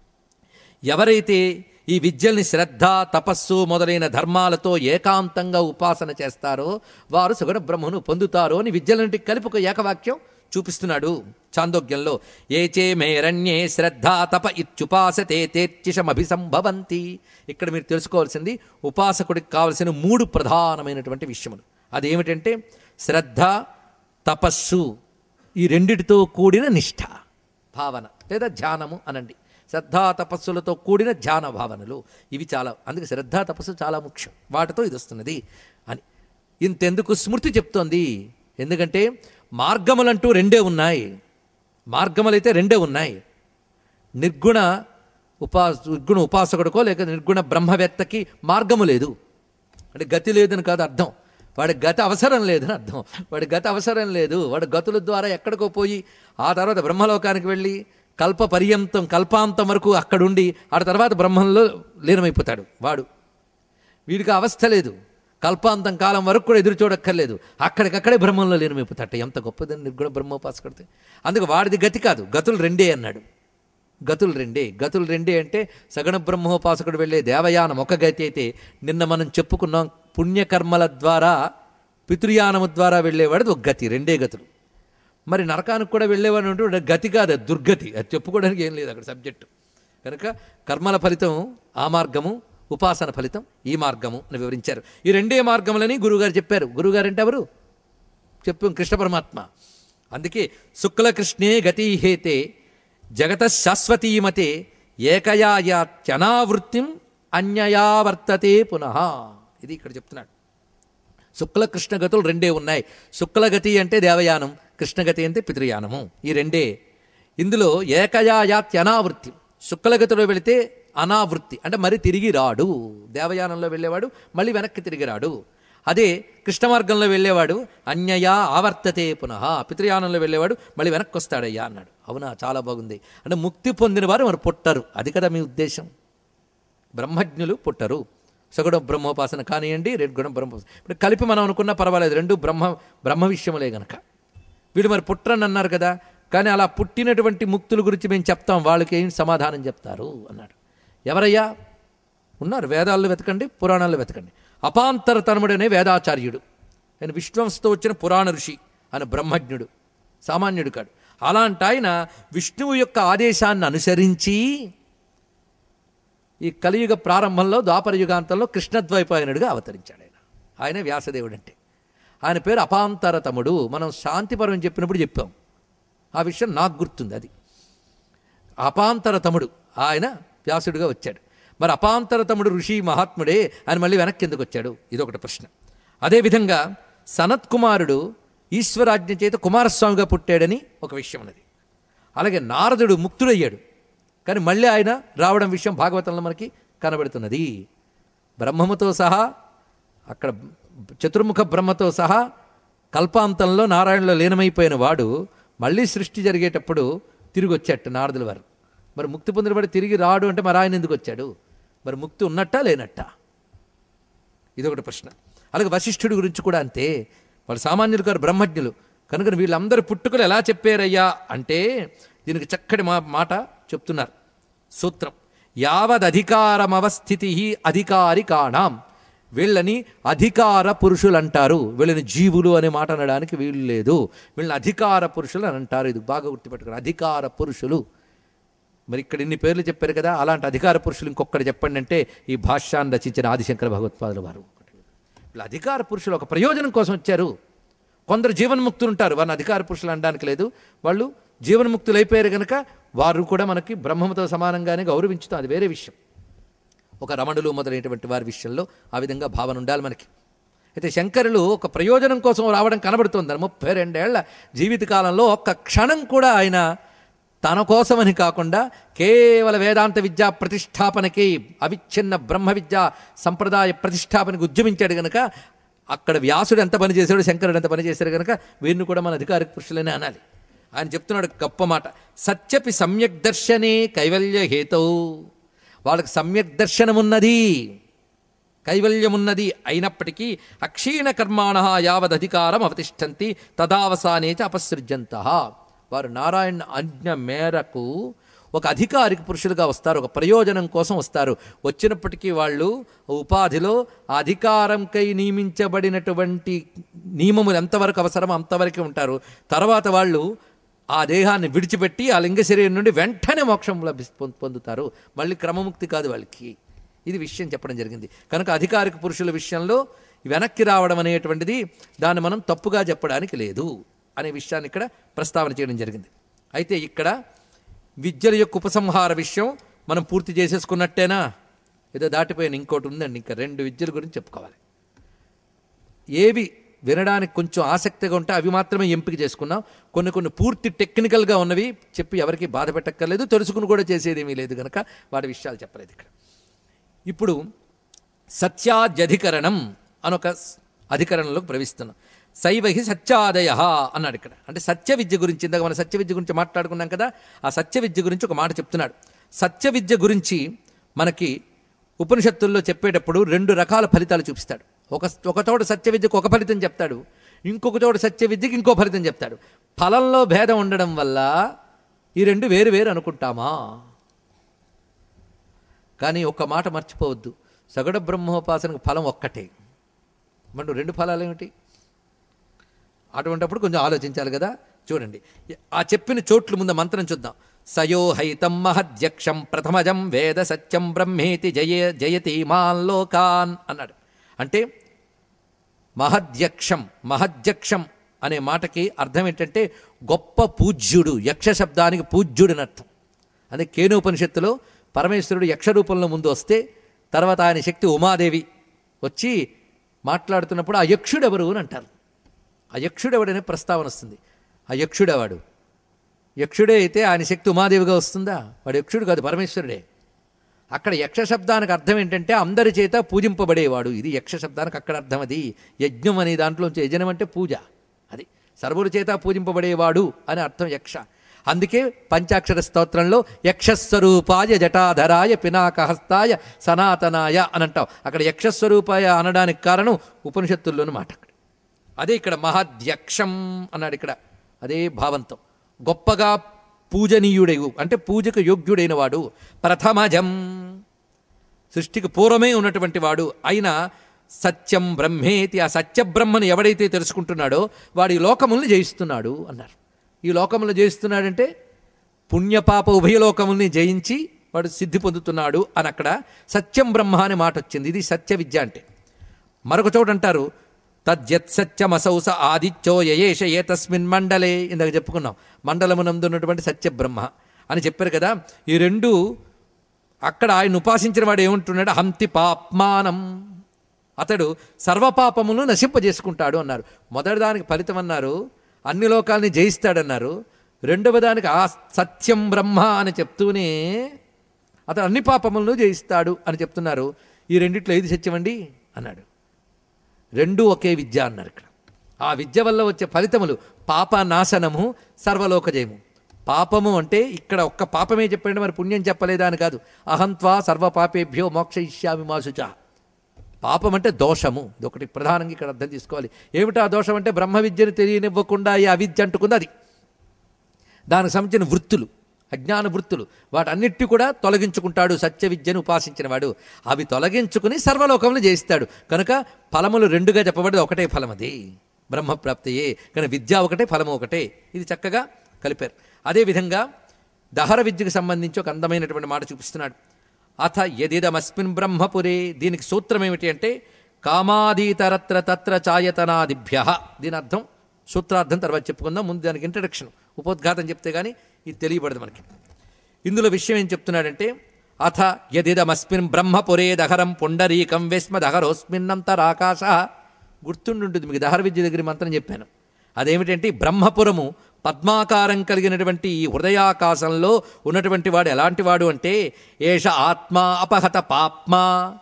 ఎవరైతే ఈ విద్యల్ని శ్రద్ధ తపస్సు మొదలైన ధర్మాలతో ఏకాంతంగా ఉపాసన చేస్తారో వారు సుగణ బ్రహ్మను పొందుతారో అని విద్యలంటి కలిపి ఒక ఏకవాక్యం చూపిస్తున్నాడు చాందోగ్యంలో ఏచే మేరణ్యే శ్రద్ధ తప ఇత్యుపాసతే తేర్చిషమభిసంభవంతి ఇక్కడ మీరు తెలుసుకోవాల్సింది ఉపాసకుడికి కావలసిన మూడు ప్రధానమైనటువంటి విషయములు అదేమిటంటే శ్రద్ధ తపస్సు ఈ రెండిటితో కూడిన నిష్ఠ భావన లేదా ధ్యానము అనండి శ్రద్ధా తపస్సులతో కూడిన ధ్యాన భావనలు ఇవి చాలా అందుకే శ్రద్ధా తపస్సు చాలా ముఖ్యం వాటితో ఇది వస్తున్నది అని ఇంతెందుకు స్మృతి చెప్తోంది ఎందుకంటే మార్గములంటూ రెండే ఉన్నాయి మార్గములైతే రెండే ఉన్నాయి నిర్గుణ ఉపా నిర్గుణ ఉపాసకుడికో లేక నిర్గుణ బ్రహ్మవేత్తకి మార్గము లేదు అంటే గతి లేదని కాదు అర్థం వాడి గతి అవసరం లేదని అర్థం వాడి గతి అవసరం లేదు వాడు గతుల ద్వారా ఎక్కడికో పోయి ఆ తర్వాత బ్రహ్మలోకానికి వెళ్ళి కల్ప పర్యంతం కల్పాంతం వరకు అక్కడుండి ఆ తర్వాత బ్రహ్మంలో లీనమైపోతాడు వాడు వీడికి ఆ అవస్థ లేదు కల్పాంతం కాలం వరకు కూడా ఎదురు చూడక్కర్లేదు అక్కడికక్కడే బ్రహ్మంలో లీనమైపోతాట ఎంత గొప్పదని నిర్గుణ బ్రహ్మోపాసకుడితే అందుకు వాడిది గతి కాదు గతులు రెండే అన్నాడు గతులు రెండే గతులు రెండే అంటే సగణ బ్రహ్మోపాసకుడు వెళ్ళే దేవయానం ఒక గతి అయితే నిన్న మనం చెప్పుకున్నాం పుణ్యకర్మల ద్వారా పితృయానము ద్వారా వెళ్ళేవాడు ఒక గతి రెండే గతులు మరి నరకానికి కూడా వెళ్ళేవాడు అంటే వాడు గతి కాదు అది దుర్గతి అది చెప్పుకోవడానికి ఏం లేదు అక్కడ సబ్జెక్టు కనుక కర్మల ఫలితం ఆ మార్గము ఉపాసన ఫలితం ఈ మార్గము అని వివరించారు ఈ రెండే మార్గములని గురువుగారు చెప్పారు గురువుగారు అంటే ఎవరు చెప్పు కృష్ణ పరమాత్మ అందుకే శుక్లకృష్ణే గతీహేతే జగత శాశ్వతీమతే ఏకయాత్యనావృత్తిం అన్యయా వర్తతే పునః ఇది ఇక్కడ చెప్తున్నాడు శుక్లకృష్ణ గతులు రెండే ఉన్నాయి శుక్లగతి అంటే దేవయానం కృష్ణగతి అంటే పితృయానము ఈ రెండే ఇందులో ఏకయాత్యనావృత్తి శుక్లగతిలో వెళితే అనావృత్తి అంటే మరి తిరిగి రాడు దేవయానంలో వెళ్ళేవాడు మళ్ళీ వెనక్కి తిరిగి రాడు అదే కృష్ణ మార్గంలో వెళ్ళేవాడు అన్యయా ఆవర్తతే పునః పితృయానంలో వెళ్ళేవాడు మళ్ళీ వెనక్కి వస్తాడయ్యా అన్నాడు అవునా చాలా బాగుంది అంటే ముక్తి పొందిన వారు మరి పుట్టరు అది కదా మీ ఉద్దేశం బ్రహ్మజ్ఞులు పుట్టరు సగుణ బ్రహ్మోపాసన కానివ్వండి గుణ బ్రహ్మోపాసన ఇప్పుడు కలిపి మనం అనుకున్నా పర్వాలేదు రెండు బ్రహ్మ బ్రహ్మ విషయములే గనక వీళ్ళు మరి పుట్టరని అన్నారు కదా కానీ అలా పుట్టినటువంటి ముక్తుల గురించి మేము చెప్తాం వాళ్ళకి ఏం సమాధానం చెప్తారు అన్నాడు ఎవరయ్యా ఉన్నారు వేదాల్లో వెతకండి పురాణాల్లో వెతకండి అపాంతర తనముడనే వేదాచార్యుడు ఆయన విష్ణువంశతో వచ్చిన పురాణ ఋషి ఆయన బ్రహ్మజ్ఞుడు సామాన్యుడు కాడు అలాంటి ఆయన విష్ణువు యొక్క ఆదేశాన్ని అనుసరించి ఈ కలియుగ ప్రారంభంలో ద్వాపర యుగాంతంలో కృష్ణద్వైపాయనుడిగా అవతరించాడు ఆయన ఆయన వ్యాసదేవుడు అంటే ఆయన పేరు అపాంతరతముడు మనం శాంతిపరం చెప్పినప్పుడు చెప్పాం ఆ విషయం నాకు గుర్తుంది అది అపాంతరతముడు ఆయన వ్యాసుడిగా వచ్చాడు మరి అపాంతరతముడు ఋషి మహాత్ముడే ఆయన మళ్ళీ వెనక్కి ఎందుకు వచ్చాడు ఇదొకటి ప్రశ్న అదేవిధంగా సనత్ కుమారుడు ఈశ్వరాజ్ఞ చేత కుమారస్వామిగా పుట్టాడని ఒక విషయం ఉన్నది అలాగే నారదుడు ముక్తుడయ్యాడు కానీ మళ్ళీ ఆయన రావడం విషయం భాగవతంలో మనకి కనబడుతున్నది బ్రహ్మముతో సహా అక్కడ చతుర్ముఖ బ్రహ్మతో సహా కల్పాంతంలో నారాయణలో లీనమైపోయిన వాడు మళ్ళీ సృష్టి జరిగేటప్పుడు తిరిగి వచ్చాట నారదుల వారు మరి ముక్తి పొందినవాడు తిరిగి రాడు అంటే మరి ఆయన ఎందుకు వచ్చాడు మరి ముక్తి ఉన్నట్టా లేనట్టా ఇదొకటి ప్రశ్న అలాగే వశిష్ఠుడి గురించి కూడా అంతే వాళ్ళు సామాన్యులు గారు బ్రహ్మజ్ఞులు కనుక వీళ్ళందరి పుట్టుకలు ఎలా చెప్పారయ్యా అంటే దీనికి చక్కటి మా మాట చెప్తున్నారు సూత్రం యావదధికారమవస్థితి అధికారికాణం వీళ్ళని అధికార పురుషులు అంటారు వీళ్ళని జీవులు అనే మాట అనడానికి వీలు లేదు వీళ్ళని అధికార పురుషులు అని అంటారు ఇది బాగా గుర్తుపెట్టుకోండి అధికార పురుషులు మరి ఇక్కడ ఇన్ని పేర్లు చెప్పారు కదా అలాంటి అధికార పురుషులు ఇంకొకటి చెప్పండి అంటే ఈ భాష్యాన్ని రచించిన ఆదిశంకర భగవత్పాదుల వారు వీళ్ళు అధికార పురుషులు ఒక ప్రయోజనం కోసం వచ్చారు కొందరు జీవన్ముక్తులు ఉంటారు వారిని అధికార పురుషులు అనడానికి లేదు వాళ్ళు జీవన్ముక్తులు అయిపోయారు కనుక వారు కూడా మనకి బ్రహ్మతో సమానంగానే గౌరవించుతాం అది వేరే విషయం ఒక రమణులు మొదలైనటువంటి వారి విషయంలో ఆ విధంగా భావన ఉండాలి మనకి అయితే శంకరులు ఒక ప్రయోజనం కోసం రావడం కనబడుతుంది ముప్పై రెండేళ్ల జీవితకాలంలో ఒక్క క్షణం కూడా ఆయన తన కోసమని కాకుండా కేవల వేదాంత విద్యా ప్రతిష్టాపనకి అవిచ్ఛిన్న బ్రహ్మ విద్యా సంప్రదాయ ప్రతిష్టాపనకి ఉద్యమించాడు గనక అక్కడ వ్యాసుడు ఎంత పని చేశాడు శంకరుడు ఎంత పని చేశాడు కనుక వీరిని కూడా మన అధికారిక పురుషులనే అనాలి ఆయన చెప్తున్నాడు గొప్ప మాట సత్యపి సమ్యక్ దర్శనే కైవల్య హేతౌ వాళ్ళకి సమ్యక్ దర్శనమున్నది కైవల్యమున్నది అయినప్పటికీ అక్షీణ కర్మాణ యావదధికారం అవతిష్టంతి తదావసానే చ అపసృజ్యంత వారు నారాయణ ఆజ్ఞ మేరకు ఒక అధికారిక పురుషులుగా వస్తారు ఒక ప్రయోజనం కోసం వస్తారు వచ్చినప్పటికీ వాళ్ళు ఉపాధిలో ఆ అధికారంకై నియమించబడినటువంటి నియమములు ఎంతవరకు అవసరమో అంతవరకే ఉంటారు తర్వాత వాళ్ళు ఆ దేహాన్ని విడిచిపెట్టి ఆ లింగ శరీరం నుండి వెంటనే మోక్షం లభి పొందు- పొందుతారు మళ్ళీ క్రమముక్తి కాదు వాళ్ళకి ఇది విషయం చెప్పడం జరిగింది కనుక అధికారిక పురుషుల విషయంలో వెనక్కి రావడం అనేటువంటిది దాన్ని మనం తప్పుగా చెప్పడానికి లేదు అనే విషయాన్ని ఇక్కడ ప్రస్తావన చేయడం జరిగింది అయితే ఇక్కడ విద్యల యొక్క ఉపసంహార విషయం మనం పూర్తి చేసేసుకున్నట్టేనా ఏదో దాటిపోయిన ఇంకోటి ఉందండి ఇంకా రెండు విద్యల గురించి చెప్పుకోవాలి ఏవి వినడానికి కొంచెం ఆసక్తిగా ఉంటే అవి మాత్రమే ఎంపిక చేసుకున్నాం కొన్ని కొన్ని పూర్తి టెక్నికల్గా ఉన్నవి చెప్పి ఎవరికి బాధ పెట్టక్కర్లేదు తెలుసుకుని కూడా చేసేదేమీ లేదు కనుక వాటి విషయాలు చెప్పలేదు ఇక్కడ ఇప్పుడు సత్యాద్యధికరణం అనొక స్- అధికరణంలోకి ప్రవేశిస్తున్నాం శైవహి సత్యాదయ అన్నాడు ఇక్కడ అంటే సత్య విద్య గురించి ఇందాక మనం సత్య విద్య గురించి మాట్లాడుకున్నాం కదా ఆ సత్య విద్య గురించి ఒక మాట చెప్తున్నాడు సత్య విద్య గురించి మనకి ఉపనిషత్తుల్లో చెప్పేటప్పుడు రెండు రకాల ఫలితాలు చూపిస్తాడు ఒక ఒక చోట సత్య విద్యకు ఒక ఫలితం చెప్తాడు ఇంకొక చోట సత్య విద్యకి ఇంకో ఫలితం చెప్తాడు ఫలంలో భేదం ఉండడం వల్ల ఈ రెండు వేరు వేరు అనుకుంటామా కానీ ఒక్క మాట మర్చిపోవద్దు సగడ బ్రహ్మోపాసనకు ఫలం ఒక్కటే మనం రెండు ఫలాలు ఏమిటి అటువంటిప్పుడు కొంచెం ఆలోచించాలి కదా చూడండి ఆ చెప్పిన చోట్లు ముందు మంత్రం చూద్దాం సయోహైతం మహద్యక్షం ప్రథమజం వేద సత్యం బ్రహ్మేతి జయ జయతి మాల్లోకాన్ అన్నాడు అంటే మహద్యక్షం మహద్యక్షం అనే మాటకి అర్థం ఏంటంటే గొప్ప పూజ్యుడు యక్ష శబ్దానికి పూజ్యుడు అని అర్థం అదే కేనోపనిషత్తులో పరమేశ్వరుడు యక్ష రూపంలో ముందు వస్తే తర్వాత ఆయన శక్తి ఉమాదేవి వచ్చి మాట్లాడుతున్నప్పుడు ఆ యక్షుడు ఎవరు అని అంటారు ఆ యక్షుడెవడనే ప్రస్తావన వస్తుంది ఆ యక్షుడెవాడు యక్షుడే అయితే ఆయన శక్తి ఉమాదేవిగా వస్తుందా వాడు యక్షుడు కాదు పరమేశ్వరుడే అక్కడ యక్ష శబ్దానికి అర్థం ఏంటంటే అందరి చేత పూజింపబడేవాడు ఇది యక్ష శబ్దానికి అక్కడ అర్థం అది యజ్ఞం అనే దాంట్లోంచి యజనం అంటే పూజ అది సర్వుల చేత పూజింపబడేవాడు అని అర్థం యక్ష అందుకే పంచాక్షర స్తోత్రంలో యక్షస్వరూపాయ జటాధరాయ పినాకహస్తాయ సనాతనాయ అని అంటాం అక్కడ యక్షస్వరూపాయ అనడానికి కారణం ఉపనిషత్తుల్లోని మాట అక్కడ అదే ఇక్కడ మహాధ్యక్షం అన్నాడు ఇక్కడ అదే భావంతో గొప్పగా పూజనీయుడై అంటే పూజకు యోగ్యుడైన వాడు ప్రథమజం సృష్టికి పూర్వమే ఉన్నటువంటి వాడు అయిన సత్యం బ్రహ్మేతి ఆ సత్య బ్రహ్మను ఎవడైతే తెలుసుకుంటున్నాడో వాడు ఈ లోకముల్ని జయిస్తున్నాడు అన్నారు ఈ లోకములు జయిస్తున్నాడంటే పుణ్యపాప ఉభయలోకముల్ని జయించి వాడు సిద్ధి పొందుతున్నాడు అని అక్కడ సత్యం బ్రహ్మ అనే మాట వచ్చింది ఇది సత్య విద్య అంటే మరొక చోట అంటారు తద్యత్ సత్యమసౌస ఆదిత్యో యయేష ఏ తస్మిన్ మండలే ఇందాక చెప్పుకున్నాం మండలమునందు ఉన్నటువంటి సత్య బ్రహ్మ అని చెప్పారు కదా ఈ రెండు అక్కడ ఆయన ఉపాసించిన వాడు ఏమంటున్నాడు హంతి పాప్మానం అతడు సర్వపాపములను నశింపజేసుకుంటాడు అన్నారు మొదటి దానికి ఫలితం అన్నారు అన్ని లోకాలని జయిస్తాడన్నారు రెండవ దానికి ఆ సత్యం బ్రహ్మ అని చెప్తూనే అతడు అన్ని పాపములను జయిస్తాడు అని చెప్తున్నారు ఈ రెండిట్లో ఏది సత్యమండి అన్నాడు రెండు ఒకే విద్య అన్నారు ఇక్కడ ఆ విద్య వల్ల వచ్చే ఫలితములు పాప నాశనము సర్వలోక జయము పాపము అంటే ఇక్కడ ఒక్క పాపమే చెప్పండి మరి పుణ్యం చెప్పలేదా అని కాదు అహంత్వా సర్వ పాపేభ్యో మోక్ష ఇష్యామి మాసుచ పాపం అంటే దోషము ఇదొకటి ప్రధానంగా ఇక్కడ అర్థం తీసుకోవాలి ఏమిటా దోషం అంటే బ్రహ్మ విద్యను తెలియనివ్వకుండా ఈ అవిద్య అంటుకుంది అది దానికి సంబంధించిన వృత్తులు అజ్ఞాన వృత్తులు వాటన్నిటి కూడా తొలగించుకుంటాడు సత్య విద్యను ఉపాసించిన వాడు అవి తొలగించుకుని సర్వలోకములు జయిస్తాడు కనుక ఫలములు రెండుగా చెప్పబడి ఒకటే ఫలం అది బ్రహ్మప్రాప్తియే కానీ విద్య ఒకటే ఫలము ఒకటే ఇది చక్కగా కలిపారు అదేవిధంగా దహర విద్యకు సంబంధించి ఒక అందమైనటువంటి మాట చూపిస్తున్నాడు అథ యదిదమస్మిన్ బ్రహ్మపురే దీనికి సూత్రం ఏమిటి అంటే కామాదీతరత్ర తత్ర చాయతనాదిభ్య దీని అర్థం సూత్రార్థం తర్వాత చెప్పుకుందాం ముందు దానికి ఇంట్రడక్షన్ ఉపోద్ఘాతం చెప్తే కానీ ఇది తెలియబడదు మనకి ఇందులో విషయం ఏం చెప్తున్నాడంటే అథ యదిదమస్మిన్ బ్రహ్మపురే దహరం పుండరీకం వేస్మ దహరోస్మిన్నంతరాకాశ గుర్తుండుంటుంది మీకు దహర విద్య దగ్గర మంత్రం చెప్పాను అదేమిటంటే ఈ బ్రహ్మపురము పద్మాకారం కలిగినటువంటి ఈ హృదయాకాశంలో ఉన్నటువంటి వాడు ఎలాంటి వాడు అంటే ఏష ఆత్మ అపహత పాప్మా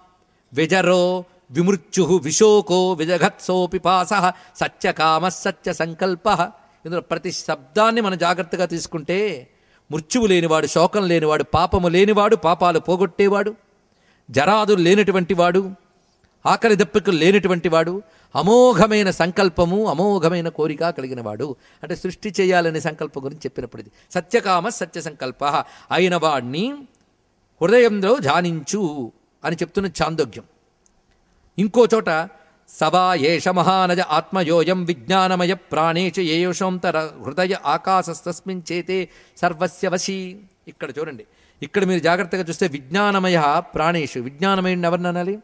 విజరో విమృత్యు విశోకో విజగత్సో పిపాస సత్యకామ సత్య సంకల్ప ఇందులో ప్రతి శబ్దాన్ని మనం జాగ్రత్తగా తీసుకుంటే మృత్యువు లేనివాడు శోకం లేనివాడు పాపము లేనివాడు పాపాలు పోగొట్టేవాడు జరాదులు లేనటువంటి వాడు ఆకలి దప్పికలు లేనటువంటి వాడు అమోఘమైన సంకల్పము అమోఘమైన కోరిక కలిగిన వాడు అంటే సృష్టి చేయాలనే సంకల్పం గురించి చెప్పినప్పుడు ఇది సత్యకామ సత్య సంకల్ప అయిన వాడిని హృదయంలో ధ్యానించు అని చెప్తున్న చాందోగ్యం ఇంకో చోట సవా ఏష మహానజ ఆత్మయోయం విజ్ఞానమయ ప్రాణేషు ఏయోషంతర హృదయ ఆకాశస్తస్మిన్ చేతే సర్వస్య వశీ ఇక్కడ చూడండి ఇక్కడ మీరు జాగ్రత్తగా చూస్తే విజ్ఞానమయ ప్రాణేషు విజ్ఞానమయుడిని ఎవరిని అనాలి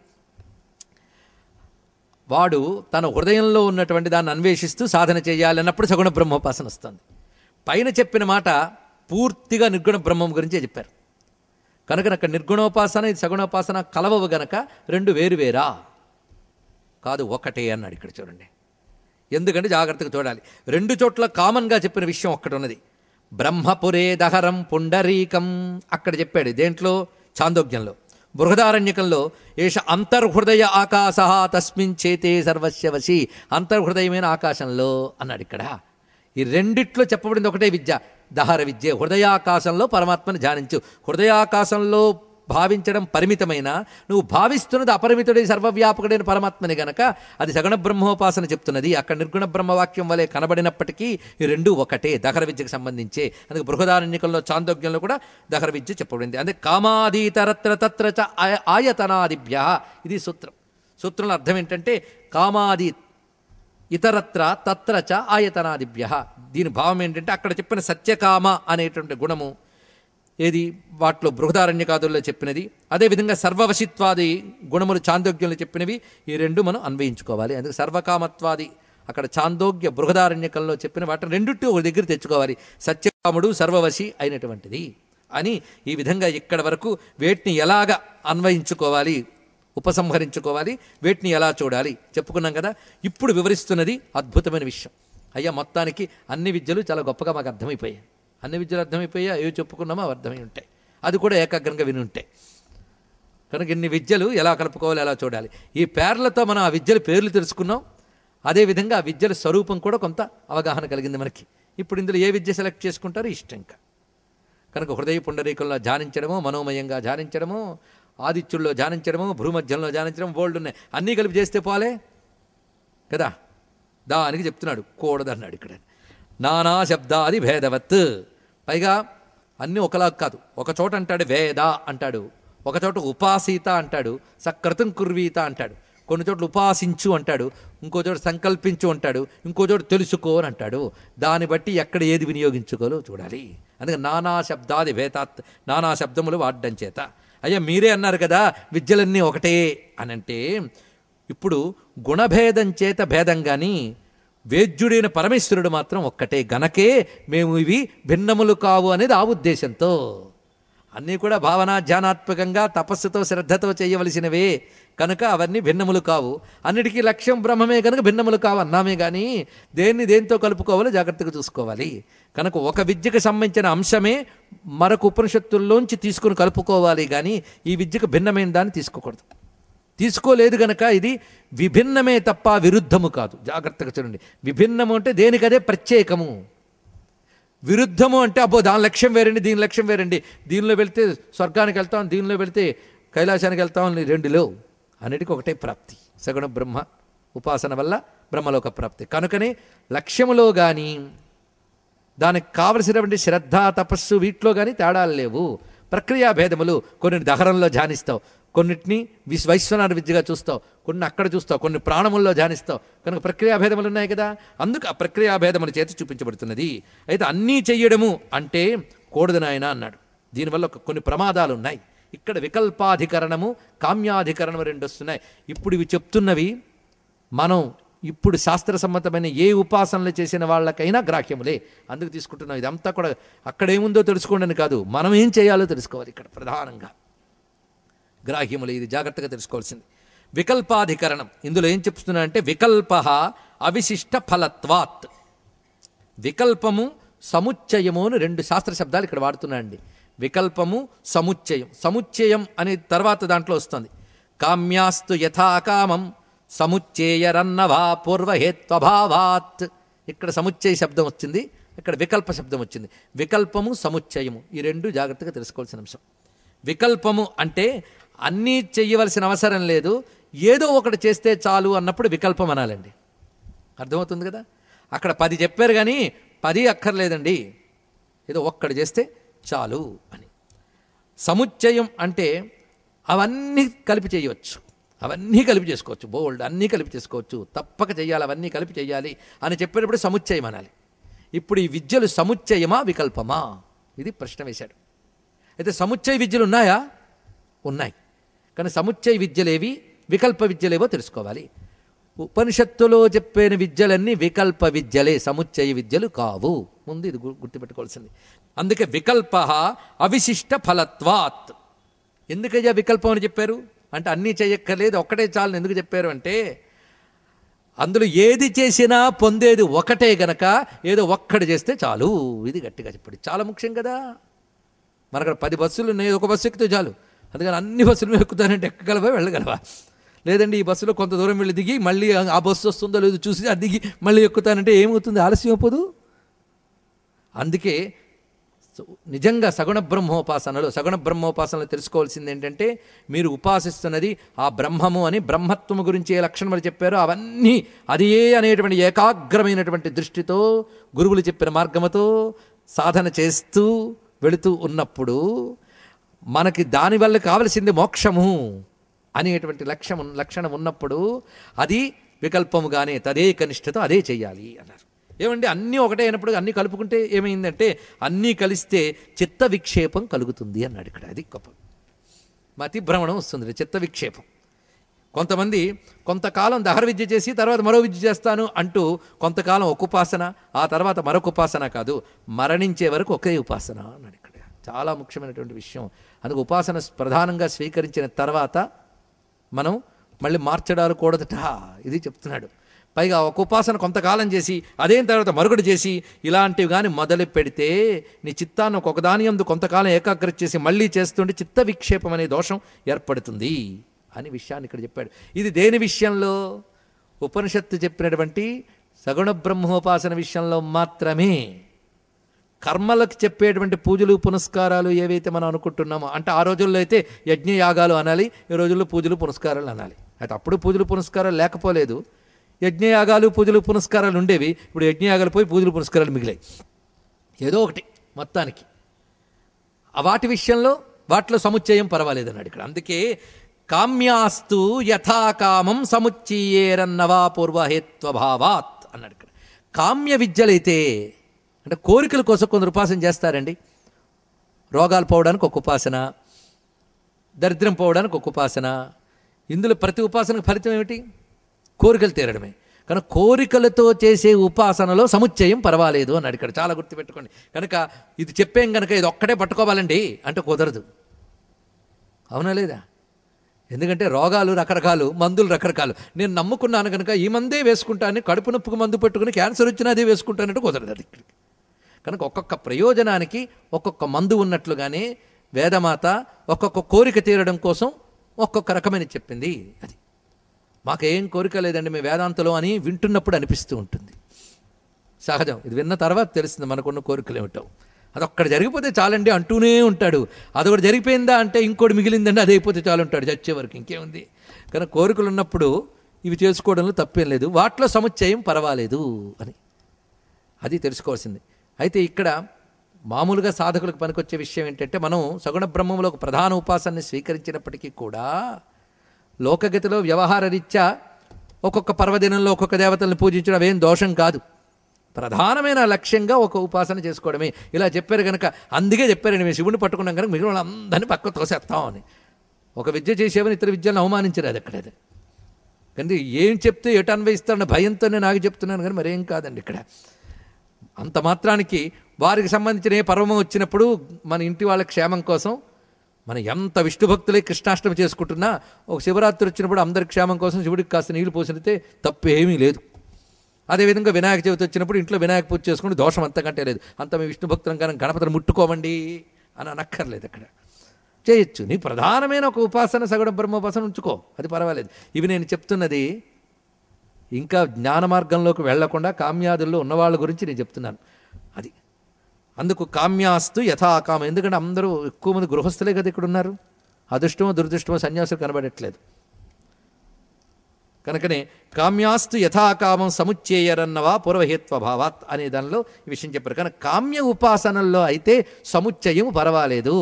వాడు తన హృదయంలో ఉన్నటువంటి దాన్ని అన్వేషిస్తూ సాధన చేయాలి అన్నప్పుడు సగుణ బ్రహ్మోపాసన వస్తుంది పైన చెప్పిన మాట పూర్తిగా నిర్గుణ బ్రహ్మం గురించే చెప్పారు కనుక అక్కడ నిర్గుణోపాసన ఇది సగుణోపాసన కలవవు గనక రెండు వేరు వేరా కాదు ఒకటే అన్నాడు ఇక్కడ చూడండి ఎందుకంటే జాగ్రత్తగా చూడాలి రెండు చోట్ల కామన్గా చెప్పిన విషయం ఒక్కటి ఉన్నది బ్రహ్మపురే దహరం పుండరీకం అక్కడ చెప్పాడు దేంట్లో చాందోగ్యంలో బృహదారణ్యకంలో ఏష అంతర్హృదయ ఆకాశ తస్మిన్ చేతే సర్వస్య వశి అంతర్హృదయమైన ఆకాశంలో అన్నాడు ఇక్కడ ఈ రెండిట్లో చెప్పబడింది ఒకటే విద్య దహర విద్య హృదయాకాశంలో పరమాత్మను ధ్యానించు హృదయాకాశంలో భావించడం పరిమితమైన నువ్వు భావిస్తున్నది అపరిమితుడై సర్వవ్యాపకుడైన పరమాత్మని గనక అది సగణ బ్రహ్మోపాసన చెప్తున్నది అక్కడ నిర్గుణ బ్రహ్మవాక్యం వలె కనబడినప్పటికీ ఈ రెండు ఒకటే దహర విద్యకు సంబంధించే అందుకే బృహదారణ్యకంలో చాందోగ్యంలో కూడా దహర విద్య చెప్పబడింది అంటే కామాదీతరత్ర తత్ర చ ఆయ- ఆయతనాదిభ్య ఇది సూత్రం సూత్రంలో అర్థం ఏంటంటే కామాది ఇతరత్ర తత్ర చ ఆయతనాదిభ్య దీని భావం ఏంటంటే అక్కడ చెప్పిన సత్యకామ అనేటువంటి గుణము ఏది వాటిలో బృహదారణ్యకాదుల్లో చెప్పినది అదేవిధంగా సర్వవశిత్వాది గుణములు చాందోగ్యంలో చెప్పినవి ఈ రెండు మనం అన్వయించుకోవాలి అందుకే సర్వకామత్వాది అక్కడ చాందోగ్య బృహదారణ్యకంలో చెప్పిన వాటిని రెండుటి ఒక దగ్గర తెచ్చుకోవాలి సత్యకాముడు సర్వవశి అయినటువంటిది అని ఈ విధంగా ఇక్కడ వరకు వేటిని ఎలాగ అన్వయించుకోవాలి ఉపసంహరించుకోవాలి వేటిని ఎలా చూడాలి చెప్పుకున్నాం కదా ఇప్పుడు వివరిస్తున్నది అద్భుతమైన విషయం అయ్యా మొత్తానికి అన్ని విద్యలు చాలా గొప్పగా మాకు అర్థమైపోయాయి అన్ని విద్యలు అర్థమైపోయా ఏవి చెప్పుకున్నామో అవి అర్థమై ఉంటాయి అది కూడా ఏకాగ్రంగా విని ఉంటాయి కనుక ఇన్ని విద్యలు ఎలా కలుపుకోవాలి ఎలా చూడాలి ఈ పేర్లతో మనం ఆ విద్యల పేర్లు తెలుసుకున్నాం అదేవిధంగా ఆ విద్యల స్వరూపం కూడా కొంత అవగాహన కలిగింది మనకి ఇప్పుడు ఇందులో ఏ విద్య సెలెక్ట్ చేసుకుంటారో ఇష్టం ఇంకా కనుక హృదయ పుండరీకంలో ధ్యానించడము మనోమయంగా ధ్యానించడము ఆదిత్యుల్లో ధ్యానించడము భూమధ్యంలో ధ్యానించడం బోల్డ్ ఉన్నాయి అన్నీ కలిపి చేస్తే పోలే కదా దానికి చెప్తున్నాడు కూడదన్నాడు ఇక్కడ నానా శబ్దాది భేదవత్ పైగా అన్నీ ఒకలా కాదు ఒక చోట అంటాడు వేద అంటాడు ఒక చోట ఉపాసీత అంటాడు సక్రతం కుర్వీత అంటాడు కొన్ని చోట్ల ఉపాసించు అంటాడు ఇంకో చోట సంకల్పించు అంటాడు ఇంకో చోట తెలుసుకో అని అంటాడు దాన్ని బట్టి ఎక్కడ ఏది వినియోగించుకోలో చూడాలి అందుకే నానా శబ్దాది భేతాత్ నానా శబ్దములు వాడడం చేత అయ్యా మీరే అన్నారు కదా విద్యలన్నీ ఒకటే అని అంటే ఇప్పుడు గుణభేదం చేత భేదం కానీ వేద్యుడైన పరమేశ్వరుడు మాత్రం ఒక్కటే గనకే మేము ఇవి భిన్నములు కావు అనేది ఆ ఉద్దేశంతో అన్నీ కూడా భావన ధ్యానాత్మకంగా తపస్సుతో శ్రద్ధతో చేయవలసినవే కనుక అవన్నీ భిన్నములు కావు అన్నిటికీ లక్ష్యం బ్రహ్మమే కనుక భిన్నములు కావు అన్నామే కానీ దేన్ని దేంతో కలుపుకోవాలో జాగ్రత్తగా చూసుకోవాలి కనుక ఒక విద్యకు సంబంధించిన అంశమే మరొక ఉపనిషత్తుల్లోంచి తీసుకుని కలుపుకోవాలి కానీ ఈ విద్యకు భిన్నమైన దాన్ని తీసుకోకూడదు తీసుకోలేదు గనక ఇది విభిన్నమే తప్ప విరుద్ధము కాదు జాగ్రత్తగా చూడండి విభిన్నము అంటే దేనికదే ప్రత్యేకము విరుద్ధము అంటే అబ్బో దాని లక్ష్యం వేరండి దీని లక్ష్యం వేరండి దీనిలో వెళ్తే స్వర్గానికి వెళ్తాం దీనిలో వెళ్తే కైలాసానికి వెళ్తాం అని రెండు లేవు అన్నిటికీ ఒకటే ప్రాప్తి సగుణ బ్రహ్మ ఉపాసన వల్ల బ్రహ్మలోక ప్రాప్తి కనుకనే లక్ష్యములో కానీ దానికి కావలసినటువంటి శ్రద్ధ తపస్సు వీటిలో కానీ తేడాలు లేవు ప్రక్రియా భేదములు కొన్ని దహరంలో ధ్యానిస్తావు కొన్నిటిని విశ్వ వైశ్వనాథ విద్యగా చూస్తావు కొన్ని అక్కడ చూస్తావు కొన్ని ప్రాణముల్లో ధ్యానిస్తావు కనుక ప్రక్రియా భేదములు ఉన్నాయి కదా అందుకు ఆ ప్రక్రియా భేదముల చేత చూపించబడుతున్నది అయితే అన్నీ చెయ్యడము అంటే కూడదు నాయన అన్నాడు దీనివల్ల ఒక కొన్ని ప్రమాదాలు ఉన్నాయి ఇక్కడ వికల్పాధికరణము కామ్యాధికరణము రెండు వస్తున్నాయి ఇప్పుడు ఇవి చెప్తున్నవి మనం ఇప్పుడు శాస్త్ర సమ్మతమైన ఏ ఉపాసనలు చేసిన వాళ్ళకైనా గ్రాహ్యములే అందుకు తీసుకుంటున్నాం ఇదంతా కూడా అక్కడేముందో తెలుసుకోండి అని కాదు మనం ఏం చేయాలో తెలుసుకోవాలి ఇక్కడ ప్రధానంగా గ్రాహ్యములు ఇది జాగ్రత్తగా తెలుసుకోవాల్సింది వికల్పాధికరణం ఇందులో ఏం చెప్తున్నా అంటే వికల్ప అవిశిష్ట ఫలత్వాత్ వికల్పము సముచ్చయము అని రెండు శాస్త్ర శబ్దాలు ఇక్కడ వాడుతున్నా అండి వికల్పము సముచ్చయం సముచ్చయం అనే తర్వాత దాంట్లో వస్తుంది కామ్యాస్తు యథాకామం సముచ్చేయరన్నవా పూర్వహేత్వభావాత్ ఇక్కడ సముచ్చయ శబ్దం వచ్చింది ఇక్కడ వికల్ప శబ్దం వచ్చింది వికల్పము సముచ్చయము ఈ రెండు జాగ్రత్తగా తెలుసుకోవాల్సిన అంశం వికల్పము అంటే అన్నీ చెయ్యవలసిన అవసరం లేదు ఏదో ఒకటి చేస్తే చాలు అన్నప్పుడు వికల్పం అనాలండి అర్థమవుతుంది కదా అక్కడ పది చెప్పారు కానీ పది అక్కర్లేదండి ఏదో ఒక్కటి చేస్తే చాలు అని సముచ్చయం అంటే అవన్నీ కలిపి చేయవచ్చు అవన్నీ కలిపి చేసుకోవచ్చు బోల్డ్ అన్నీ కలిపి చేసుకోవచ్చు తప్పక చేయాలి అవన్నీ కలిపి చేయాలి అని చెప్పేటప్పుడు సముచ్చయం అనాలి ఇప్పుడు ఈ విద్యలు సముచ్చయమా వికల్పమా ఇది ప్రశ్న వేశాడు అయితే సముచ్చయ విద్యలు ఉన్నాయా ఉన్నాయి కానీ సముచ్చయ విద్యలేవి వికల్ప విద్యలేవో తెలుసుకోవాలి ఉపనిషత్తులో చెప్పిన విద్యలన్నీ వికల్ప విద్యలే సముచ్చయ విద్యలు కావు ముందు ఇది గు- గుర్తుపెట్టుకోవాల్సింది అందుకే వికల్ప అవిశిష్ట ఫలత్వాత్ ఎందుకయ్యా వికల్పం అని చెప్పారు అంటే అన్నీ చేయక్కర్లేదు ఒక్కటే చాలని ఎందుకు చెప్పారు అంటే అందులో ఏది చేసినా పొందేది ఒకటే గనక ఏదో ఒక్కటి చేస్తే చాలు ఇది గట్టిగా చెప్పాడు చాలా ముఖ్యం కదా మన అక్కడ పది బస్సులు ఉన్నాయి ఒక బస్సు ఎక్కితే చాలు అందుకని అన్ని బస్సులు మీద ఎక్కుతానంటే ఎక్కగలవా వెళ్ళగలవా లేదండి ఈ బస్సులో కొంత దూరం వెళ్ళి దిగి మళ్ళీ ఆ బస్సు వస్తుందో లేదో చూసి అది దిగి మళ్ళీ ఎక్కుతానంటే ఏమవుతుంది ఆలస్యం అయిపోదు అందుకే సో నిజంగా సగుణ బ్రహ్మోపాసనలో సగుణ బ్రహ్మోపాసనలో తెలుసుకోవాల్సింది ఏంటంటే మీరు ఉపాసిస్తున్నది ఆ బ్రహ్మము అని బ్రహ్మత్వము గురించి ఏ లక్షణములు చెప్పారో అవన్నీ అదే అనేటువంటి ఏకాగ్రమైనటువంటి దృష్టితో గురువులు చెప్పిన మార్గముతో సాధన చేస్తూ వెళుతూ ఉన్నప్పుడు మనకి దానివల్ల కావలసింది మోక్షము అనేటువంటి లక్ష్యం లక్షణం ఉన్నప్పుడు అది వికల్పముగానే తదేక నిష్ఠతో అదే చెయ్యాలి అన్నారు ఏమండి అన్నీ ఒకటే అయినప్పుడు అన్నీ కలుపుకుంటే ఏమైందంటే అన్నీ కలిస్తే చిత్త విక్షేపం కలుగుతుంది అన్నాడు ఇక్కడ అది గొప్ప మతి భ్రమణం వస్తుంది చిత్త విక్షేపం కొంతమంది కొంతకాలం దహర విద్య చేసి తర్వాత మరో విద్య చేస్తాను అంటూ కొంతకాలం ఒక ఉపాసన ఆ తర్వాత మరొక ఉపాసన కాదు మరణించే వరకు ఒకే ఉపాసన అన్నాడు ఇక్కడ చాలా ముఖ్యమైనటువంటి విషయం అందుకు ఉపాసన ప్రధానంగా స్వీకరించిన తర్వాత మనం మళ్ళీ మార్చడాలు కూడదట ఇది చెప్తున్నాడు పైగా ఒక ఉపాసన కొంతకాలం చేసి అదేం తర్వాత మరొకటి చేసి ఇలాంటివి కానీ మొదలు పెడితే నీ చిత్తాన్ని ఒకదాని అందు కొంతకాలం ఏకాగ్రత చేసి మళ్ళీ చేస్తుంటే చిత్త విక్షేపం అనే దోషం ఏర్పడుతుంది అని విషయాన్ని ఇక్కడ చెప్పాడు ఇది దేని విషయంలో ఉపనిషత్తు చెప్పినటువంటి సగుణ బ్రహ్మోపాసన విషయంలో మాత్రమే కర్మలకు చెప్పేటువంటి పూజలు పునస్కారాలు ఏవైతే మనం అనుకుంటున్నామో అంటే ఆ రోజుల్లో అయితే యజ్ఞయాగాలు అనాలి ఈ రోజుల్లో పూజలు పునస్కారాలు అనాలి అయితే అప్పుడు పూజలు పునస్కారాలు లేకపోలేదు యజ్ఞయాగాలు పూజలు పునస్కారాలు ఉండేవి ఇప్పుడు యజ్ఞయాగాలు పోయి పూజలు పునస్కారాలు మిగిలాయి ఏదో ఒకటి మొత్తానికి ఆ వాటి విషయంలో వాటిలో సముచ్చయం పర్వాలేదు అన్నాడు ఇక్కడ అందుకే కామ్యాస్తు యథాకామం సముచ్చయేరన్నవా పూర్వహేత్వభావాత్ అన్నాడు ఇక్కడ కామ్య విద్యలైతే అంటే కోరికల కోసం కొందరు ఉపాసన చేస్తారండి రోగాలు పోవడానికి ఒక ఉపాసన దరిద్రం పోవడానికి ఒక ఉపాసన ఇందులో ప్రతి ఉపాసనకు ఫలితం ఏమిటి కోరికలు తీరడమే కానీ కోరికలతో చేసే ఉపాసనలో సముచ్చయం పర్వాలేదు అన్నాడు ఇక్కడ చాలా గుర్తుపెట్టుకోండి కనుక ఇది చెప్పేం కనుక ఇది ఒక్కటే పట్టుకోవాలండి అంటే కుదరదు అవునా లేదా ఎందుకంటే రోగాలు రకరకాలు మందులు రకరకాలు నేను నమ్ముకున్నాను కనుక ఈ మందే వేసుకుంటాను కడుపు నొప్పుకు మందు పెట్టుకుని క్యాన్సర్ వచ్చినా అదే వేసుకుంటానంటే కుదరదు అది ఇక్కడికి కనుక ఒక్కొక్క ప్రయోజనానికి ఒక్కొక్క మందు ఉన్నట్లుగానే వేదమాత ఒక్కొక్క కోరిక తీరడం కోసం ఒక్కొక్క రకమైన చెప్పింది అది మాకేం కోరిక లేదండి మేము వేదాంతలో అని వింటున్నప్పుడు అనిపిస్తూ ఉంటుంది సహజం ఇది విన్న తర్వాత తెలుస్తుంది మనకున్న కోరికలు ఏమిటో అది ఒక్కడ జరిగిపోతే చాలండి అంటూనే ఉంటాడు అదొకటి జరిగిపోయిందా అంటే ఇంకోటి మిగిలిందండి అది అయిపోతే చాలు ఉంటాడు చచ్చే వరకు ఇంకేముంది కానీ కోరికలు ఉన్నప్పుడు ఇవి చేసుకోవడంలో తప్పేం లేదు వాటిలో సముచ్చయం పర్వాలేదు అని అది తెలుసుకోవాల్సింది అయితే ఇక్కడ మామూలుగా సాధకులకు పనికొచ్చే విషయం ఏంటంటే మనం సగుణ బ్రహ్మంలో ఒక ప్రధాన ఉపాసనని స్వీకరించినప్పటికీ కూడా లోకగతిలో వ్యవహార రీత్యా ఒక్కొక్క పర్వదినంలో ఒక్కొక్క దేవతల్ని పూజించడం అవేం దోషం కాదు ప్రధానమైన లక్ష్యంగా ఒక ఉపాసన చేసుకోవడమే ఇలా చెప్పారు కనుక అందుకే చెప్పారండి మేము శివుని పట్టుకున్నాం కనుక మిగిలిన వాళ్ళందరినీ పక్క తోసేస్తాం అని ఒక విద్య చేసేవని ఇతర విద్యలను అవమానించరు అది అక్కడ అది కానీ ఏం చెప్తే ఎటు అన్వయిస్తారన్న భయంతోనే నాకు చెప్తున్నాను కానీ మరేం కాదండి ఇక్కడ అంత మాత్రానికి వారికి సంబంధించిన ఏ పర్వమం వచ్చినప్పుడు మన ఇంటి వాళ్ళ క్షేమం కోసం మనం ఎంత విష్ణు భక్తులే కృష్ణాష్టమి చేసుకుంటున్నా ఒక శివరాత్రి వచ్చినప్పుడు అందరి క్షేమం కోసం శివుడికి కాస్త నీళ్లు పోసినతే తప్పు ఏమీ లేదు అదేవిధంగా వినాయక చవితి వచ్చినప్పుడు ఇంట్లో వినాయక పూజ చేసుకుని దోషం అంతకంటే లేదు అంత మీ విష్ణు భక్తులం కానీ గణపతిని ముట్టుకోమండి అని అనక్కర్లేదు అక్కడ చేయొచ్చు నీ ప్రధానమైన ఒక ఉపాసన సగుణ బ్రహ్మోపాసన ఉంచుకో అది పర్వాలేదు ఇవి నేను చెప్తున్నది ఇంకా జ్ఞాన మార్గంలోకి వెళ్లకుండా కామ్యాదుల్లో ఉన్నవాళ్ళ గురించి నేను చెప్తున్నాను అది అందుకు కామ్యాస్తు యథాకామం ఎందుకంటే అందరూ ఎక్కువ మంది గృహస్థులే కదా ఇక్కడ ఉన్నారు అదృష్టమో దురదృష్టమో సన్యాసులు కనబడట్లేదు కనుకనే కామ్యాస్తు యథాకామం సముచ్చయరన్నవా పూర్వహేత్వభావాత్ అనే దానిలో ఈ విషయం చెప్పారు కానీ కామ్య ఉపాసనల్లో అయితే సముచ్చయం పర్వాలేదు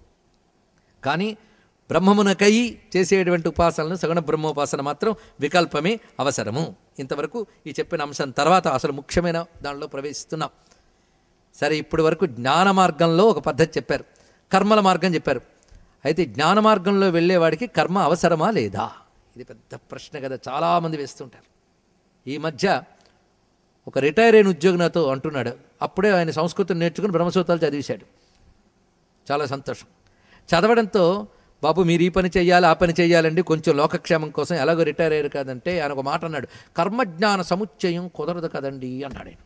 కానీ బ్రహ్మమునకై చేసేటువంటి ఉపాసనలను సగుణ బ్రహ్మోపాసన మాత్రం వికల్పమే అవసరము ఇంతవరకు ఈ చెప్పిన అంశం తర్వాత అసలు ముఖ్యమైన దానిలో ప్రవేశిస్తున్నాం సరే ఇప్పటి వరకు జ్ఞాన మార్గంలో ఒక పద్ధతి చెప్పారు కర్మల మార్గం చెప్పారు అయితే జ్ఞాన మార్గంలో వెళ్ళేవాడికి కర్మ అవసరమా లేదా ఇది పెద్ద ప్రశ్న కదా చాలామంది వేస్తుంటారు ఈ మధ్య ఒక రిటైర్ అయిన ఉద్యోగి నాతో అంటున్నాడు అప్పుడే ఆయన సంస్కృతం నేర్చుకుని బ్రహ్మసూత్రాలు చదివేశాడు చాలా సంతోషం చదవడంతో బాబు మీరు ఈ పని చేయాలి ఆ పని చేయాలండి కొంచెం లోకక్షేమం కోసం ఎలాగో రిటైర్ అయ్యారు కదంటే ఆయన ఒక మాట అన్నాడు కర్మజ్ఞాన సముచ్చయం కుదరదు కదండి అన్నాడు ఆయన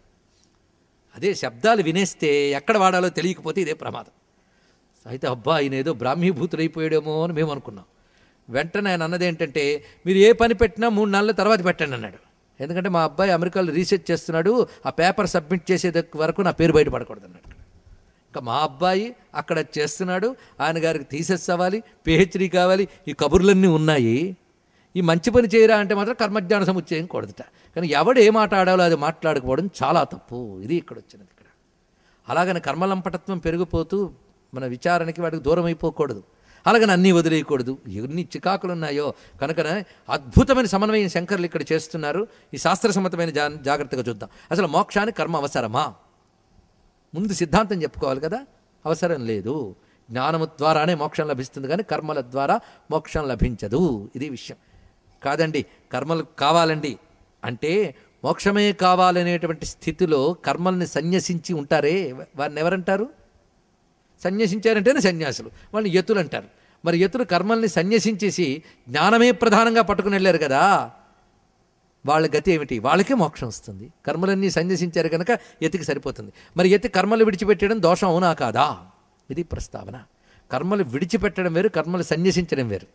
అదే శబ్దాలు వినేస్తే ఎక్కడ వాడాలో తెలియకపోతే ఇదే ప్రమాదం అయితే అబ్బా ఆయన ఏదో బ్రాహ్మీభూతుడైపోయాడేమో అని మేము అనుకున్నాం వెంటనే ఆయన అన్నది ఏంటంటే మీరు ఏ పని పెట్టినా మూడు నెలల తర్వాత పెట్టండి అన్నాడు ఎందుకంటే మా అబ్బాయి అమెరికాలో రీసెర్చ్ చేస్తున్నాడు ఆ పేపర్ సబ్మిట్ చేసే వరకు నా పేరు బయటపడకూడదు అన్నాడు ఇంకా మా అబ్బాయి అక్కడ చేస్తున్నాడు ఆయన గారికి థీసెస్ అవ్వాలి పిహెచ్డీ కావాలి ఈ కబుర్లన్నీ ఉన్నాయి ఈ మంచి పని చేయరా అంటే మాత్రం కర్మజ్ఞాన సముచ్చయం కూడదుట కానీ ఎవడు ఏ మాట ఆడాలో అది మాట్లాడకపోవడం చాలా తప్పు ఇది ఇక్కడ వచ్చినది ఇక్కడ అలాగని కర్మలంపటత్వం పెరిగిపోతూ మన విచారణకి వాటికి దూరం అయిపోకూడదు అలాగని అన్నీ వదిలేయకూడదు ఎన్ని చికాకులు ఉన్నాయో కనుకనే అద్భుతమైన సమన్వయం శంకర్లు ఇక్కడ చేస్తున్నారు ఈ శాస్త్రసమ్మతమైన జా జాగ్రత్తగా చూద్దాం అసలు మోక్షానికి కర్మ అవసరమా ముందు సిద్ధాంతం చెప్పుకోవాలి కదా అవసరం లేదు జ్ఞానము ద్వారానే మోక్షం లభిస్తుంది కానీ కర్మల ద్వారా మోక్షం లభించదు ఇది విషయం కాదండి కర్మలు కావాలండి అంటే మోక్షమే కావాలనేటువంటి స్థితిలో కర్మల్ని సన్యసించి ఉంటారే వారిని ఎవరంటారు సన్యసించారంటేనే సన్యాసులు వాళ్ళని యతులు అంటారు మరి యతులు కర్మల్ని సన్యసించేసి జ్ఞానమే ప్రధానంగా పట్టుకుని వెళ్ళారు కదా వాళ్ళ గతి ఏమిటి వాళ్ళకే మోక్షం వస్తుంది కర్మలన్నీ సన్యసించారు కనుక యతికి సరిపోతుంది మరి యతి కర్మలు విడిచిపెట్టడం దోషం అవునా కాదా ఇది ప్రస్తావన కర్మలు విడిచిపెట్టడం వేరు కర్మలు సన్యసించడం వేరు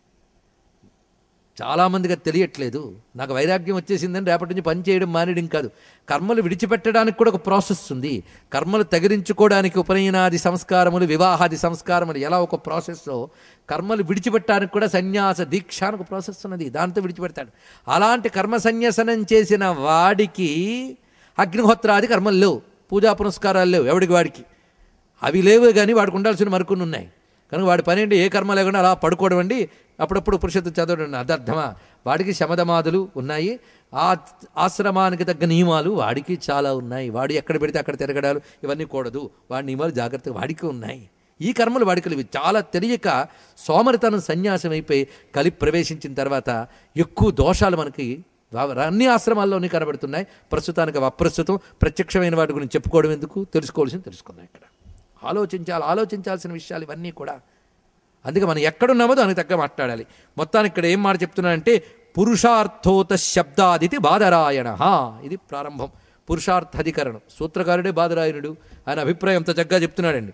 చాలామందికి అది తెలియట్లేదు నాకు వైరాగ్యం వచ్చేసిందని రేపటి నుంచి పని చేయడం మానేయడం కాదు కర్మలు విడిచిపెట్టడానికి కూడా ఒక ప్రాసెస్ ఉంది కర్మలు తగిలించుకోవడానికి ఉపనయనాది సంస్కారములు వివాహాది సంస్కారములు ఎలా ఒక ప్రాసెస్లో కర్మలు విడిచిపెట్టడానికి కూడా సన్యాస దీక్ష అని ఒక ప్రాసెస్ ఉన్నది దాంతో విడిచిపెడతాడు అలాంటి కర్మ సన్యాసనం చేసిన వాడికి అగ్నిహోత్రాది కర్మలు లేవు పూజా పునస్కారాలు లేవు ఎవడికి వాడికి అవి లేవు కానీ వాడికి ఉండాల్సిన మరికొన్ని ఉన్నాయి కనుక వాడి పని ఏంటి ఏ కర్మ లేకుండా అలా పడుకోవడం అండి అప్పుడప్పుడు పురుషత్వం చదవడం అదర్థమా వాడికి శమధమాదులు ఉన్నాయి ఆ ఆశ్రమానికి తగ్గ నియమాలు వాడికి చాలా ఉన్నాయి వాడు ఎక్కడ పెడితే అక్కడ తిరగడాలు ఇవన్నీ కూడదు వాడి నియమాలు జాగ్రత్తగా వాడికి ఉన్నాయి ఈ కర్మలు వాడికి లేవు. చాలా తెలియక సోమరితనం సన్యాసం అయిపోయి కలి ప్రవేశించిన తర్వాత ఎక్కువ దోషాలు మనకి వా- అన్ని ఆశ్రమాల్లోనే కనబడుతున్నాయి ప్రస్తుతానికి అవి అప్రస్తుతం ప్రత్యక్షమైన వాటి గురించి చెప్పుకోవడం ఎందుకు తెలుసుకోవాల్సింది తెలుసుకుందాం ఇక్కడ ఆలోచించాలి ఆలోచించాల్సిన విషయాలు ఇవన్నీ కూడా అందుకే మనం ఎక్కడున్నామో దానికి తగ్గ మాట్లాడాలి మొత్తానికి ఇక్కడ ఏం మాట చెప్తున్నానంటే పురుషార్థోత శబ్దాదితి బాధరాయణ ఇది ప్రారంభం పురుషార్థాధికరణం సూత్రకారుడే బాధరాయణుడు ఆయన అభిప్రాయం అంత చక్కగా చెప్తున్నాడండి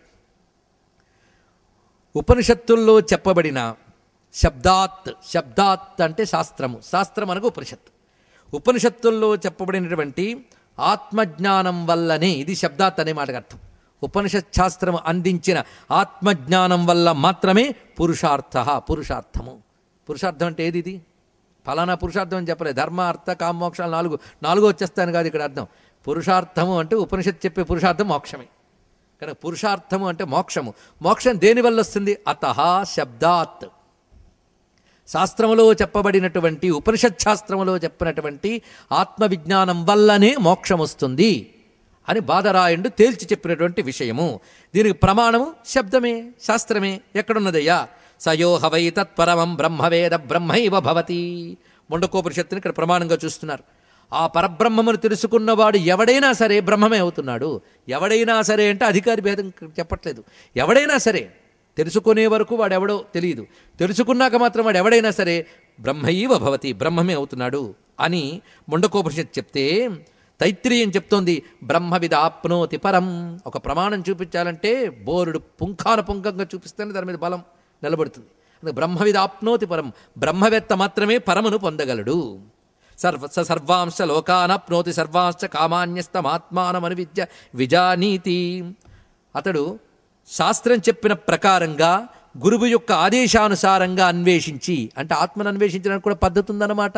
ఉపనిషత్తుల్లో చెప్పబడిన శబ్దాత్ శబ్దాత్ అంటే శాస్త్రము శాస్త్రం అనగా ఉపనిషత్ ఉపనిషత్తుల్లో చెప్పబడినటువంటి ఆత్మజ్ఞానం వల్లనే ఇది శబ్దాత్ అనే మాటకు అర్థం ఉపనిషత్ శాస్త్రము అందించిన ఆత్మజ్ఞానం వల్ల మాత్రమే పురుషార్థ పురుషార్థము పురుషార్థం అంటే ఏది ఇది ఫలానా పురుషార్థం అని చెప్పలేదు ధర్మ అర్థ కామోక్షాలు నాలుగు నాలుగు వచ్చేస్తాను కాదు ఇక్కడ అర్థం పురుషార్థము అంటే ఉపనిషత్ చెప్పే పురుషార్థం మోక్షమే కనుక పురుషార్థము అంటే మోక్షము మోక్షం దేని వల్ల వస్తుంది అత శబ్దాత్ శాస్త్రములో చెప్పబడినటువంటి ఉపనిషత్ శాస్త్రములో చెప్పినటువంటి ఆత్మవిజ్ఞానం వల్లనే మోక్షం వస్తుంది అని బాధరాయుడు తేల్చి చెప్పినటువంటి విషయము దీనికి ప్రమాణము శబ్దమే శాస్త్రమే ఎక్కడున్నదయ్యా సయోహ వై తత్పరమం బ్రహ్మవేద బ్రహ్మైవ భవతి ముండకోపనిషత్తుని ఇక్కడ ప్రమాణంగా చూస్తున్నారు ఆ పరబ్రహ్మమును తెలుసుకున్నవాడు ఎవడైనా సరే బ్రహ్మమే అవుతున్నాడు ఎవడైనా సరే అంటే అధికారి భేదం చెప్పట్లేదు ఎవడైనా సరే తెలుసుకునే వరకు వాడు ఎవడో తెలియదు తెలుసుకున్నాక మాత్రం వాడు ఎవడైనా సరే బ్రహ్మైవ భవతి బ్రహ్మమే అవుతున్నాడు అని ముండకోపనిషత్ చెప్తే తైత్రీయం చెప్తోంది బ్రహ్మవిద ఆప్నోతి పరం ఒక ప్రమాణం చూపించాలంటే బోరుడు పుంఖాన పుంఖంగా చూపిస్తేనే దాని మీద బలం నిలబడుతుంది అందుకే బ్రహ్మవిద ఆప్నోతి పరం బ్రహ్మవేత్త మాత్రమే పరమును పొందగలడు సర్వ స సర్వాంశ లోకానప్నోతి సర్వాంశ కామాన్యస్తమాత్మానమను విద్య విజానీతి అతడు శాస్త్రం చెప్పిన ప్రకారంగా గురువు యొక్క ఆదేశానుసారంగా అన్వేషించి అంటే ఆత్మను అన్వేషించడానికి కూడా పద్ధతి ఉందన్నమాట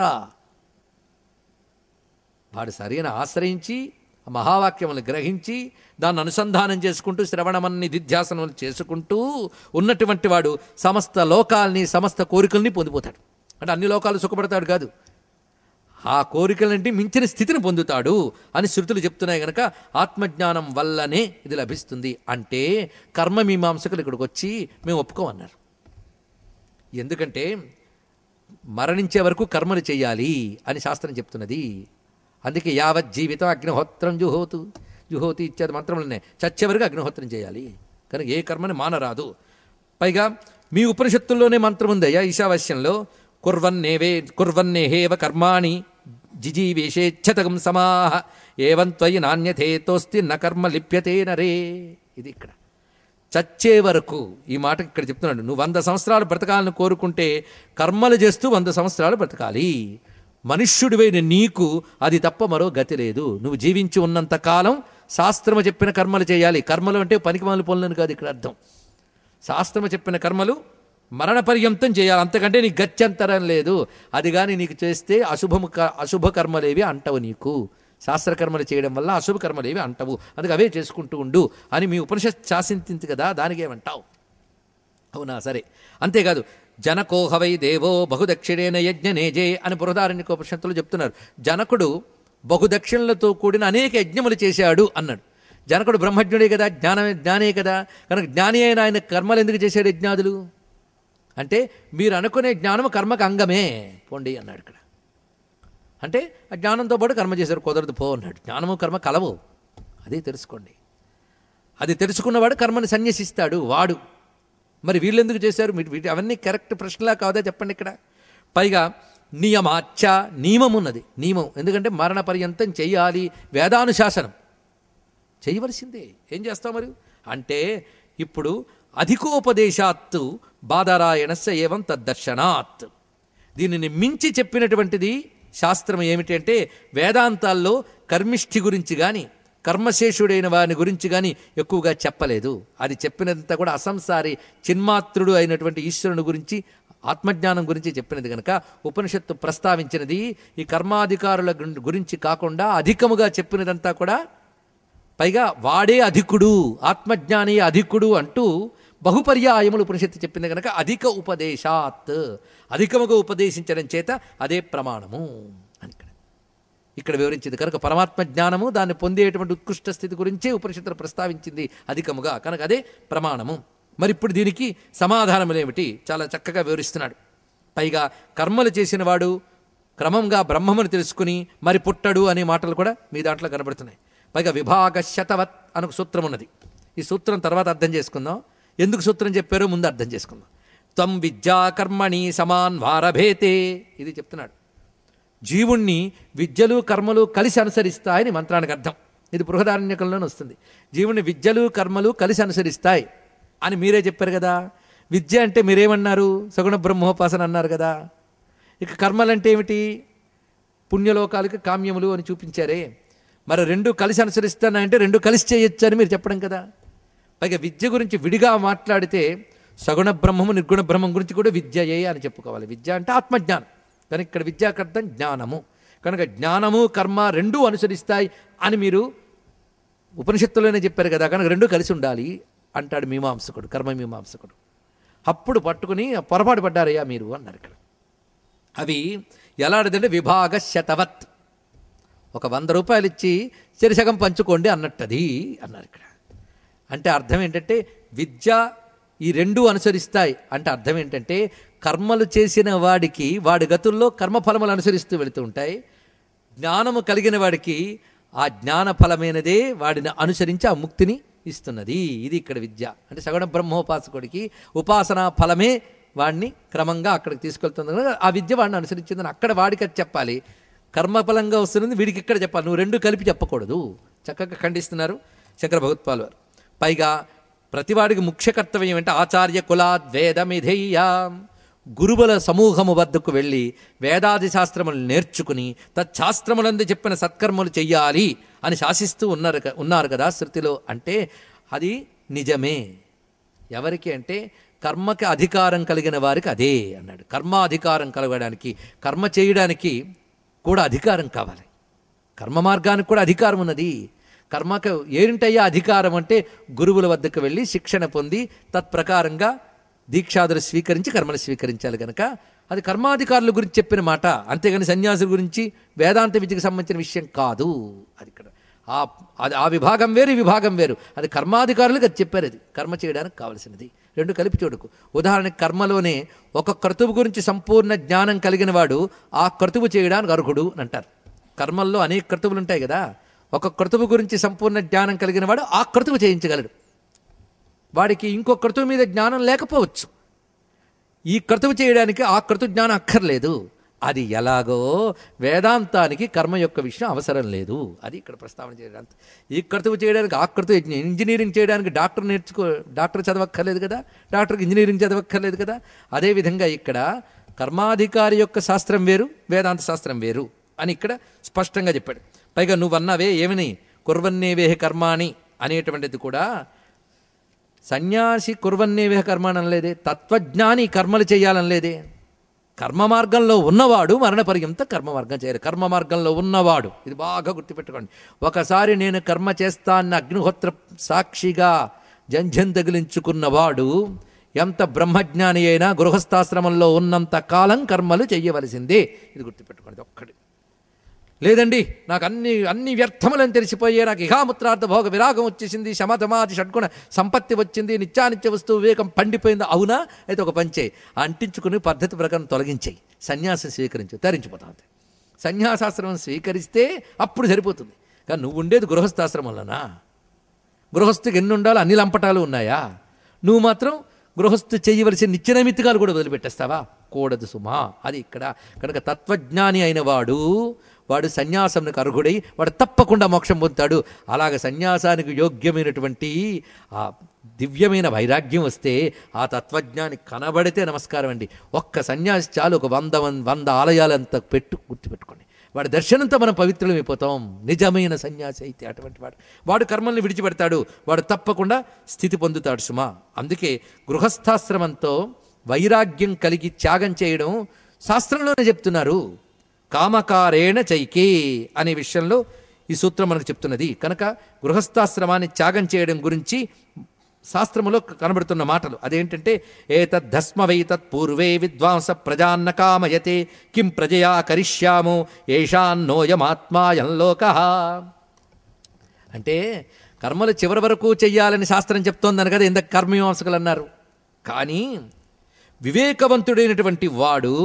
వాడు సరైన ఆశ్రయించి ఆ మహావాక్యములు గ్రహించి దాన్ని అనుసంధానం చేసుకుంటూ శ్రవణమన్ని నిధిధ్యాసనములు చేసుకుంటూ ఉన్నటువంటి వాడు సమస్త లోకాల్ని సమస్త కోరికల్ని పొందిపోతాడు అంటే అన్ని లోకాలు సుఖపడతాడు కాదు ఆ కోరికలంటే మించిన స్థితిని పొందుతాడు అని శృతులు చెప్తున్నాయి గనక ఆత్మజ్ఞానం వల్లనే ఇది లభిస్తుంది అంటే కర్మ మీమాంసకులు ఇక్కడికి వచ్చి మేము ఒప్పుకోమన్నారు ఎందుకంటే మరణించే వరకు కర్మలు చేయాలి అని శాస్త్రం చెప్తున్నది అందుకే యావత్ జీవితం అగ్నిహోత్రం జుహోతు జుహోతి ఇత్యాది మంత్రములు ఉన్నాయి చచ్చే వరకు అగ్నిహోత్రం చేయాలి కనుక ఏ కర్మని మానరాదు పైగా మీ ఉపనిషత్తుల్లోనే మంత్రం ఉందయ్యా ఈశావాస్యంలో కుర్వన్నేవే కుర్వన్నేహేవ కర్మాణి జిజీవేషేచ్ఛతకం సమాహ ఏవం త్వయి నాణ్యథేతోస్తి న కర్మ లిప్యతే నరే ఇది ఇక్కడ చచ్చే వరకు ఈ మాట ఇక్కడ చెప్తున్నాడు నువ్వు వంద సంవత్సరాలు బ్రతకాలని కోరుకుంటే కర్మలు చేస్తూ వంద సంవత్సరాలు బ్రతకాలి మనుష్యుడివైన నీకు అది తప్ప మరో గతి లేదు నువ్వు జీవించి ఉన్నంత కాలం శాస్త్రము చెప్పిన కర్మలు చేయాలి కర్మలు అంటే పనికి మాలి పనులను కాదు ఇక్కడ అర్థం శాస్త్రము చెప్పిన కర్మలు మరణ పర్యంతం చేయాలి అంతకంటే నీకు గత్యంతరం లేదు అది కానీ నీకు చేస్తే అశుభము క- అశుభ కర్మలేవి అంటవు నీకు శాస్త్రకర్మలు చేయడం వల్ల అశుభ కర్మలేవి అంటవు అందుకే అవే చేసుకుంటూ ఉండు అని మీ ఉపనిషత్ శాసించింది కదా దానికి ఏమంటావు అవునా సరే అంతేకాదు జనకోహవై దేవో బహుదక్షిణేన యజ్ఞనేజే అని బృహదారణ్యకోపనిషత్తులు చెప్తున్నారు జనకుడు బహుదక్షిణలతో కూడిన అనేక యజ్ఞములు చేశాడు అన్నాడు జనకుడు బ్రహ్మజ్ఞుడే కదా జ్ఞానమే జ్ఞానే కదా కనుక జ్ఞాని అయిన ఆయన కర్మలు ఎందుకు చేశాడు యజ్ఞాదులు అంటే మీరు అనుకునే జ్ఞానము కర్మకు అంగమే పోండి అన్నాడు ఇక్కడ అంటే ఆ జ్ఞానంతో పాటు కర్మ చేశారు కుదరదు పో అన్నాడు జ్ఞానము కర్మ కలవు అదే తెలుసుకోండి అది తెలుసుకున్నవాడు కర్మని సన్యసిస్తాడు వాడు మరి వీళ్ళు ఎందుకు చేశారు మీరు వీటి అవన్నీ కరెక్ట్ ప్రశ్నలా కాదా చెప్పండి ఇక్కడ పైగా నియమాచ నియమం ఉన్నది నియమం ఎందుకంటే మరణ పర్యంతం చెయ్యాలి వేదానుశాసనం చేయవలసిందే ఏం చేస్తాం మరి అంటే ఇప్పుడు అధికోపదేశాత్తు బాధరాయణస్య ఏవం తద్దర్శనాత్ దీనిని మించి చెప్పినటువంటిది శాస్త్రం ఏమిటి అంటే వేదాంతాల్లో కర్మిష్ఠి గురించి కానీ కర్మశేషుడైన వాని గురించి కానీ ఎక్కువగా చెప్పలేదు అది చెప్పినంత కూడా అసంసారి చిన్మాత్రుడు అయినటువంటి ఈశ్వరుని గురించి ఆత్మజ్ఞానం గురించి చెప్పినది కనుక ఉపనిషత్తు ప్రస్తావించినది ఈ కర్మాధికారుల గున్- గురించి కాకుండా అధికముగా చెప్పినదంతా కూడా పైగా వాడే అధికుడు ఆత్మజ్ఞాని అధికుడు అంటూ బహుపర్యాయములు ఉపనిషత్తు చెప్పింది కనుక అధిక ఉపదేశాత్ అధికముగా ఉపదేశించడం చేత అదే ప్రమాణము అని ఇక్కడ ఇక్కడ వివరించింది కనుక పరమాత్మ జ్ఞానము దాన్ని పొందేటువంటి ఉత్కృష్ట స్థితి గురించే ఉపనిషత్తులు ప్రస్తావించింది అధికముగా కనుక అదే ప్రమాణము మరి ఇప్పుడు దీనికి సమాధానములేమిటి చాలా చక్కగా వివరిస్తున్నాడు పైగా కర్మలు చేసిన వాడు క్రమంగా బ్రహ్మమును తెలుసుకుని మరి పుట్టడు అనే మాటలు కూడా మీ దాంట్లో కనబడుతున్నాయి పైగా విభాగ శతవత్ అని ఒక సూత్రం ఉన్నది ఈ సూత్రం తర్వాత అర్థం చేసుకుందాం ఎందుకు సూత్రం చెప్పారో ముందు అర్థం చేసుకుందాం త్వం విద్యా కర్మణి సమాన్ వారభేతే ఇది చెప్తున్నాడు జీవుణ్ణి విద్యలు కర్మలు కలిసి అనుసరిస్తాయని మంత్రానికి అర్థం ఇది బృహదారణ్యకంలోనే వస్తుంది జీవుణ్ణి విద్యలు కర్మలు కలిసి అనుసరిస్తాయి అని మీరే చెప్పారు కదా విద్య అంటే మీరేమన్నారు సగుణ బ్రహ్మోపాసన అన్నారు కదా ఇక కర్మలంటే ఏమిటి పుణ్యలోకాలకి కామ్యములు అని చూపించారే మరి రెండు కలిసి అనుసరిస్తానంటే రెండు కలిసి చేయొచ్చు అని మీరు చెప్పడం కదా పైగా విద్య గురించి విడిగా మాట్లాడితే సగుణ బ్రహ్మము నిర్గుణ బ్రహ్మం గురించి కూడా విద్యయే అని చెప్పుకోవాలి విద్య అంటే ఆత్మజ్ఞానం కనుక ఇక్కడ విద్యాకర్థం జ్ఞానము కనుక జ్ఞానము కర్మ రెండూ అనుసరిస్తాయి అని మీరు ఉపనిషత్తులోనే చెప్పారు కదా కనుక రెండు కలిసి ఉండాలి అంటాడు మీమాంసకుడు కర్మ మీమాంసకుడు అప్పుడు పట్టుకుని పొరపాటు పడ్డారయ్యా మీరు అన్నారు ఇక్కడ అవి ఎలాంటిదంటే విభాగ శతవత్ ఒక వంద రూపాయలు ఇచ్చి చెరిసగం పంచుకోండి అన్నట్టది అన్నారు ఇక్కడ అంటే అర్థం ఏంటంటే విద్య ఈ రెండు అనుసరిస్తాయి అంటే అర్థం ఏంటంటే కర్మలు చేసిన వాడికి వాడి గతుల్లో కర్మఫలములు అనుసరిస్తూ వెళుతూ ఉంటాయి జ్ఞానము కలిగిన వాడికి ఆ జ్ఞాన ఫలమైనదే వాడిని అనుసరించి ఆ ముక్తిని ఇస్తున్నది ఇది ఇక్కడ విద్య అంటే సగుణ బ్రహ్మోపాసకుడికి ఉపాసనా ఫలమే వాడిని క్రమంగా అక్కడికి తీసుకెళ్తుంది కనుక ఆ విద్య వాడిని అనుసరించిందని అక్కడ వాడికి అది చెప్పాలి కర్మఫలంగా వస్తున్నది వీడికి ఇక్కడ చెప్పాలి నువ్వు రెండు కలిపి చెప్పకూడదు చక్కగా ఖండిస్తున్నారు శంకర భగవత్పాల్ వారు పైగా ప్రతివాడికి ముఖ్య కర్తవ్యం అంటే ఆచార్య కులాద్వేదమిధేయ గురువుల సమూహము వద్దకు వెళ్ళి వేదాది శాస్త్రములు నేర్చుకుని తచ్శాస్త్రములందు చెప్పిన సత్కర్మలు చెయ్యాలి అని శాసిస్తూ ఉన్నారు క- ఉన్నారు కదా శృతిలో అంటే అది నిజమే ఎవరికి అంటే కర్మకి అధికారం కలిగిన వారికి అదే అన్నాడు కర్మ అధికారం కలగడానికి కర్మ చేయడానికి కూడా అధికారం కావాలి కర్మ మార్గానికి కూడా అధికారం ఉన్నది కర్మకు ఏంటయ్యా అధికారం అంటే గురువుల వద్దకు వెళ్ళి శిక్షణ పొంది తత్ప్రకారంగా దీక్షాదులు స్వీకరించి కర్మను స్వీకరించాలి కనుక అది కర్మాధికారుల గురించి చెప్పిన మాట అంతేగాని సన్యాసుల గురించి వేదాంత విద్యకు సంబంధించిన విషయం కాదు అది ఇక్కడ ఆ అది ఆ విభాగం వేరు ఈ విభాగం వేరు అది కర్మాధికారులకు అది చెప్పారు అది కర్మ చేయడానికి కావలసినది రెండు కలిపి చూడకు ఉదాహరణకి కర్మలోనే ఒక క్రతువు గురించి సంపూర్ణ జ్ఞానం కలిగిన వాడు ఆ క్రతువు చేయడానికి అర్హుడు అని అంటారు కర్మల్లో అనేక క్రతువులు ఉంటాయి కదా ఒక క్రతువు గురించి సంపూర్ణ జ్ఞానం కలిగిన వాడు ఆ క్రతువు చేయించగలడు వాడికి ఇంకో క్రతువు మీద జ్ఞానం లేకపోవచ్చు ఈ క్రతువు చేయడానికి ఆ క్రతు జ్ఞానం అక్కర్లేదు అది ఎలాగో వేదాంతానికి కర్మ యొక్క విషయం అవసరం లేదు అది ఇక్కడ ప్రస్తావన చేయడానికి ఈ క్రతువు చేయడానికి ఆ క్రతువు ఇంజనీరింగ్ చేయడానికి డాక్టర్ నేర్చుకో డాక్టర్ చదవక్కర్లేదు కదా డాక్టర్కి ఇంజనీరింగ్ చదవక్కర్లేదు కదా అదేవిధంగా ఇక్కడ కర్మాధికారి యొక్క శాస్త్రం వేరు వేదాంత శాస్త్రం వేరు అని ఇక్కడ స్పష్టంగా చెప్పాడు పైగా నువ్వు అన్నావే ఏమని కుర్వన్నేవేహ కర్మాణి అనేటువంటిది కూడా సన్యాసి కుర్వన్నేవేహ కర్మాణి అనలేదే తత్వజ్ఞాని కర్మలు చేయాలనలేదే కర్మ మార్గంలో ఉన్నవాడు మరణ పర్యంత కర్మ మార్గం చేయాలి కర్మ మార్గంలో ఉన్నవాడు ఇది బాగా గుర్తుపెట్టుకోండి ఒకసారి నేను కర్మ చేస్తాన్న అగ్నిహోత్ర సాక్షిగా జంఝం తగిలించుకున్నవాడు ఎంత బ్రహ్మజ్ఞాని అయినా గృహస్థాశ్రమంలో ఉన్నంత కాలం కర్మలు చెయ్యవలసిందే ఇది గుర్తుపెట్టుకోండి ఇది ఒక్కటి లేదండి నాకు అన్ని అన్ని వ్యర్థములని తెలిసిపోయే నాకు ఇహాముత్రార్థ భోగ విరాగం వచ్చేసింది శమధమాది షడ్గుణ సంపత్తి వచ్చింది నిత్యానిత్య వస్తువు వివేకం పండిపోయింది అవునా అయితే ఒక పంచే అంటించుకుని పద్ధతి ప్రకారం తొలగించేయి సన్యాసం స్వీకరించు తరించిపోతా అంతే సన్యాసాశ్రమం స్వీకరిస్తే అప్పుడు సరిపోతుంది కానీ నువ్వు ఉండేది గృహస్థాశ్రమంలోనా గృహస్థుకి ఎన్ని ఉండాలో అన్ని లంపటాలు ఉన్నాయా నువ్వు మాత్రం గృహస్థు చేయవలసిన నిత్యనైమిత్తికాలు కూడా వదిలిపెట్టేస్తావా కూడదు సుమా అది ఇక్కడ కనుక తత్వజ్ఞాని అయిన వాడు వాడు సన్యాసంకు అర్హుడై వాడు తప్పకుండా మోక్షం పొందుతాడు అలాగ సన్యాసానికి యోగ్యమైనటువంటి ఆ దివ్యమైన వైరాగ్యం వస్తే ఆ తత్వజ్ఞాని కనబడితే నమస్కారం అండి ఒక్క సన్యాసి చాలు ఒక వంద వన్- వంద ఆలయాలంత పెట్టు గుర్తుపెట్టుకోండి వాడి దర్శనంతో మనం పవిత్రమైపోతాం నిజమైన సన్యాసి అయితే అటువంటి వాడు వాడు కర్మల్ని విడిచిపెడతాడు వాడు తప్పకుండా స్థితి పొందుతాడు సుమా అందుకే గృహస్థాశ్రమంతో వైరాగ్యం కలిగి త్యాగం చేయడం శాస్త్రంలోనే చెప్తున్నారు కామకారేణ చైకే అనే విషయంలో ఈ సూత్రం మనకు చెప్తున్నది కనుక గృహస్థాశ్రమాన్ని త్యాగం చేయడం గురించి శాస్త్రములో కనబడుతున్న మాటలు అదేంటంటే ఏతద్ధస్మ వై తత్పూర్వే విద్వాంస ప్రజాన్న కామయతే కిం ప్రజయా కరిష్యామో ఏషాన్నోయమాత్మాయం లోక అంటే కర్మలు చివరి వరకు చెయ్యాలని శాస్త్రం చెప్తోందని కదా ఇంత కర్మమీమాంసకులు అన్నారు కానీ వివేకవంతుడైనటువంటి వాడు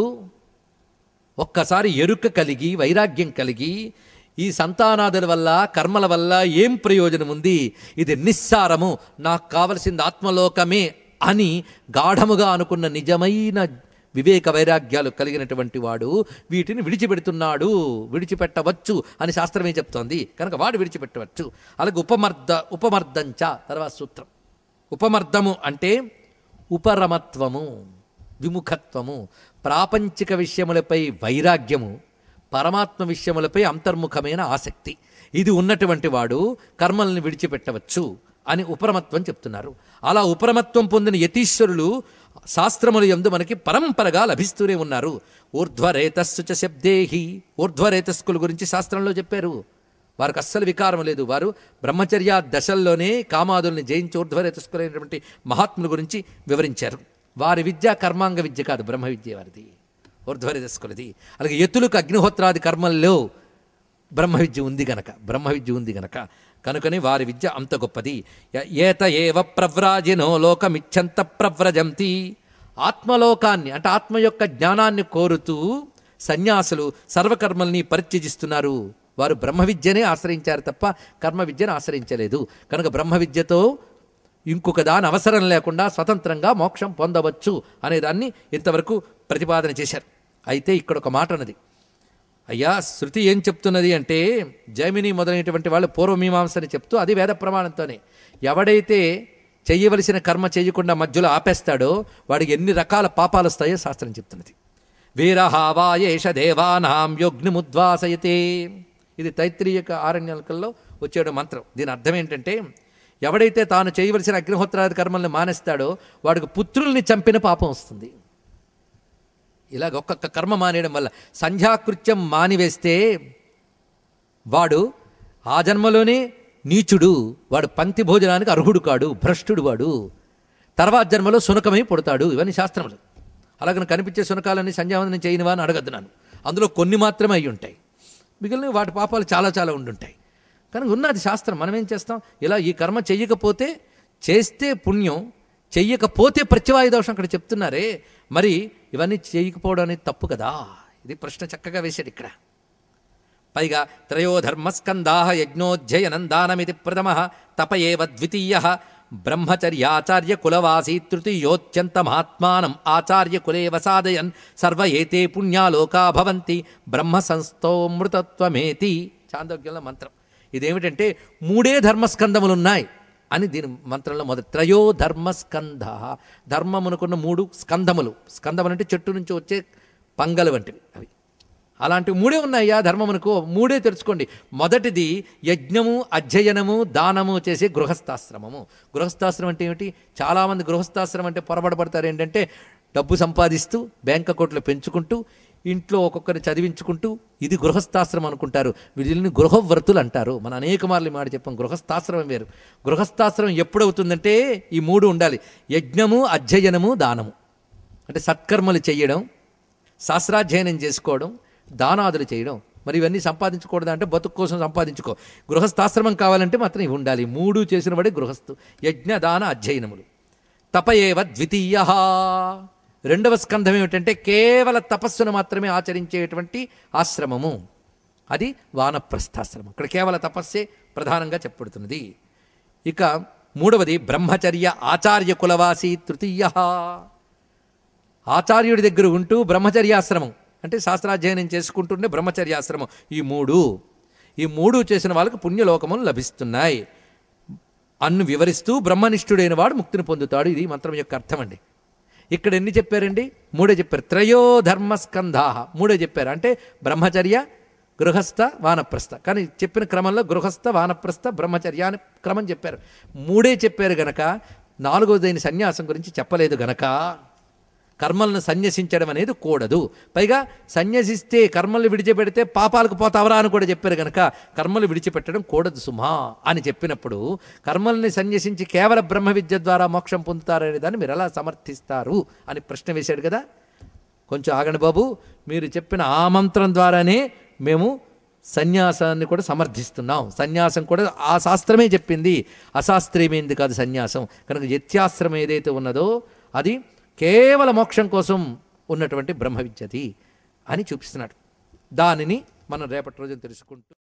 ఒక్కసారి ఎరుక కలిగి వైరాగ్యం కలిగి ఈ సంతానాదుల వల్ల కర్మల వల్ల ఏం ప్రయోజనం ఉంది ఇది నిస్సారము నాకు కావలసింది ఆత్మలోకమే అని గాఢముగా అనుకున్న నిజమైన వివేక వైరాగ్యాలు కలిగినటువంటి వాడు వీటిని విడిచిపెడుతున్నాడు విడిచిపెట్టవచ్చు అని శాస్త్రమే చెప్తోంది కనుక వాడు విడిచిపెట్టవచ్చు అలాగే ఉపమర్ద ఉపమర్దంచ తర్వాత సూత్రం ఉపమర్దము అంటే ఉపరమత్వము విముఖత్వము ప్రాపంచిక విషయములపై వైరాగ్యము పరమాత్మ విషయములపై అంతర్ముఖమైన ఆసక్తి ఇది ఉన్నటువంటి వాడు కర్మల్ని విడిచిపెట్టవచ్చు అని ఉపరమత్వం చెప్తున్నారు అలా ఉపరమత్వం పొందిన యతీశ్వరులు శాస్త్రముల యందు మనకి పరంపరగా లభిస్తూనే ఉన్నారు ఊర్ధ్వరేతస్సు చ శబ్దేహి ఊర్ధ్వరేతస్కుల గురించి శాస్త్రంలో చెప్పారు వారికి అస్సలు వికారం లేదు వారు బ్రహ్మచర్య దశల్లోనే కామాదుల్ని జయించి ఊర్ధ్వరేతస్కులైనటువంటి మహాత్ముల గురించి వివరించారు వారి విద్య కర్మాంగ విద్య కాదు బ్రహ్మ విద్య వారిది ఊర్ధ్వరేతస్కులది అలాగే ఎత్తులకు అగ్నిహోత్రాది కర్మల్లో బ్రహ్మ విద్య ఉంది గనక బ్రహ్మ విద్య ఉంది గనక కనుకని వారి విద్య అంత గొప్పది య- ఏత ఏవ ప్రవ్రాజినో లోకమిచ్చంత ప్రవ్రజంతి ఆత్మలోకాన్ని అంటే ఆత్మ యొక్క జ్ఞానాన్ని కోరుతూ సన్యాసులు సర్వకర్మల్ని పరిత్యజిస్తున్నారు వారు బ్రహ్మ విద్యనే ఆశ్రయించారు తప్ప కర్మ విద్యను ఆశ్రయించలేదు కనుక బ్రహ్మ విద్యతో ఇంకొక దాని అవసరం లేకుండా స్వతంత్రంగా మోక్షం పొందవచ్చు అనేదాన్ని ఇంతవరకు ప్రతిపాదన చేశారు అయితే ఇక్కడ ఒక మాట ఉన్నది అయ్యా శృతి ఏం చెప్తున్నది అంటే జైమిని మొదలైనటువంటి వాళ్ళు పూర్వమీమాంసని చెప్తూ అది వేద ప్రమాణంతోనే ఎవడైతే చెయ్యవలసిన కర్మ చేయకుండా మధ్యలో ఆపేస్తాడో వాడికి ఎన్ని రకాల పాపాలు వస్తాయో శాస్త్రం చెప్తున్నది వీరహావాయేష దేవానాం యోగ్నిముద్వాసయతే ఇది తైత్రీయక ఆరణ్యకల్లో వచ్చేడు మంత్రం దీని అర్థం ఏంటంటే ఎవడైతే తాను చేయవలసిన అగ్నిహోత్రాది కర్మల్ని మానేస్తాడో వాడికి పుత్రుల్ని చంపిన పాపం వస్తుంది ఇలాగ ఒక్కొక్క కర్మ మానేయడం వల్ల సంధ్యాకృత్యం మానివేస్తే వాడు ఆ జన్మలోనే నీచుడు వాడు పంక్తి భోజనానికి అర్హుడు కాడు భ్రష్టుడు వాడు తర్వాత జన్మలో సునకమై పుడతాడు ఇవన్నీ శాస్త్రములు అలాగని కనిపించే సునకాలన్నీ సంధ్యావందనం చేయనివా అని అడగద్దు నన్ను అందులో కొన్ని మాత్రమే అయి ఉంటాయి మిగిలిన వాటి పాపాలు చాలా చాలా ఉండుంటాయి కనుక ఉన్నది శాస్త్రం మనం ఏం చేస్తాం ఇలా ఈ కర్మ చెయ్యకపోతే చేస్తే పుణ్యం చెయ్యకపోతే ప్రత్యవాయు దోషం అక్కడ చెప్తున్నారే మరి ఇవన్నీ చేయకపోవడం అనేది తప్పు కదా ఇది ప్రశ్న చక్కగా వేశాడు ఇక్కడ పైగా త్రయోధర్మస్కందా యజ్ఞోధ్యయనం దానమితి ప్రథమ తప ఏవ ద్వితీయ బ్రహ్మచర్యాచార్య కులవాసీ తృతీయోత్యంత మహాత్మానం ఆచార్య కులే వసాదయన్ సర్వ ఏతే పుణ్యాలోకా భవంతి బ్రహ్మ సంస్థోమృతత్వమేతి చాందోగ్యంలో మంత్రం ఇదేమిటంటే మూడే ధర్మస్కందములున్నాయి అని దీని మంత్రంలో మొదటి త్రయో ధర్మస్కంధ ధర్మమునుకున్న మూడు స్కందములు స్కందములు అంటే చెట్టు నుంచి వచ్చే పంగలు వంటివి అవి అలాంటివి మూడే ఉన్నాయా ధర్మమునకు మూడే తెలుసుకోండి మొదటిది యజ్ఞము అధ్యయనము దానము చేసే గృహస్థాశ్రమము గృహస్థాశ్రమం అంటే ఏమిటి చాలామంది గృహస్థాశ్రమం అంటే పొరబడబడతారు ఏంటంటే డబ్బు సంపాదిస్తూ బ్యాంక్ అకౌంట్లు పెంచుకుంటూ ఇంట్లో ఒక్కొక్కరిని చదివించుకుంటూ ఇది గృహస్థాశ్రమం అనుకుంటారు వీళ్ళని గృహవ్రతులు అంటారు మన అనేక మార్లు ఈ మాట చెప్పాం గృహస్థాశ్రమం వేరు గృహస్థాశ్రమం ఎప్పుడవుతుందంటే ఈ మూడు ఉండాలి యజ్ఞము అధ్యయనము దానము అంటే సత్కర్మలు చేయడం శాస్త్రాధ్యయనం చేసుకోవడం దానాదులు చేయడం మరి ఇవన్నీ సంపాదించకూడదు అంటే బతుకు కోసం సంపాదించుకో గృహస్థాశ్రమం కావాలంటే మాత్రం ఇవి ఉండాలి మూడు చేసిన వాడే గృహస్థు యజ్ఞ దాన అధ్యయనములు తపయేవ ద్వితీయ రెండవ స్కంధం ఏమిటంటే కేవల తపస్సును మాత్రమే ఆచరించేటువంటి ఆశ్రమము అది వానప్రస్థాశ్రమం ఇక్కడ కేవల తపస్సే ప్రధానంగా చెప్పబడుతున్నది ఇక మూడవది బ్రహ్మచర్య ఆచార్య కులవాసి తృతీయ ఆచార్యుడి దగ్గర ఉంటూ బ్రహ్మచర్యాశ్రమం అంటే శాస్త్రాధ్యయనం చేసుకుంటుండే బ్రహ్మచర్యాశ్రమం ఈ మూడు ఈ మూడు చేసిన వాళ్ళకు పుణ్యలోకములు లభిస్తున్నాయి అన్ను వివరిస్తూ బ్రహ్మనిష్ఠుడైన వాడు ముక్తిని పొందుతాడు ఇది ఈ మంత్రం యొక్క అర్థం అండి ఇక్కడ ఎన్ని చెప్పారండి మూడే చెప్పారు త్రయో ధర్మస్కంధా మూడే చెప్పారు అంటే బ్రహ్మచర్య గృహస్థ వానప్రస్థ కానీ చెప్పిన క్రమంలో గృహస్థ వానప్రస్థ బ్రహ్మచర్య అని క్రమం చెప్పారు మూడే చెప్పారు గనక నాలుగోదైన సన్యాసం గురించి చెప్పలేదు గనక కర్మలను సన్యసించడం అనేది కూడదు పైగా సన్యసిస్తే కర్మలు విడిచిపెడితే పాపాలకు పోతావరా అని కూడా చెప్పారు కనుక కర్మలు విడిచిపెట్టడం కూడదు సుమా అని చెప్పినప్పుడు కర్మల్ని సన్యసించి కేవల బ్రహ్మ విద్య ద్వారా మోక్షం పొందుతారనే దాన్ని మీరు ఎలా సమర్థిస్తారు అని ప్రశ్న వేశాడు కదా కొంచెం ఆగండి బాబు మీరు చెప్పిన ఆ మంత్రం ద్వారానే మేము సన్యాసాన్ని కూడా సమర్థిస్తున్నాం సన్యాసం కూడా ఆ శాస్త్రమే చెప్పింది అశాస్త్రీయమైంది కాదు సన్యాసం కనుక యత్యాశ్రమం ఏదైతే ఉన్నదో అది కేవల మోక్షం కోసం ఉన్నటువంటి బ్రహ్మ విద్యది అని చూపిస్తున్నాడు దానిని మనం రేపటి రోజున తెలుసుకుంటూ